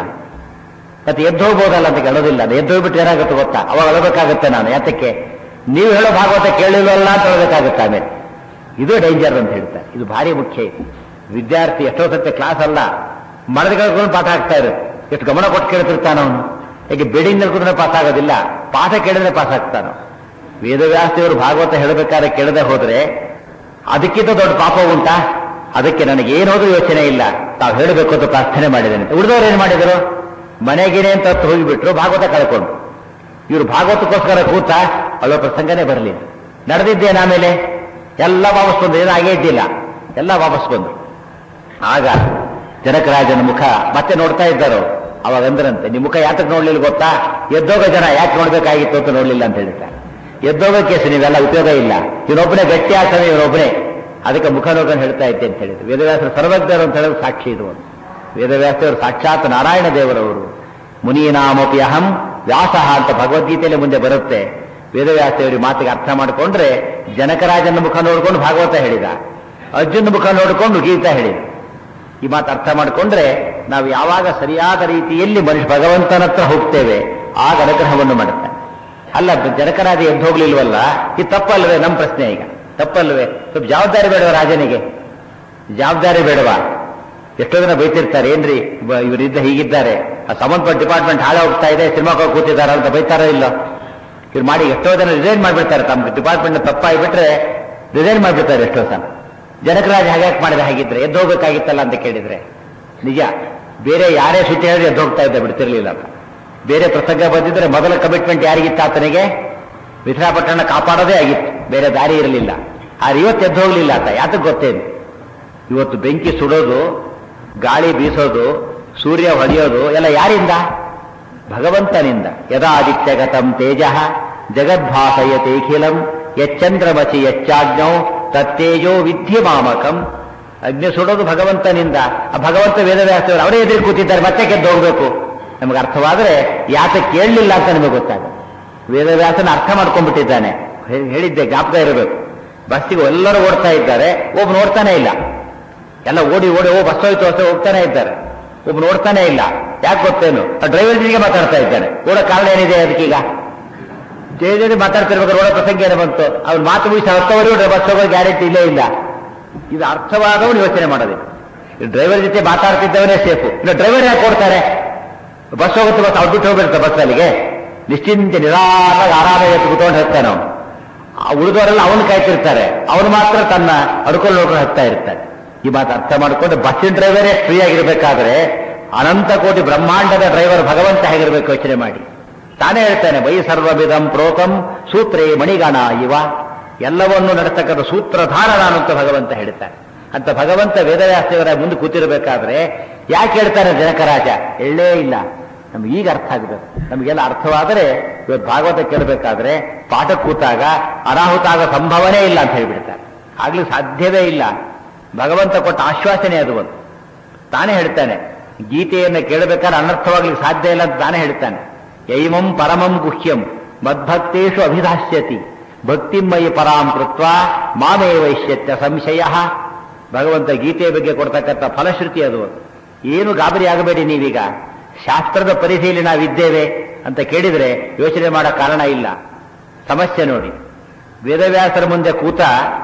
ಮತ್ತೆ ಎದ್ದು ಹೋಗ್ಬೋದಲ್ಲ ಅಂತ ಕೇಳೋದಿಲ್ಲ ಅದು ಎದ್ದು ಹೋಗ್ಬಿಟ್ಟು ಏನಾಗುತ್ತೆ ಗೊತ್ತಾ ಅವಾಗ ಅಳಬೇಕಾಗುತ್ತೆ ನಾನು ಯಾತಕ್ಕೆ ನೀವು ಹೇಳೋ ಭಾಗವತ ಕೇಳಿಲ್ವಲ್ಲ ಅಂತ ಹೇಳಬೇಕಾಗುತ್ತೆ ಆಮೇಲೆ ಇದು ಡೇಂಜರ್ ಅಂತ ಹೇಳ್ತಾರೆ ಇದು ಭಾರಿ ಮುಖ್ಯ ಇದು ವಿದ್ಯಾರ್ಥಿ ಎಷ್ಟೋ ಸತ್ಯ ಕ್ಲಾಸ್ ಅಲ್ಲ ಮನದ ಕೇಳ್ಕೊಂಡು ಪಾಠ ಆಗ್ತಾ ಇರುತ್ತೆ ಎಷ್ಟು ಗಮನ ಕೊಟ್ಟು ಕೇಳ್ತಿರ್ತಾನ ಅವನು ಹೇಗೆ ಬೆಡಿಂಗ್ ಕೂತ್ರೆ ಪಾಸ್ ಆಗೋದಿಲ್ಲ ಪಾಠ ಕೇಳಿದ್ರೆ ಪಾಸ್ ಆಗ್ತಾನೋ ವೇದವ್ಯಾಸದೇವರು ಭಾಗವತ ಹೇಳಬೇಕಾದ್ರೆ ಕೇಳದೆ ಹೋದ್ರೆ ಅದಕ್ಕಿಂತ ದೊಡ್ಡ ಪಾಪ ಉಂಟಾ ಅದಕ್ಕೆ ನನಗೆ ಏನೋದು ಯೋಚನೆ ಇಲ್ಲ ತಾವು ಹೇಳಬೇಕು ಅಂತ ಪ್ರಾರ್ಥನೆ ಮಾಡಿದ್ದೇನೆ ಉಳಿದವ್ರು ಏನ್ ಮಾಡಿದರು ಮನೆಗೇನೆ ಅಂತ ಹತ್ತು ಹೋಗಿಬಿಟ್ರು ಭಾಗವತ ಕಳ್ಕೊಂಡು ಇವರು ಭಾಗವತಕ್ಕೋಸ್ಕರ ಕೂತ ಅಳೋ ಪ್ರಸಂಗನೇ ಬರಲಿಲ್ಲ ನಡೆದಿದ್ದೇನೆ ಆಮೇಲೆ ಎಲ್ಲ ವಾಪಸ್ ಬಂದು ಏನು ಆಗೇ ಇದ್ದಿಲ್ಲ ಎಲ್ಲ ವಾಪಸ್ ಬಂದು ಆಗ ಜನಕರಾಜನ ಮುಖ ಮತ್ತೆ ನೋಡ್ತಾ ಇದ್ದರು ಅವಾಗ ಅಂದ್ರಂತೆ ನಿಮ್ಮ ಮುಖ ಯಾತಕ್ಕೆ ನೋಡ್ಲಿಲ್ಲ ಗೊತ್ತಾ ಎದ್ದೋಗ ಜನ ಯಾಕೆ ನೋಡ್ಬೇಕಾಗಿತ್ತು ಅಂತ ನೋಡ್ಲಿಲ್ಲ ಅಂತ ಹೇಳ್ತಾರೆ ಎದ್ದೋಗ ಕೇಸು ನೀವೆಲ್ಲ ಉಪಯೋಗ ಇಲ್ಲ ಇವನೊಬ್ಬನೇ ಗಟ್ಟಿ ಆಗ್ತಾನೆ ಇವನೊಬ್ಬನೇ ಅದಕ್ಕೆ ಮುಖ ನೋಡ್ಕೊಂಡು ಹೇಳ್ತಾ ಇದ್ದೆ ಅಂತ ಹೇಳಿದ್ರು ವೇದವ್ಯಾಸರು ಸರ್ವಜ್ಞರು ಅಂತ ಹೇಳಿದ್ರೆ ಸಾಕ್ಷಿ ಇದು ಒಂದು ವೇದವ್ಯಾಸರು ಸಾಕ್ಷಾತ್ ನಾರಾಯಣ ದೇವರವರು ಮುನೀನಾಮಪಿ ಅಹಂ ವ್ಯಾಸ ಅಂತ ಭಗವದ್ಗೀತೆಯಲ್ಲಿ ಮುಂದೆ ಬರುತ್ತೆ ವೇದವ್ಯಾಸದೇವರಿ ಮಾತಿಗೆ ಅರ್ಥ ಮಾಡಿಕೊಂಡ್ರೆ ಜನಕರಾಜನ ಮುಖ ನೋಡ್ಕೊಂಡು ಭಾಗವತ ಹೇಳಿದ ಅರ್ಜುನ ಮುಖ ನೋಡಿಕೊಂಡು ಗೀತಾ ಹೇಳಿದ ಈ ಮಾತು ಅರ್ಥ ಮಾಡಿಕೊಂಡ್ರೆ ನಾವು ಯಾವಾಗ ಸರಿಯಾದ ರೀತಿಯಲ್ಲಿ ಮನುಷ್ಯ ಭಗವಂತನ ಹತ್ರ ಹೋಗ್ತೇವೆ ಆಗ ಅನುಗ್ರಹವನ್ನು ಮಾಡುತ್ತಾನೆ ಅಲ್ಲ ಜನಕರಾಜ ಎದ್ದು ಹೋಗ್ಲಿಲ್ವಲ್ಲ ಇದು ತಪ್ಪಲ್ವೇ ನಮ್ಮ ಪ್ರಶ್ನೆ ಈಗ ತಪ್ಪಲ್ವೇ ಸ್ವಲ್ಪ ಜವಾಬ್ದಾರಿ ಬೇಡವ ರಾಜನಿಗೆ ಜವಾಬ್ದಾರಿ ಬೇಡವಾ ಎಷ್ಟೋ ಜನ ಬೈತಿರ್ತಾರೆ ಏನ್ರಿ ಬ- ಇವರಿದ್ದ ಹೀಗಿದ್ದಾರೆ ಆ ಸಂಬಂಧಪಟ್ಟ ಡಿಪಾರ್ಟ್ಮೆಂಟ್ ಹಾಳೆ ಹೋಗ್ತಾ ಇದೆ ಸಿನಿಮಾಕ್ಕೆ ಹೋಗಿ ಕೂತಿದ್ದಾರೆ ಅಂತ ಬೈತಾರೋ ಇಲ್ಲ ಇವ್ರು ಮಾಡಿ ಎಷ್ಟೋ ಜನ ರಿಸೈನ್ ಮಾಡ್ಬಿಡ್ತಾರೆ ತಮ್ಮ ಡಿಪಾರ್ಟ್ಮೆಂಟ್ ತಪ್ಪಾಗಿಬಿಟ್ರೆ ರಿಸೈನ್ ಮಾಡ್ಬಿಡ್ತಾರೆ ಎಷ್ಟೋ ಜನ ಜನಕರಾಜ ಹಾಗ್ಯಾಕೆ ಮಾಡಿದ್ರೆ ಹಾಗಿದ್ರೆ ಎದ್ದು ಹೋಗ್ಬೇಕಾಗಿತ್ತಲ್ಲ ಅಂತ ಕೇಳಿದ್ರೆ ನಿಜ ಬೇರೆ ಯಾರೇ ಸುದ್ದಿ ಹೇಳಿದ್ರೆ ಎದ್ದು ಹೋಗ್ತಾ ಇದ್ದ ಬಿಡ್ತಿರ್ಲಿಲ್ಲ ಅಂತ ಬೇರೆ ಪ್ರಸಂಗ ಬಂದಿದ್ರೆ ಮೊದಲ ಕಮಿಟ್ಮೆಂಟ್ ಯಾರಿಗಿತ್ತು ಆತನಿಗೆ ವಿಠಲಾಪಟ್ಟಣ ಕಾಪಾಡೋದೇ ಆಗಿತ್ತು ಬೇರೆ ದಾರಿ ಇರಲಿಲ್ಲ ಆದ್ರೆ ಇವತ್ತು ಎದ್ದು ಹೋಗ್ಲಿಲ್ಲ ಆತ ಯಾತಕ್ಕೆ ಗೊತ್ತೇನು ಇವತ್ತು ಬೆಂಕಿ ಸುಡೋದು ಗಾಳಿ ಬೀಸೋದು ಸೂರ್ಯ ಹೊಡೆಯೋದು ಎಲ್ಲ ಯಾರಿಂದ ಭಗವಂತನಿಂದ ಯದಾದಿತ್ಯಗತಂ ತೇಜ ಜಗದ್ಭಾಸಯತೇಖಿಲಂ ಯಚ್ಚಂದ್ರಮಸಿ ಯಚ್ಚಾಜ್ಞೌ ತತ್ತೇಜೋ ವಿದ್ಯೆ ಮಾಮಕಂ ಅಗ್ನಿ ಸುಡೋದು ಭಗವಂತನಿಂದ ಆ ಭಗವಂತ ವೇದವ್ಯಾಸರು ಅವರೇ ಎದುರು ಕೂತಿದ್ದಾರೆ ಮತ್ತೆ ಗೆದ್ದು ಹೋಗ್ಬೇಕು ನಮಗೆ ಅರ್ಥವಾದ್ರೆ ಯಾಕೆ ಕೇಳಲಿಲ್ಲ ಅಂತ ನಿಮಗೆ ಗೊತ್ತಾಗುತ್ತೆ ವೇದವ್ಯಾಸನ ಅರ್ಥ ಮಾಡ್ಕೊಂಡ್ಬಿಟ್ಟಿದ್ದಾನೆ ಹೇ- ಹೇಳಿದ್ದೆ ಜ್ಞಾಪಕ ಇರಬೇಕು ಬಸ್ಸಿಗೆ ಎಲ್ಲರೂ ಓಡ್ತಾ ಇದ್ದಾರೆ ಒಬ್ಬ ನೋಡ್ತಾನೆ ಇಲ್ಲ ಎಲ್ಲ ಓಡಿ ಓಡಿ ಓ ಬಸ್ ಹೋಯ್ತು ಅಷ್ಟೇ ಹೋಗ್ತಾನೆ ಇದ್ದಾರೆ ಒಬ್ಬ ನೋಡ್ತಾನೆ ಇಲ್ಲ ಯಾಕೆ ಗೊತ್ತೇನು ಡ್ರೈವರ್ ಜೊತೆಗೆ ಮಾತಾಡ್ತಾ ಇದ್ದಾನೆ ಓಡೋ ಕಾರಣ ಏನಿದೆ ಅದಕ್ಕೀಗ ಜಯ ಜೊತೆ ಮಾತಾಡ್ತಿರ್ಬೇಕಾದ್ರೆ ಓಡೋ ಪ್ರಸಂಗ ಏನು ಬಂತು ಅವ್ನು ಮಾತು ಮುಗಿಸಿ ಹತ್ತವರೆಗೂ ಬಸ್ ಹೋಗೋ ಗ್ಯಾರಂಟಿ ಇಲ್ಲೇ ಇಲ್ಲ ಇದು ಅರ್ಥವಾದವನು ಯೋಚನೆ ಮಾಡೋದಿಲ್ಲ ಡ್ರೈವರ್ ಜೊತೆ ಮಾತಾಡ್ತಿದ್ದವನೇ ಸೇಫು ಇನ್ನು ಡ್ರೈವರ್ ಯಾಕೆ ಕೊಡ್ತಾರೆ ಬಸ್ ಹೋಗುತ್ತೆ ಬಸ್ ಅವ್ರು ಬಿಟ್ಟು ಹೋಗ್ಬಿಡುತ್ತೆ ಬಸ್ ಅಲ್ಲಿಗೆ ನಿಶ್ಚಿಂತೆ ನಿಧಾನವಾಗಿ ಆರಾಮಾಗಿ ಎತ್ತು ಕುತ್ಕೊಂಡು ಹೋಗ್ತಾನೆ ಅವನು ಆ ಉಳಿದವರೆಲ್ಲ ಅವನು ಕಾಯ್ತಿರ್ತಾರೆ ಅವನು ಮಾತ್ರ ತನ್ನ ಅಡ್ಕೊಂಡು ನೋಡ್ಕೊಂಡು ಹೋಗ್ತಾ ಇರ್ತಾನೆ ಈ ಮಾತು ಅರ್ಥ ಮಾಡಿಕೊಂಡು ಬಸ್ಸಿನ ಡ್ರೈವರೇ ಫ್ರೀ ಆಗಿರ್ಬೇಕಾದ್ರೆ ಅನಂತ ಕೋಟಿ ಬ್ರಹ್ಮಾಂಡದ ಡ್ರೈವರ್ ಭಗವಂತ ಹೇಗಿರ್ಬೇಕು ಯೋಚನೆ ಮಾಡಿ ತಾನೇ ಹೇಳ್ತಾನೆ ವೈ ಸರ್ವವಿಧಂ ಪ್ರೋತಂ ಸೂತ್ರೇ ಮಣಿಗಣ ಇವ ಎಲ್ಲವನ್ನೂ ನಡೆಸ್ತಕ್ಕಂಥ ಸೂತ್ರಧಾರ ನಾನು ಅಂತ ಭಗವಂತ ಹೇಳ್ತಾನೆ ಅಂತ ಭಗವಂತ ವೇದವ್ಯಾಸದೇವರ ಮುಂದೆ ಕೂತಿರ್ಬೇಕಾದ್ರೆ ಯಾಕೆ ಹೇಳ್ತಾನೆ ಜನಕರಾಜ ಎಳ್ಳೇ ಇಲ್ಲ ನಮ್ಗೆ ಈಗ ಅರ್ಥ ಆಗಬೇಕು ನಮಗೆಲ್ಲ ಅರ್ಥವಾದರೆ ಇವತ್ತು ಭಾಗವತ ಕೇಳಬೇಕಾದ್ರೆ ಪಾಠ ಕೂತಾಗ ಅನಾಹುತ ಆಗೋ ಸಂಭವನೇ ಇಲ್ಲ ಅಂತ ಹೇಳ್ಬಿಡ್ತಾರೆ ಆಗ್ಲಿಕ್ಕೆ ಸಾಧ್ಯವೇ ಇಲ್ಲ ಭಗವಂತ ಕೊಟ್ಟ ಆಶ್ವಾಸನೆ ಅದು ಒಂದು ತಾನೇ ಹೇಳ್ತಾನೆ ಗೀತೆಯನ್ನು ಕೇಳಬೇಕಾದ್ರೆ ಅನರ್ಥವಾಗ್ಲಿಕ್ಕೆ ಸಾಧ್ಯ ಇಲ್ಲ ಅಂತ ತಾನೇ ಹೇಳ್ತಾನೆ ಯೈಮಂ ಪರಮಂ ಗುಹ್ಯಂ ಮದ್ಭಕ್ತೇಶು ಅಭಿಧಾಸ್ಯತಿ ಭಕ್ತಿಮಯಿ ಪರಾಂ ಕೃತ್ವ ಮಾಮೇ ವೈಶ್ಯತ್ಯ ಸಂಶಯ ಭಗವಂತ ಗೀತೆಯ ಬಗ್ಗೆ ಕೊಡ್ತಕ್ಕಂಥ ಫಲಶ್ರುತಿ ಅದು ಏನು ಗಾಬರಿ ಆಗಬೇಡಿ ನೀವೀಗ ಶಾಸ್ತ್ರದ ಪರಿಧಿಯಲ್ಲಿ ನಾವಿದ್ದೇವೆ ಅಂತ ಕೇಳಿದ್ರೆ ಯೋಚನೆ ಮಾಡೋ ಕಾರಣ ಇಲ್ಲ ಸಮಸ್ಯೆ ನೋಡಿ ವೇದವ್ಯಾಸರ ಮುಂದೆ ಕೂತ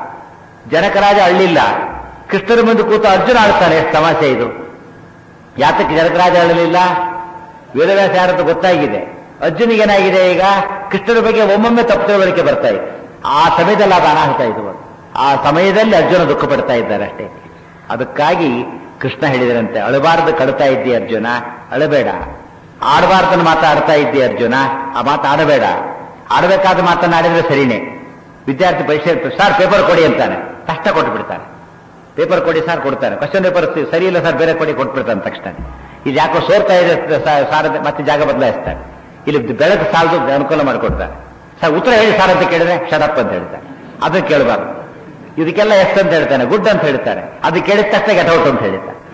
ಜನಕರಾಜ ಅಳ್ಳಿಲ್ಲ ಕೃಷ್ಣರ ಮುಂದೆ ಕೂತ ಅರ್ಜುನ ಆಡ್ತಾನೆ ಎಷ್ಟು ಸಮಸ್ಯೆ ಇದು ಯಾತಕ್ಕೆ ಜನಕರಾಜ ಅಳಲಿಲ್ಲ ವೇದವ್ಯಾಸ ಯಾರಂತ ಗೊತ್ತಾಗಿದೆ ಅರ್ಜುನಿಗೇನಾಗಿದೆ ಈಗ ಕೃಷ್ಣರ ಬಗ್ಗೆ ಒಮ್ಮೊಮ್ಮೆ ತಪ್ಪು ತಿಳುವಳಿಕೆ ಬರ್ತಾ ಇದೆ ಆ ಸಮಯದಲ್ಲಿ ಅದು ಅನಾಹುತ ಇದು ಒಂದು. ಆ ಸಮಯದಲ್ಲಿ ಅರ್ಜುನ ದುಃಖ ಪಡ್ತಾ ಇದ್ದಾರೆ ಅಷ್ಟೇ ಅದಕ್ಕಾಗಿ ಕೃಷ್ಣ ಹೇಳಿದರಂತೆ ಅಳಬಾರದು ಕಡ್ತಾ ಇದ್ದಿ ಅರ್ಜುನ ಅಳಬೇಡ ಆಡಬಾರ್ದನ್ನು ಮಾತಾಡ್ತಾ ಇದ್ದಿ ಅರ್ಜುನ ಆ ಮಾತು ಆಡಬೇಡ ಆಡಬೇಕಾದ ಮಾತನ್ನಾಡಿದ್ರೆ ಸರಿನೇ ವಿದ್ಯಾರ್ಥಿ ಪರೀಕ್ಷೆ ಇರ್ತದೆ ಸರ್ ಪೇಪರ್ ಕೊಡಿ ಅಂತಾನೆ ಕಷ್ಟ ಕೊಟ್ಟು ಬಿಡ್ತಾನೆ ಪೇಪರ್ ಕೊಡಿ ಸರ್ ಕೊಡ್ತಾನೆ ಕ್ವಶನ್ ಪೇಪರ್ ಸರಿ ಇಲ್ಲ ಸರ್ ಬೇರೆ ಕೊಡಿ ಕೊಟ್ಬಿಡ್ತಾನೆ ತಕ್ಷಣ ಇದು ಯಾಕೋ ಸೋರ್ತಾ ಇದೆ ಸ- ಸಾರ್ ಅಂತ ಮತ್ತೆ ಜಾಗ ಬದಲಾಯಿಸ್ತಾನೆ ಇಲ್ಲಿ ಬೆಳಕು ಸಾಲದು ಅನುಕೂಲ ಮಾಡಿಕೊಡ್ತಾರೆ ಸರ್ ಉತ್ತರ ಹೇಳಿ ಸರ್ ಅಂತ ಕೇಳಿದ್ರೆ ಶರಪ್ ಅಂತ ಹೇಳ್ತಾರೆ ಅದನ್ನ ಕೇಳಬಾರ್ದು ಇದಕ್ಕೆಲ್ಲ ಎಷ್ಟು ಅಂತ ಹೇಳ್ತಾನೆ ಗುಡ್ ಅಂತ ಹೇಳ್ತಾರೆ ಅದು ಕೇಳಿದ ತಕ್ಷಣ ಗೆಟೌಟ್ ಅಂತ ಹೇಳ್ತಾರೆ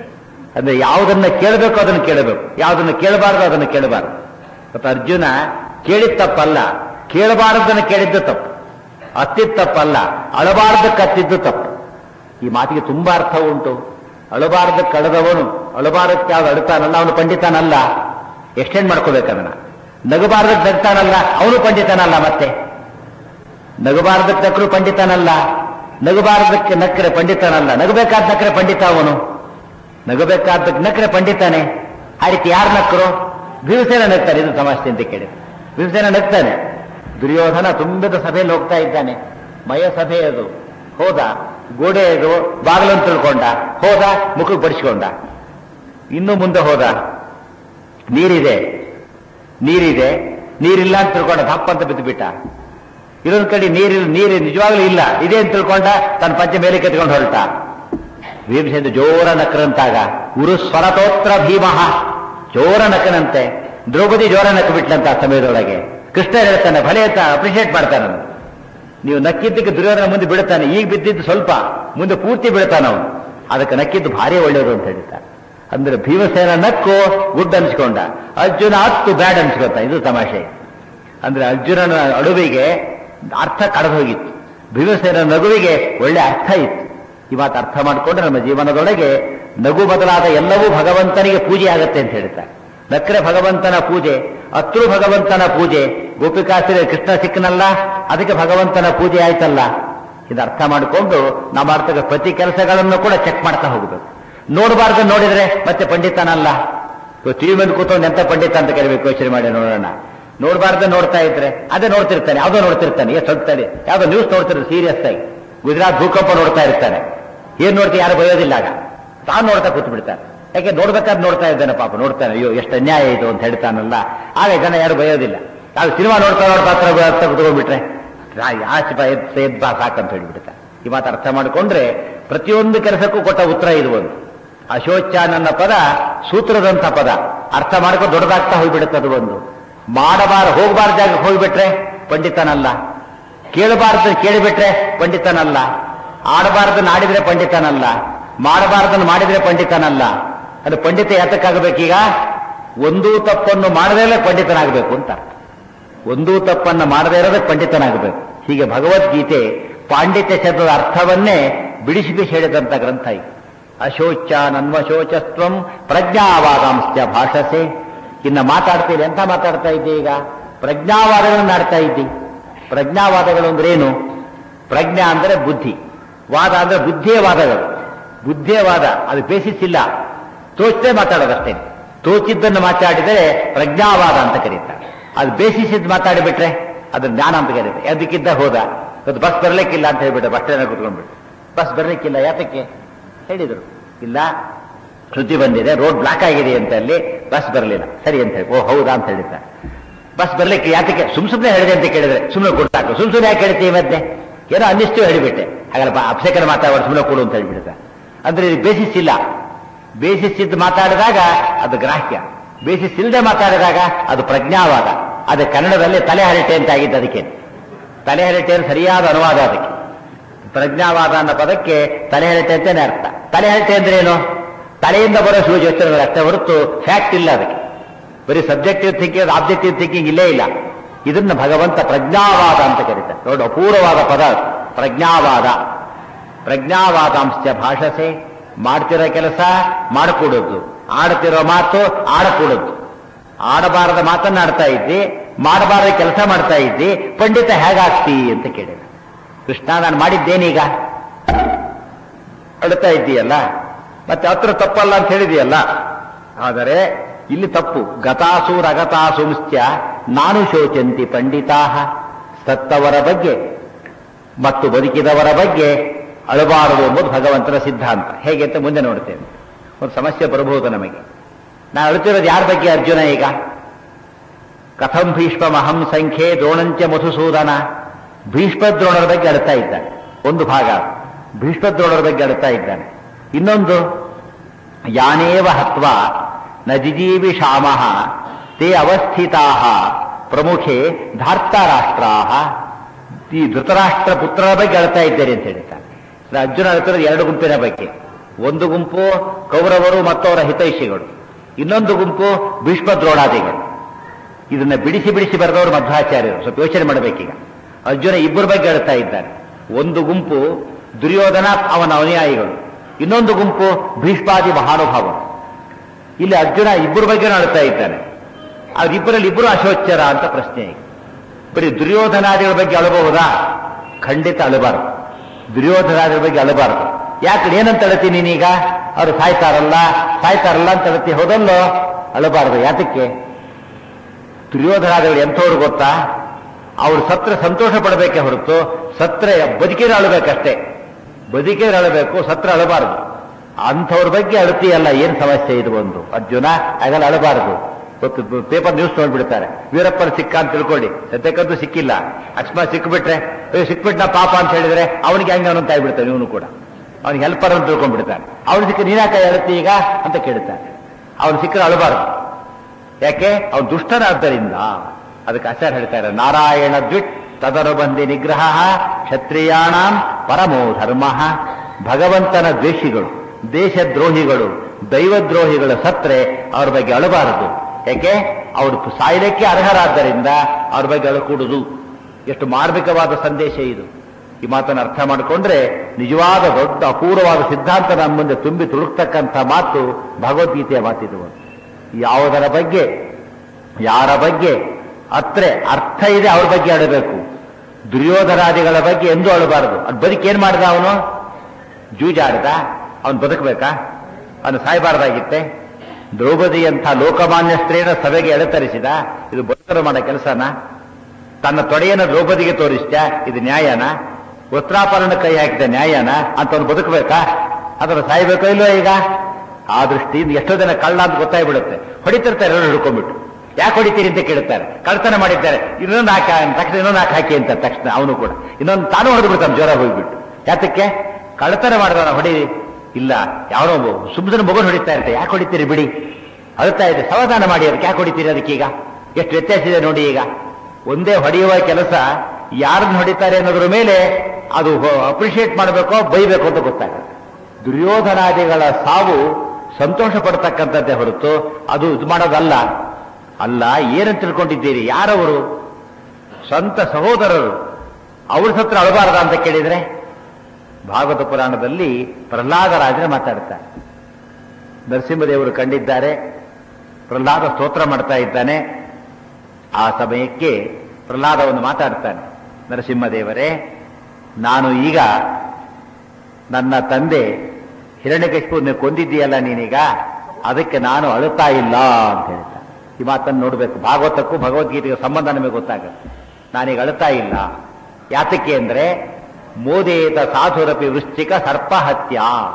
ಅಂದ್ರೆ ಯಾವುದನ್ನ ಕೇಳಬೇಕು ಅದನ್ನು ಕೇಳಬೇಕು ಯಾವುದನ್ನು ಕೇಳಬಾರದು ಅದನ್ನು ಕೇಳಬಾರದು ಮತ್ತು ಅರ್ಜುನ ಕೇಳಿದ ತಪ್ಪಲ್ಲ ಕೇಳಬಾರದನ್ನು ಕೇಳಿದ್ದು ತಪ್ಪು ಅತ್ತಿದ್ದು ತಪ್ಪಲ್ಲ ಅಳಬಾರದಕ್ಕೆ ಅತ್ತಿದ್ದು ತಪ್ಪು ಈ ಮಾತಿಗೆ ತುಂಬಾ ಅರ್ಥ ಉಂಟು ಅಳಬಾರದಕ್ಕೆ ಅಳದವನು ಅಳಬಾರದಕ್ಕೆ ಯಾವ್ದು ಅಳುತ್ತಾನಲ್ಲ ಅವನು ಪಂಡಿತನಲ್ಲ ಎಕ್ಸ್ಟೆಂಡ್ ಮಾಡ್ಕೋಬೇಕು ಅದನ್ನ ನಗಬಾರದಕ್ಕೆ ನಗ್ತಾನಲ್ಲ ಅವನು ಪಂಡಿತನಲ್ಲ ಮತ್ತೆ ನಗಬಾರದಕ್ಕೆ ನಕ್ಕರು ಪಂಡಿತನಲ್ಲ ನಗಬಾರದಕ್ಕೆ ನಕ್ಕರೆ ಪಂಡಿತನಲ್ಲ ನಗಬೇಕಾದ ನಕ್ಕರೆ ಪಂಡಿತ ಅವನು ನಗಬೇಕಾದಕ್ಕೆ ನಕ್ಕರೆ ಪಂಡಿತಾನೆ ಆ ರೀತಿ ಯಾರು ನಕ್ಕರು ಭೀಮಸೇನ ನಗ್ತಾನೆ ಇದು ತಮಾಷೆ ಅಂತ ಕೇಳಿ ಭೀಮಸೇನ ನಗ್ತಾನೆ ದುರ್ಯೋಧನ ತುಂಬಿದ ಸಭೆಯಲ್ಲಿ ಹೋಗ್ತಾ ಇದ್ದಾನೆ ಮಯ ಸಭೆ ಅದು ಹೋದ ಗೋಡೆ ಅದು ಬಾಗಿಲನ್ನು ತಿಳ್ಕೊಂಡ ಹೋದ ಮುಖಕ್ಕೆ ಬಡಿಸ್ಕೊಂಡ ಇನ್ನು ಮುಂದೆ ಹೋದ ನೀರಿದೆ ನೀರಿದೆ ನೀರಿಲ್ಲ ಅಂತ ತಿಳ್ಕೊಂಡ ದಪ್ಪ ಅಂತ ಬಿದ್ದು ಬಿಟ್ಟ ಇನ್ನೊಂದ್ ಕಡೆ ನೀರಿಲ್ಲ ನೀರು ನಿಜವಾಗ್ಲೂ ಇಲ್ಲ ಇದೆ ಅಂತ ತಿಳ್ಕೊಂಡ ತನ್ನ ಪಂಚ ಮೇಲೆ ಕೆತ್ಕೊಂಡು ಹೊರಟ ಭೀಮಸೇನ ಜೋರ ನಕ್ಕರಂತಾಗ ಉರು ಸ್ವರತೋತ್ರ ಭೀಮಃ ಜೋರ ನಕ್ಕನಂತೆ ದ್ರೌಪದಿ ಜೋರ ನಕ್ಕ ಬಿಟ್ಲಂತ ಆ ಸಮಯದೊಳಗೆ ಕೃಷ್ಣ ಹೇಳ್ತಾನೆ ಭಲೆ ಅಂತ ಅಪ್ರಿಷಿಯೇಟ್ ಮಾಡ್ತಾನೆ ಅವನು. ನೀವು ನಕ್ಕಿದ್ದಕ್ಕೆ ದುರ್ಯೋಧನ ಮುಂದೆ ಬಿಡುತ್ತಾನೆ ಈಗ ಬಿದ್ದಿದ್ದು ಸ್ವಲ್ಪ ಮುಂದೆ ಪೂರ್ತಿ ಬೀಳ್ತಾನೆ ಅವನು ಅದಕ್ಕೆ ನಕ್ಕಿದ್ದು ಭಾರಿ ಒಳ್ಳೆಯದು ಅಂತ ಹೇಳ್ತಾರೆ ಅಂದ್ರೆ ಭೀಮಸೇನ ನಕ್ಕು ಗುಡ್ ಅನ್ಸ್ಕೊಂಡ ಅರ್ಜುನ ಹತ್ತು ಬ್ಯಾಡ್ ಅನ್ಸ್ಕೊತ ಇದು ತಮಾಷೆ ಅಂದ್ರೆ ಅರ್ಜುನನ ಅಡುವಿಗೆ ಅರ್ಥ ಕಳೆದು ಹೋಗಿತ್ತು ಭೀಮಸೇನ ನಗುವಿಗೆ ಒಳ್ಳೆ ಅರ್ಥ ಇತ್ತು ಈ ಮಾತು ಅರ್ಥ ಮಾಡಿಕೊಂಡ್ರೆ ನಮ್ಮ ಜೀವನದೊಳಗೆ ನಗು ಬದಲಾದ ಎಲ್ಲವೂ ಭಗವಂತನಿಗೆ ಪೂಜೆ ಆಗತ್ತೆ ಅಂತ ಹೇಳ್ತಾರೆ ನಕ್ರೆ ಭಗವಂತನ ಪೂಜೆ ಅತ್ರು ಭಗವಂತನ ಪೂಜೆ ಗೋಪಿಕಾಸ್ತ್ರೀ ಕೃಷ್ಣ ಸಿಕ್ಕನಲ್ಲ ಅದಕ್ಕೆ ಭಗವಂತನ ಪೂಜೆ ಆಯ್ತಲ್ಲ ಇದು ಅರ್ಥ ಮಾಡಿಕೊಂಡು ನಾವು ಮಾಡ್ತಕ್ಕ ಪ್ರತಿ ಕೆಲಸಗಳನ್ನು ಕೂಡ ಚೆಕ್ ಮಾಡ್ತಾ ಹೋಗ್ಬೇಕು ನೋಡಬಾರ್ದು ನೋಡಿದ್ರೆ ಮತ್ತೆ ಪಂಡಿತನಲ್ಲ ಟಿವಿ ಮೇಲೆ ಕೂತ್ಕೊಂಡು ಎಂತ ಪಂಡಿತ ಅಂತ ಕರಿಬೇಕು ಯೋಚನೆ ಮಾಡಿ ನೋಡೋಣ ನೋಡಬಾರ್ದು ನೋಡ್ತಾ ಇದ್ರೆ ಅದೇ ನೋಡ್ತಿರ್ತಾನೆ ಯಾವುದೋ ನೋಡ್ತಿರ್ತಾನೆ ಎಷ್ಟು ಹೋಗ್ತಾನೆ ಯಾವುದೋ ನ್ಯೂಸ್ ನೋಡ್ತಿರ್ತಾನೆ ಸೀರಿಯಸ್ ಆಗಿ ಗುಜರಾತ್ ಭೂಕಂಪ ನೋಡ್ತಾ ಇರ್ತಾನೆ ಏನ್ ನೋಡ್ತಿ ಯಾರು ಬಯೋದಿಲ್ಲ ಆಗ ತಾನು ನೋಡ್ತಾ ಕೂತ್ ಬಿಡ್ತಾನೆ ಯಾಕೆ ನೋಡ್ಬೇಕಾದ್ರೆ ನೋಡ್ತಾ ಇದ್ದಾನೆ ಪಾಪ ನೋಡ್ತಾನೆ ಅಯ್ಯೋ ಎಷ್ಟು ಅನ್ಯಾಯ ಇದು ಅಂತ ಹೇಳ್ತಾನಲ್ಲ ಆಗ ಜನ ಯಾರು ಬಯೋದಿಲ್ಲ ನಾವು ಸಿನಿಮಾ ನೋಡ್ತಾ ನೋಡ್ತಾ ಹತ್ರ ಹತ್ರ ಕುತ್ಕೊಂಡ್ಬಿಟ್ರೆ ಆಚೆ ಬಾ ಎದ್ ಎದ್ ಬಾ ಸಾಕಂತ ಹೇಳ್ಬಿಡ್ತಾನೆ ಈ ಮಾತು ಅರ್ಥ ಮಾಡಿಕೊಂಡ್ರೆ ಪ್ರತಿಯೊಂದು ಕೆಲಸಕ್ಕೂ ಕೊಟ್ಟ ಉತ್ತರ ಇದು ಒಂದು ಅಶೋಚ ನನ್ನ ಪದ ಸೂತ್ರದಂತ ಪದ ಅರ್ಥ ಮಾಡ್ಕೊಂಡು ದೊಡ್ಡದಾಗ್ತಾ ಹೋಗ್ಬಿಡುತ್ತೆ ಅದು ಒಂದು ಮಾಡಬಾರ ಹೋಗಬಾರ ಜಾಗಕ್ಕೆ ಹೋಗ್ಬಿಟ್ರೆ ಪಂಡಿತನಲ್ಲ ಕೇಳಬಾರ್ದು ಕೇಳಿಬಿಟ್ರೆ ಪಂಡಿತನಲ್ಲ ಆಡಬಾರ್ದನ್ನ ಆಡಿದ್ರೆ ಪಂಡಿತನಲ್ಲ ಮಾಡಬಾರ್ದನ್ನು ಮಾಡಿದ್ರೆ ಪಂಡಿತನಲ್ಲ ಅದು ಪಂಡಿತ ಯಾತಕ್ಕಾಗಬೇಕೀಗ ಒಂದೂ ತಪ್ಪನ್ನು ಮಾಡದೇ ಪಂಡಿತನಾಗಬೇಕು ಅಂತ ಅರ್ಥ. ಒಂದೂ ತಪ್ಪನ್ನು ಮಾಡದೇ ಇರೋದಕ್ಕೆ ಪಂಡಿತನಾಗಬೇಕು ಹೀಗೆ ಭಗವದ್ಗೀತೆ ಪಾಂಡಿತ್ಯ ಶಬ್ದದ ಅರ್ಥವನ್ನೇ ಬಿಡಿಸಿ ಬಿಡಿಸಿ ಹೇಳಿದಂತ ಗ್ರಂಥ ಇದು ಅಶೋಚ ನನ್ವಶೋಚಸ್ತ್ವಂ ಪ್ರಜ್ಞಾವಾದಾಂಶ ಭಾಷಸೆ ಇನ್ನ ಮಾತಾಡ್ತೀರಿ ಎಂತ ಮಾತಾಡ್ತಾ ಇದ್ದೆ ಈಗ ಪ್ರಜ್ಞಾವಾದಗಳನ್ನು ಆಡ್ತಾ ಇದ್ದಿ ಪ್ರಜ್ಞಾವಾದಗಳು ಅಂದ್ರೆ ಏನು ಪ್ರಜ್ಞಾ ಅಂದ್ರೆ ಬುದ್ಧಿ ವಾದ ಅಂದ್ರೆ ಬುದ್ಧಿಯ ವಾದಗಳು ಬುದ್ಧಿಯ ವಾದ ಅದು ಬೇಸಿಸ್ ಇಲ್ಲ ತೋಚದೆ ಮಾತಾಡೋದಷ್ಟೇ ತೋಚಿದ್ದನ್ನು ಮಾತಾಡಿದರೆ ಪ್ರಜ್ಞಾವಾದ ಅಂತ ಕರೀತಾರೆ ಅದು ಬೇಸಿಸಿದ್ ಮಾತಾಡಿಬಿಟ್ರೆ ಅದು ಜ್ಞಾನ ಅಂತ ಕರೀತಾರೆ ಅದಕ್ಕಿದ್ದ ಹೋದ ಅದು ಬಸ್ ಬರ್ಲಿಕ್ಕಿಲ್ಲ ಅಂತ ಹೇಳ್ಬಿಟ್ಟು ಬಸ್ ಸ್ಟ್ಯಾಂಡ್ ಕುತ್ಕೊಂಡ್ಬಿಟ್ಟು ಬಸ್ ಬರ್ಲಿಕ್ಕಿಲ್ಲ ಯಾತಕ್ಕೆ ಹೇಳಿದರು ಇಲ್ಲ ಶ್ರುತಿ ಬಂದಿದೆ ರೋಡ್ ಬ್ಲಾಕ್ ಆಗಿದೆ ಅಂತ ಅಲ್ಲಿ ಬಸ್ ಬರಲಿಲ್ಲ ಸರಿ ಅಂತ ಹೇಳಿ ಓ ಹೌದಾ ಅಂತ ಹೇಳಿದ್ದಾರೆ ಬಸ್ ಬರ್ಲಿಕ್ಕೆ ಯಾತಕ್ಕೆ ಸುಮ್ ಸುಮ್ಮನೆ ಹೇಳಿದೆ ಅಂತ ಕೇಳಿದ್ರೆ ಸುಮ್ಮನೆ ಕೊಡ್ತಾಕು ಸುಮ್ ಸುಮ್ಮನೆ ಯಾಕೆ ಹೇಳ್ತೀವಿ ಮತ್ತೆ ಏನೋ ಅನ್ನಿಸ್ತು ಹೇಳಿಬಿಟ್ಟೆ ಹಾಗಾದ್ರೆ ಅಪ್ಸೇಕರ ಮಾತಾಡೋದು ಸುಮ್ಮನೆ ಕೊಡು ಅಂತ ಹೇಳ್ಬಿಡ್ತಾರೆ ಅಂದ್ರೆ ಇದು ಬೇಸಿಸ್ ಇಲ್ಲ ಬೇಸಿಸ್ ಇದ್ದು ಮಾತಾಡಿದಾಗ ಅದು ಗ್ರಾಹ್ಯ ಬೇಸಿಸ್ ಇಲ್ಲದೆ ಮಾತಾಡಿದಾಗ ಅದು ಪ್ರಜ್ಞಾವಾದ ಅದು ಕನ್ನಡದಲ್ಲಿ ತಲೆ ಹರಟೆ ಅಂತ ಆಗಿದ್ದು ಅದಕ್ಕೆ ತಲೆ ಹರಟೆ ಅಂತ ಸರಿಯಾದ ಅನುವಾದ ಅದಕ್ಕೆ ಪ್ರಜ್ಞಾವಾದ ಅನ್ನೋ ಪದಕ್ಕೆ ತಲೆ ಹರಟೆ ಅಂತಾನೆ ಅರ್ಥ ತಲೆ ಹರಟೆ ಅಂದ್ರೆ ಏನು ತಲೆಯಿಂದ ಬರೋ ಸೂಜಿ ಯೋಚನೆಗಳು ಅಷ್ಟೇ ಹೊರತು ಫ್ಯಾಕ್ಟ್ ಇಲ್ಲ ಅದಕ್ಕೆ ಬರೀ ಸಬ್ಜೆಕ್ಟಿವ್ ಥಿಂಕಿಂಗ್ ಆಬ್ಜೆಕ್ಟಿವ್ ಥಿಂಕಿಂಗ್ ಇಲ್ಲೇ ಇಲ್ಲ ಇದನ್ನ ಭಗವಂತ ಪ್ರಜ್ಞಾವಾದ ಅಂತ ಕರೀತಾರೆ ನೋಡಿ ಅಪೂರ್ವವಾದ ಪದ ಅದು. ಪ್ರಜ್ಞಾವಾದ ಪ್ರಜ್ಞಾವಾದಾಂಶ ಭಾಷಸೆ ಮಾಡ್ತಿರೋ ಕೆಲಸ ಮಾಡಿಕೊಡೋದು ಆಡ್ತಿರೋ ಮಾತು ಆಡಕೂಡದು ಆಡಬಾರದ ಮಾತನ್ನ ಆಡ್ತಾ ಇದ್ದಿ ಮಾಡಬಾರದ ಕೆಲಸ ಮಾಡ್ತಾ ಇದ್ದಿ ಪಂಡಿತ ಹೇಗಾಗ್ತಿ ಅಂತ ಕೇಳಿದ ಕೃಷ್ಣ ನಾನು ಮಾಡಿದ್ದೇನೀಗ ಅಳ್ತಾ ಇದ್ದೀಯಲ್ಲ ಮತ್ತೆ ಹತ್ರ ತಪ್ಪಲ್ಲ ಅಂತ ಹೇಳಿದೆಯಲ್ಲ ಆದರೆ ಇಲ್ಲಿ ತಪ್ಪು ಗತಾಸು ರಗತಾಸುಂಶ್ಚ ನಾನು ಶೋಚಂತಿ ಪಂಡಿತಾಹ ಸತ್ತವರ ಬಗ್ಗೆ ಮತ್ತು ಬದುಕಿದವರ ಬಗ್ಗೆ ಅಳಬಾರದು ಎಂಬುದು ಭಗವಂತನ ಸಿದ್ಧಾಂತ ಹೇಗೆ ಅಂತ ಮುಂದೆ ನೋಡ್ತೇವೆ ಒಂದು ಸಮಸ್ಯೆ ಬರಬಹುದು ನಮಗೆ ನಾನು ಅಳುತ್ತಿರೋದು ಯಾರ ಬಗ್ಗೆ ಅರ್ಜುನ ಈಗ ಕಥಂ ಭೀಷ್ಮಹಂ ಸಂಖ್ಯೆ ದ್ರೋಣಂಚ ಮಧುಸೂದನ ಭೀಷ್ಮದ್ರೋಣರ ಬಗ್ಗೆ ಅಳ್ತಾ ಇದ್ದಾನೆ ಒಂದು ಭಾಗ ಭೀಷ್ಮದ್ರೋಣರ ಬಗ್ಗೆ ಅಳ್ತಾ ಇದ್ದಾನೆ ಇನ್ನೊಂದು ಯಾನೇವ ಹತ್ವ ನ ಜಿಜೀವಿಷಾಮಃ ತೇ ಅವಸ್ಥಿತಾ ಪ್ರಮುಖೆ ಧಾರ್ತಾರಾಷ್ಟ್ರಾ ಈ ಧೃತರಾಷ್ಟ್ರ ಪುತ್ರರ ಬಗ್ಗೆ ಅಳ್ತಾ ಇದ್ದಾರೆ ಅಂತ ಹೇಳ್ತಾರೆ ಅರ್ಜುನ ಅಳ್ತಿರೋದು ಎರಡು ಗುಂಪಿನ ಬಗ್ಗೆ ಒಂದು ಗುಂಪು ಕೌರವರು ಮತ್ತವರ ಹಿತೈಷಿಗಳು ಇನ್ನೊಂದು ಗುಂಪು ಭೀಷ್ಮ ದ್ರೋಣಾದಿಗಳು ಇದನ್ನ ಬಿಡಿಸಿ ಬಿಡಿಸಿ ಬರೆದವರು ಮಧ್ವಾಚಾರ್ಯರು ಸ್ವಲ್ಪ ಯೋಚನೆ ಮಾಡಬೇಕೀಗ ಅರ್ಜುನ ಇಬ್ಬರ ಬಗ್ಗೆ ಹೇಳ್ತಾ ಇದ್ದಾನೆ ಒಂದು ಗುಂಪು ದುರ್ಯೋಧನ ಅವನ ಅನುಯಾಯಿಗಳು ಇನ್ನೊಂದು ಗುಂಪು ಭೀಷ್ಮಾದಿ ಮಹಾನುಭಾವರು ಇಲ್ಲಿ ಅರ್ಜುನ ಇಬ್ಬರ ಬಗ್ಗೆ ಹೇಳ್ತಾ ಇದ್ದಾನೆ ಅವರಿಬ್ಬರಲ್ಲಿ ಇಬ್ಬರು ಅಶೋಚ್ಚರ ಅಂತ ಪ್ರಶ್ನೆ ಈಗ ಬರೀ ದುರ್ಯೋಧನಾದಿಗಳ ಬಗ್ಗೆ ಅಳಬಹುದಾ ಖಂಡಿತ ಅಳಬಾರದು ದುರ್ಯೋಧನಾದಿಗಳ ಬಗ್ಗೆ ಅಳಬಾರದು ಯಾಕೆ ಏನಂತ ಅಳತಿ ನೀನೀಗ ಅವರು ಸಾಯ್ತಾರಲ್ಲ ಸಾಯ್ತಾರಲ್ಲ ಅಂತ ಅಳತಿ ಹೋದಲ್ಲೋ ಅಳಬಾರದು ಯಾತಕ್ಕೆ ದುರ್ಯೋಧನಾದಿಗಳು ಎಂಥವ್ರು ಗೊತ್ತಾ ಅವ್ರು ಸತ್ರ ಸಂತೋಷ ಪಡಬೇಕೆ ಹೊರತು ಸತ್ರೆ ಬದುಕಿದ್ರೆ ಅಳಬೇಕಷ್ಟೇ ಬದುಕಿದ್ರೆ ಅಳಬೇಕು ಸತ್ರ ಅಳಬಾರದು ಅಂಥವ್ರ ಬಗ್ಗೆ ಅಳತಿಯಲ್ಲ ಏನ್ ಸಮಸ್ಯೆ ಇದು ಒಂದು ಅರ್ಜುನ ಹಾಗೆಲ್ಲ ಅಳಬಾರದು ಗೊತ್ತು ಪೇಪರ್ ನ್ಯೂಸ್ ನೋಡ್ಬಿಡ್ತಾರೆ ವೀರಪ್ಪನ ಸಿಕ್ಕ ಅಂತ ತಿಳ್ಕೊಳ್ಳಿ ಸದ್ಯಕ್ಕಂತೂ ಸಿಕ್ಕಿಲ್ಲ ಅಕಸ್ಮಾತ್ ಸಿಕ್ಬಿಟ್ರೆ ಅಯ್ಯೋ ಸಿಕ್ಬಿಟ್ನ ಪಾಪ ಅಂತ ಹೇಳಿದ್ರೆ ಅವನಿಗೆ ಹೆಂಗ ಅಂತ ಆಗ್ಬಿಡ್ತಾನೆ ಇವನು ಕೂಡ ಅವನಿಗೆ ಹೆಲ್ಪರ್ ಅಂತ ತಿಳ್ಕೊಂಡ್ಬಿಡ್ತಾನೆ ಅವನು ಸಿಕ್ಕ ನೀನಾಕ ಅಳತಿ ಈಗ ಅಂತ ಕೇಳ್ತಾನೆ ಅವನು ಸಿಕ್ಕರೆ ಅಳಬಾರದು ಯಾಕೆ ಅವನು ದುಷ್ಟನಾದ್ದರಿಂದ ಅದಕ್ಕೆ ಆಚಾರ್ಯ ಹೇಳ್ತಾರೆ ನಾರಾಯಣ ದ್ವಿಟ್ ತದರು ಬಂದಿ ನಿಗ್ರಹ ಕ್ಷತ್ರಿಯಾಣಾಂ ಪರಮೋ ಧರ್ಮ ಭಗವಂತನ ದ್ವೇಷಿಗಳು ದೇಶದ್ರೋಹಿಗಳು ದೈವದ್ರೋಹಿಗಳ ಸತ್ರೆ ಅವ್ರ ಬಗ್ಗೆ ಅಳಬಾರದು ಯಾಕೆ ಅವರು ಸಾಯಲಿಕ್ಕೆ ಅರ್ಹರಾದ್ದರಿಂದ ಅವ್ರ ಬಗ್ಗೆ ಅಳಕೂಡುದು ಎಷ್ಟು ಮಾರ್ಮಿಕವಾದ ಸಂದೇಶ ಇದು ಈ ಮಾತನ್ನು ಅರ್ಥ ಮಾಡಿಕೊಂಡ್ರೆ ನಿಜವಾದ ದೊಡ್ಡ ಅಪೂರ್ವವಾದ ಸಿದ್ಧಾಂತ ನಮ್ಮ ಮುಂದೆ ತುಂಬಿ ತುಳುಕ್ತಕ್ಕಂಥ ಮಾತು ಭಗವದ್ಗೀತೆಯ ಮಾತಿದು ಯಾವುದರ ಬಗ್ಗೆ ಯಾರ ಬಗ್ಗೆ ಅತ್ರೆ ಅರ್ಥ ಇದೆ ಅವ್ರ ಬಗ್ಗೆ ಅಳಬೇಕು ದುರ್ಯೋಧನಾದಿಗಳ ಬಗ್ಗೆ ಎಂದೂ ಅಳಬಾರದು ಅದು ಬದುಕೇನ್ ಮಾಡಿದ ಅವನು ಜೂಜಾಡಿದ ಅವನು ಬದುಕಬೇಕಾ ಅವನು ಸಾಯಬಾರ್ದಾಗಿತ್ತೆ ದ್ರೌಪದಿಯಂಥ ಲೋಕಮಾನ್ಯ ಸ್ತ್ರೀನ ಸಭೆಗೆ ಎಳೆತರಿಸಿದ ಇದು ಬದುಕರು ಮಾಡೋ ಕೆಲಸನ ತನ್ನ ತೊಡೆಯನ್ನು ದ್ರೌಪದಿಗೆ ತೋರಿಸ್ತ ಇದು ನ್ಯಾಯನ ವಸ್ತ್ರಾಪರಣ ಕೈ ಹಾಕಿದ ನ್ಯಾಯನ ಅಂತ ಅವನು ಬದುಕಬೇಕಾ ಅದನ್ನು ಸಾಯ್ಬೇಕೋ ಇಲ್ವೋ ಈಗ ಆ ದೃಷ್ಟಿಯಿಂದ ಎಷ್ಟೋ ಜನ ಕಳ್ಳ ಅಂತ ಗೊತ್ತಾಗ್ಬಿಡುತ್ತೆ ಹೊಡಿತಿರ್ತಾರೆ ಎಲ್ಲರೂ ಹಿಡ್ಕೊಂಡ್ಬಿಟ್ಟು ಯಾಕೆ ಹೊಡಿತೀರಿ ಅಂತ ಕೇಳ್ತಾರೆ ಕಳ್ತನ ಮಾಡಿದ್ದಾರೆ ಇನ್ನೊಂದು ಹಾಕಿ ತಕ್ಷಣ ಇನ್ನೊಂದು ಹಾಕಿ ಹಾಕಿ ಅಂತ ತಕ್ಷಣ ಅವನು ಕೂಡ ಇನ್ನೊಂದು ತಾನು ಹೊಡೆದು ಬಿಡ್ತಾನೆ ಜ್ವರ ಹೋಗ್ಬಿಟ್ಟು ಯಾತಕ್ಕೆ ಕಳ್ತನ ಮಾಡಿದವನ ಹೊಡಿ ಇಲ್ಲ ಯಾವನೋ ಸುಮ್ಮನೆ ಮಗನ ಹೊಡಿತಾ ಇರ್ತೆ ಯಾಕೆ ಹೊಡಿತೀರಿ ಬಿಡಿ ಅಳ್ತಾ ಇದೆ ಸಮಾಧಾನ ಮಾಡಿ ಅದಕ್ಕೆ ಯಾಕೆ ಹೊಡಿತೀರಿ ಅದಕ್ಕೀಗ ಎಷ್ಟು ವ್ಯತ್ಯಾಸ ಇದೆ ನೋಡಿ ಈಗ ಒಂದೇ ಹೊಡೆಯುವ ಕೆಲಸ ಯಾರನ್ನ ಹೊಡಿತಾರೆ ಅನ್ನೋದ್ರ ಮೇಲೆ ಅದು ಅಪ್ರಿಷಿಯೇಟ್ ಮಾಡಬೇಕೋ ಬೈಬೇಕು ಅಂತ ಗೊತ್ತಾಗುತ್ತೆ ದುರ್ಯೋಧನಾದಿಗಳ ಸಾವು ಸಂತೋಷ ಪಡ್ತಕ್ಕಂಥದ್ದೇ ಹೊರತು ಅದು ಇದು ಮಾಡೋದಲ್ಲ ಅಲ್ಲ ಏನಂತ ತಿಳ್ಕೊಂಡಿದ್ದೀರಿ ಯಾರವರು ಸ್ವಂತ ಸಹೋದರರು ಅವ್ರ ಸತ್ರ ಅಳಬಾರದ ಅಂತ ಕೇಳಿದ್ರೆ ಭಾಗವತ ಪುರಾಣದಲ್ಲಿ ಪ್ರಹ್ಲಾದರಾಜನೇ ಮಾತಾಡ್ತಾರೆ ನರಸಿಂಹದೇವರು ಕಂಡಿದ್ದಾರೆ ಪ್ರಹ್ಲಾದ ಸ್ತೋತ್ರ ಮಾಡ್ತಾ ಇದ್ದಾನೆ ಆ ಸಮಯಕ್ಕೆ ಪ್ರಹ್ಲಾದವನ್ನು ಮಾತಾಡ್ತಾನೆ ನರಸಿಂಹದೇವರೇ ನಾನು ಈಗ ನನ್ನ ತಂದೆ ಹಿರಣ್ಯಕಶಿಪುವನ್ನು ಕೊಂದಿದ್ದೀಯಲ್ಲ ನೀನೀಗ ಅದಕ್ಕೆ ನಾನು ಅಳುತ್ತಾ ಇಲ್ಲ ಅಂತ ಹೇಳ್ತಾನೆ ಈ ಮಾತನ್ನು ನೋಡಬೇಕು ಭಾಗವತಕ್ಕೂ ಭಗವದ್ಗೀತೆಗೆ ಸಂಬಂಧ ನಮಗೆ ಗೊತ್ತಾಗುತ್ತೆ ನಾನೀಗ ಅಳುತ್ತಾ ಇಲ್ಲ ಯಾತಕ್ಕೆ ಅಂದ್ರೆ ಮೋದೇತ ಸಾಧುರಪಿ ವೃಶ್ಚಿಕ ಸರ್ಪ ಹತ್ಯ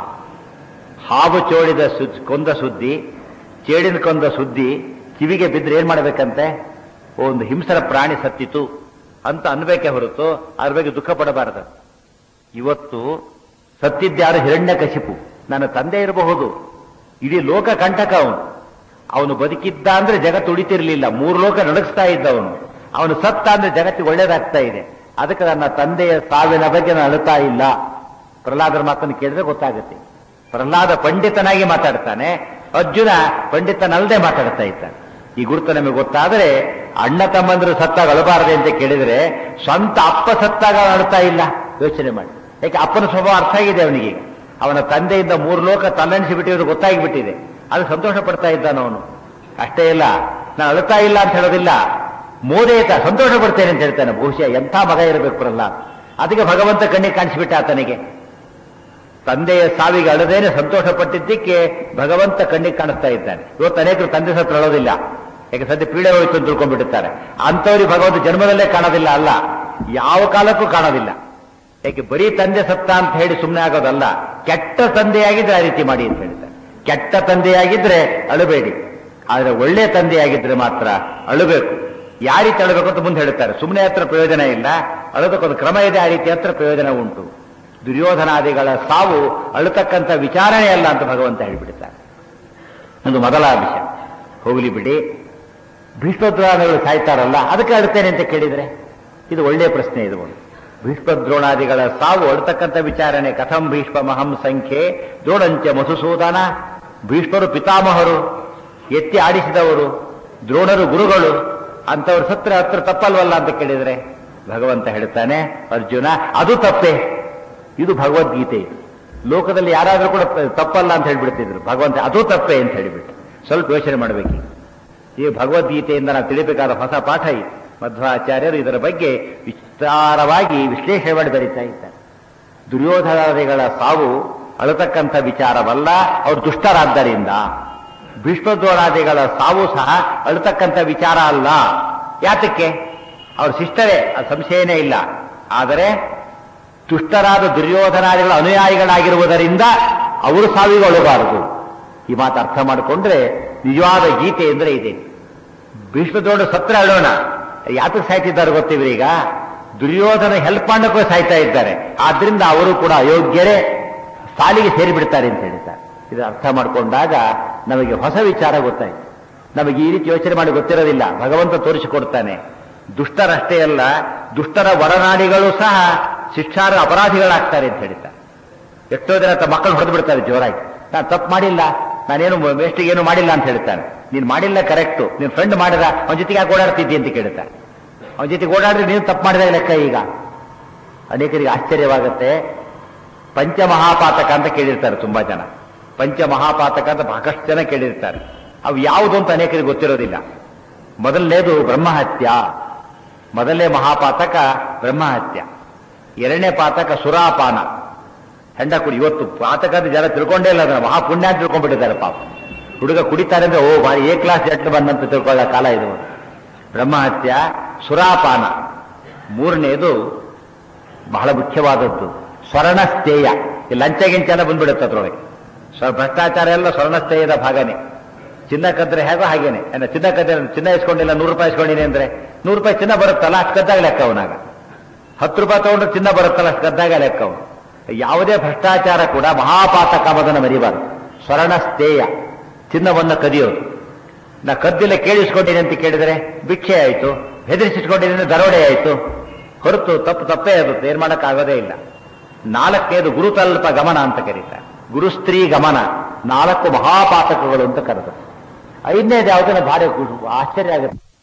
ಹಾವು ಚೋಳಿದ ಸುದ್ ಕೊಂದ ಸುದ್ದಿ ಚೇಡಿನ ಕೊಂದ ಸುದ್ದಿ ಕಿವಿಗೆ ಬಿದ್ದರೆ ಏನ್ ಮಾಡ್ಬೇಕಂತೆ ಒಂದು ಹಿಂಸರ ಪ್ರಾಣಿ ಸತ್ತಿತು ಅಂತ ಅನ್ಬೇಕೆ ಹೊರತು ಅದ್ರ ಬಗ್ಗೆ ದುಃಖ ಪಡಬಾರದು ಇವತ್ತು ಸತ್ತಿದ್ಯಾರು ಹಿರಣ್ಯಕಶಿಪು ನನ್ನ ತಂದೆ ಇರಬಹುದು ಇಡೀ ಲೋಕ ಕಂಟಕ ಅವನು ಅವನು ಬದುಕಿದ್ದ ಅಂದ್ರೆ ಜಗತ್ತು ಉಳಿತಿರ್ಲಿಲ್ಲ ಮೂರು ಲೋಕ ನಡಗಿಸ್ತಾ ಇದ್ದ ಅವನು ಅವನು ಸತ್ತ ಅಂದ್ರೆ ಜಗತ್ತಿಗೆ ಒಳ್ಳೇದಾಗ್ತಾ ಇದೆ ಅದಕ್ಕೆ ನನ್ನ ತಂದೆಯ ಸಾವಿನ ಬಗ್ಗೆ ನಾನು ಅಳುತ್ತಾ ಇಲ್ಲ ಪ್ರಹ್ಲಾದರ ಮಾತನ್ನು ಕೇಳಿದ್ರೆ ಗೊತ್ತಾಗುತ್ತೆ ಪ್ರಹ್ಲಾದ ಪಂಡಿತನಾಗಿ ಮಾತಾಡ್ತಾನೆ ಅರ್ಜುನ ಪಂಡಿತನಲ್ಲದೆ ಮಾತಾಡ್ತಾ ಇದ್ದಾನೆ ಈ ಗುರುತು ನಮಗೆ ಗೊತ್ತಾದರೆ ಅಣ್ಣ ತಮ್ಮಂದ್ರು ಸತ್ತಾಗ ಅಳಬಾರದೆ ಅಂತ ಕೇಳಿದ್ರೆ ಸ್ವಂತ ಅಪ್ಪ ಸತ್ತಾಗ ಅಳ್ತಾ ಇಲ್ಲ ಯೋಚನೆ ಮಾಡಿ ಯಾಕೆ ಅಪ್ಪನ ಸ್ವಭಾವ ಅರ್ಥ ಆಗಿದೆ ಅವನಿಗೆ ಅವನ ತಂದೆಯಿಂದ ಮೂರು ಲೋಕ ತಲೆಣಿಸಿ ಬಿಟ್ಟಿರೋದು ಗೊತ್ತಾಗಿಬಿಟ್ಟಿದೆ ಅದು ಸಂತೋಷ ಪಡ್ತಾ ಇದ್ದಾನ ಅವನು ಅಷ್ಟೇ ಇಲ್ಲ ನಾನು ಅಳ್ತಾ ಇಲ್ಲ ಅಂತ ಹೇಳೋದಿಲ್ಲ ಮೋದೇತ ಸಂತೋಷ ಪಡ್ತೇನೆ ಅಂತ ಹೇಳ್ತಾನೆ ಬಹುಶಃ ಎಂಥ ಮಗ ಇರಬೇಕು ಪ್ರಹ್ಲಾದ್ ಅದಕ್ಕೆ ಭಗವಂತ ಕಣ್ಣಿಗೆ ಕಾಣಿಸಿಬಿಟ್ಟ ಆತನಿಗೆ ತಂದೆಯ ಸಾವಿಗೆ ಅಳದೇನೆ ಸಂತೋಷ ಪಟ್ಟಿದ್ದಕ್ಕೆ ಭಗವಂತ ಕಣ್ಣಿಗೆ ಕಾಣಿಸ್ತಾ ಇದ್ದಾನೆ ಇವತ್ತು ಅನೇಕರು ತಂದೆ ಸತ್ರ ಅಳೋದಿಲ್ಲ ಯಾಕೆ ಸದ್ಯ ಪೀಡೆ ಹೋಯ್ತು ಅಂತ ತಿಳ್ಕೊಂಡ್ಬಿಟ್ಟಿರ್ತಾರೆ ಅಂಥವ್ರಿಗೆ ಭಗವಂತ ಜನ್ಮದಲ್ಲೇ ಕಾಣೋದಿಲ್ಲ ಅಲ್ಲ ಯಾವ ಕಾಲಕ್ಕೂ ಕಾಣೋದಿಲ್ಲ ಯಾಕೆ ಬರೀ ತಂದೆ ಸತ್ತ ಅಂತ ಹೇಳಿ ಸುಮ್ಮನೆ ಆಗೋದಲ್ಲ ಕೆಟ್ಟ ತಂದೆಯಾಗಿದ್ರೆ ಆ ರೀತಿ ಮಾಡಿ ಅಂತ ಹೇಳ್ತಾರೆ ಕೆಟ್ಟ ತಂದೆಯಾಗಿದ್ರೆ ಅಳಬೇಡಿ ಆದ್ರೆ ಒಳ್ಳೆ ತಂದೆಯಾಗಿದ್ರೆ ಮಾತ್ರ ಅಳಬೇಕು ಯಾವ ರೀತಿ ಅಳಬೇಕು ಅಂತ ಮುಂದೆ ಹೇಳ್ತಾರೆ ಸುಮ್ಮನೆ ಹತ್ರ ಪ್ರಯೋಜನ ಇಲ್ಲ ಅಳೋದಕ್ಕೊಂದು ಕ್ರಮ ಇದೆ ಆ ರೀತಿ ಹತ್ರ ಪ್ರಯೋಜನ ಉಂಟು ದುರ್ಯೋಧನಾದಿಗಳ ಸಾವು ಅಳತಕ್ಕಂಥ ವಿಚಾರಣೆ ಅಲ್ಲ ಅಂತ ಭಗವಂತ ಹೇಳಿಬಿಡ್ತಾರೆ ಒಂದು ಮೊದಲ ವಿಷಯ ಹೋಗಲಿ ಬಿಡಿ ಭೀಷ್ಮದ್ವಾರಗಳು ಸಾಯ್ತಾರಲ್ಲ ಅದಕ್ಕೆ ಅಳುತ್ತೇನೆ ಅಂತ ಕೇಳಿದ್ರೆ ಇದು ಒಳ್ಳೆಯ ಪ್ರಶ್ನೆ ಇದು ಒಂದು ಭೀಷ್ಮ ದ್ರೋಣಾದಿಗಳ ಸಾವು ಅಳ್ತಕ್ಕಂಥ ವಿಚಾರಣೆ ಕಥಂ ಭೀಷ್ಮ ಮಹಂ ಸಂಖ್ಯೆ ದ್ರೋಣಂಚ ಮಧುಸೂದನ ಭೀಷ್ಮರು ಪಿತಾಮಹರು ಎತ್ತಿ ಆಡಿಸಿದವರು ದ್ರೋಣರು ಗುರುಗಳು ಅಂತವ್ರು ಸತ್ರ ಹತ್ರ ತಪ್ಪಲ್ವಲ್ಲ ಅಂತ ಕೇಳಿದ್ರೆ ಭಗವಂತ ಹೇಳ್ತಾನೆ ಅರ್ಜುನ ಅದು ತಪ್ಪೇ ಇದು ಭಗವದ್ಗೀತೆ ಇದು ಲೋಕದಲ್ಲಿ ಯಾರಾದ್ರೂ ಕೂಡ ತಪ್ಪಲ್ಲ ಅಂತ ಹೇಳ್ಬಿಡ್ತಿದ್ರು ಭಗವಂತ ಅದು ತಪ್ಪೇ ಅಂತ ಹೇಳಿಬಿಟ್ಟು ಸ್ವಲ್ಪ ಯೋಚನೆ ಮಾಡಬೇಕು ಈ ಭಗವದ್ಗೀತೆಯಿಂದ ನಾವು ತಿಳಿಬೇಕಾದ ಹೊಸ ಪಾಠ ಇದು ಮಧ್ವಾಚಾರ್ಯರು ಇದರ ಬಗ್ಗೆ ವಿಸ್ತಾರವಾಗಿ ವಿಶ್ಲೇಷಣೆ ಮಾಡಿ ಬರೀತಾ ಇದ್ದಾರೆ ದುರ್ಯೋಧನಾದಿಗಳ ಸಾವು ಅಳತಕ್ಕಂಥ ವಿಚಾರವಲ್ಲ ಅವರು ದುಷ್ಟರಾದ್ದರಿಂದ ಭೀಷ್ಮದ್ರೋಣಾದಿಗಳ ಸಾವು ಸಹ ಅಳತಕ್ಕಂಥ ವಿಚಾರ ಅಲ್ಲ ಯಾತಕ್ಕೆ ಅವ್ರ ಶಿಷ್ಟರೇ ಅದು ಸಂಶಯನೇ ಇಲ್ಲ ಆದರೆ ದುಷ್ಟರಾದ ದುರ್ಯೋಧನಾದಿಗಳ ಅನುಯಾಯಿಗಳಾಗಿರುವುದರಿಂದ ಅವರು ಸಾವಿಗೆ ಒಳಬಾರದು ಈ ಮಾತು ಅರ್ಥ ಮಾಡಿಕೊಂಡ್ರೆ ನಿಜವಾದ ಗೀತೆ ಅಂದ್ರೆ ಇದೆ ಭೀಷ್ಮದ್ರೋಣ ಸತ್ರ ಅಳೋಣ ಯಾತಕ್ಕೆ ಸಾಯ್ತಿದ್ದಾರೆ ಗೊತ್ತಿವ್ರಿ ಈಗ ದುರ್ಯೋಧನ ಹೆಲ್ಪ್ ಮಾಡಕ್ಕೂ ಸಾಯ್ತಾ ಇದ್ದಾರೆ ಆದ್ರಿಂದ ಅವರು ಕೂಡ ಅಯೋಗ್ಯರೇ ಸಾಲಿಗೆ ಸೇರಿಬಿಡ್ತಾರೆ ಅಂತ ಹೇಳ್ತಾರೆ ಇದು ಅರ್ಥ ಮಾಡಿಕೊಂಡಾಗ ನಮಗೆ ಹೊಸ ವಿಚಾರ ಗೊತ್ತಾಯ್ತು ನಮಗೆ ಈ ರೀತಿ ಯೋಚನೆ ಮಾಡಿ ಗೊತ್ತಿರೋದಿಲ್ಲ ಭಗವಂತ ತೋರಿಸಿಕೊಡ್ತಾನೆ ದುಷ್ಟರಷ್ಟೇ ಅಲ್ಲ ದುಷ್ಟರ ಒಡನಾಡಿಗಳು ಸಹ ಶಿಕ್ಷಾರ ಅಪರಾಧಿಗಳಾಗ್ತಾರೆ ಅಂತ ಹೇಳ್ತಾರೆ ಎಷ್ಟೋ ಜನ ತಮ್ಮ ಮಕ್ಕಳು ಹೊಡೆದು ಬಿಡ್ತಾರೆ ಜೋರಾಗಿ ನಾನು ತಪ್ಪು ಮಾಡಿಲ್ಲ ನಾನೇನು ವೇಸ್ಟಿಗೆ ಏನು ಮಾಡಿಲ್ಲ ಅಂತ ಹೇಳ್ತಾನೆ ನೀನು ಮಾಡಿಲ್ಲ ಕರೆಕ್ಟು ನೀನು ಫ್ರೆಂಡ್ ಮಾಡಿದ ಅವನ ಜೊತೆಗೆ ಯಾಕೆ ಓಡಾಡ್ತಿದ್ದಿ ಅಂತ ಕೇಳ್ತಾನೆ ಅವನ ಜೊತೆಗೆ ಓಡಾಡಿದ್ರೆ ನೀನು ತಪ್ಪು ಮಾಡಿದಾಗ ಲೆಕ್ಕ ಈಗ ಅನೇಕರಿಗೆ ಆಶ್ಚರ್ಯವಾಗುತ್ತೆ ಪಂಚಮಹಾಪಾತಕ ಅಂತ ಕೇಳಿರ್ತಾರೆ ತುಂಬಾ ಜನ ಪಂಚಮಹಾಪಾತಕ ಅಂತ ಸಾಕಷ್ಟು ಜನ ಕೇಳಿರ್ತಾರೆ ಅವು ಯಾವುದು ಅಂತ ಅನೇಕರಿಗೆ ಗೊತ್ತಿರೋದಿಲ್ಲ ಮೊದಲನೇದು ಬ್ರಹ್ಮಹತ್ಯ ಮೊದಲನೇ ಮಹಾಪಾತಕ ಬ್ರಹ್ಮಹತ್ಯ ಎರಡನೇ ಪಾತಕ ಸುರಾಪಾನ ಹೆಂಡ ಕುಡಿ ಇವತ್ತು ಪಾತಕದ ಜನ ತಿಳ್ಕೊಂಡೇ ಇಲ್ಲ ಅದನ್ನ ಮಹಾಪುಣ್ಯ ಅಂತ ತಿಳ್ಕೊಂಡ್ಬಿಟ್ಟಿದ್ದಾರೆ ಪಾಪ ಹುಡುಗ ಕುಡಿತಾರೆ ಅಂದ್ರೆ ಓ ಭಾರಿ ಎ ಕ್ಲಾಸ್ ಜಟ್ಲು ಬಂದಂತ ತಿಳ್ಕೊಳ್ಳೋ ಕಾಲ ಇದು ಬ್ರಹ್ಮಹತ್ಯ ಸುರಾಪಾನ ಮೂರನೇದು ಬಹಳ ಮುಖ್ಯವಾದದ್ದು ಸ್ವರ್ಣಸ್ಥೇಯ ಈ ಲಂಚ ಗಿಂಚ ಎಲ್ಲ ಬಂದ್ಬಿಡುತ್ತೆ ಅದ್ರೊಳಗೆ ಸ್ವ ಭ್ರಷ್ಟಾಚಾರ ಎಲ್ಲ ಸ್ವರ್ಣಸ್ಥೇಯದ ಭಾಗನೇ ಚಿನ್ನ ಕದ್ರೆ ಹೇಗೋ ಹಾಗೇನೆ ಏನ ಚಿನ್ನ ಕದ್ರೆ ಚಿನ್ನ ಇಸ್ಕೊಂಡಿಲ್ಲ ನೂರು ರೂಪಾಯಿ ಇಸ್ಕೊಂಡಿನಿ ಅಂದ್ರೆ ನೂರು ರೂಪಾಯಿ ಚಿನ್ನ ಬರುತ್ತಲ್ಲ ಅಷ್ಟು ಕದ್ದಾಗ ಲೆಕ್ಕ ಅವನಾಗ ಹತ್ತು ರೂಪಾಯಿ ತಗೊಂಡ್ರೆ ಚಿನ್ನ ಬರುತ್ತಲ್ಲ ಅಷ್ಟು ಕದ್ದಾಗ ಲೆಕ್ಕ ಅವನು ಯಾವುದೇ ಭ್ರಷ್ಟಾಚಾರ ಕೂಡ ಮಹಾಪಾತಕ ಅದನ್ನು ಮರಿಬಾರದು ಸ್ವರ್ಣಸ್ಥೇಯ ಚಿನ್ನವನ್ನು ಕದಿಯೋದು ನಾ ಕದ್ದಿಲ್ಲ ಕೇಳಿಸ್ಕೊಂಡಿನಿ ಅಂತ ಕೇಳಿದರೆ ಭಿಕ್ಷೆ ಆಯಿತು ಹೆದರಿಸಿಟ್ಕೊಂಡಿದ್ದೀನಿ ದರೋಡೆ ಆಯಿತು ಹೊರತು ತಪ್ಪು ತಪ್ಪೇ ಇರುತ್ತೆ ಏನ್ ಮಾಡೋಕ್ಕಾಗೋದೇ ಇಲ್ಲ ನಾಲ್ಕನೇದು ಗುರುತಲ್ಪ ಗಮನ ಅಂತ ಕರೀತಾರೆ ಗುರುಸ್ತ್ರೀ ಗಮನ ನಾಲ್ಕು ಮಹಾಪಾತಕಗಳು ಅಂತ ಕರೆದು ಐದನೇದು ಯಾವುದನ್ನ ಭಾರಿ ಆಶ್ಚರ್ಯ ಆಗುತ್ತೆ